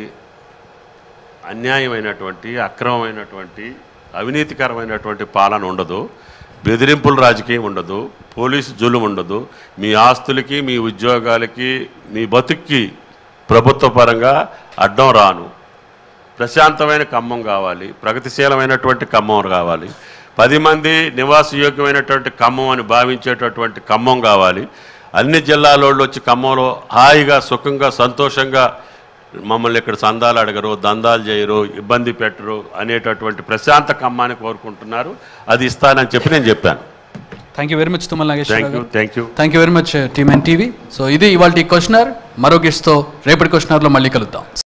అన్యాయమైనటువంటి అక్రమమైనటువంటి అవినీతికరమైనటువంటి పాలన ఉండదు బెదిరింపుల రాజకీయం ఉండదు పోలీసు జులుం ఉండదు మీ ఆస్తులకి మీ ఉద్యోగాలకి మీ బతుక్కి ప్రభుత్వ పరంగా అడ్డం రాను ప్రశాంతమైన ఖమ్మం కావాలి ప్రగతిశీలమైనటువంటి ఖమ్మం కావాలి పది మంది నివాసయోగ్యమైనటువంటి ఖమ్మం అని భావించేటటువంటి ఖమ్మం కావాలి అన్ని జిల్లాలోళ్ళు వచ్చి ఖమ్మంలో హాయిగా సుఖంగా సంతోషంగా మమ్మల్ని ఇక్కడ సందాలు అడగరు దందాలు చేయరు ఇబ్బంది పెట్టరు అనేటటువంటి ప్రశాంత ఖమ్మాన్ని కోరుకుంటున్నారు అది ఇస్తానని చెప్పి నేను చెప్పాను thank you very much Tummala thank you Nageswara thank you thank you very much team and TV so ఇది ఇవాళ క్వశ్చనర్ మరో గెస్ట్తో రేపటి క్వశ్చనర్లో మళ్ళీ కలుద్దాం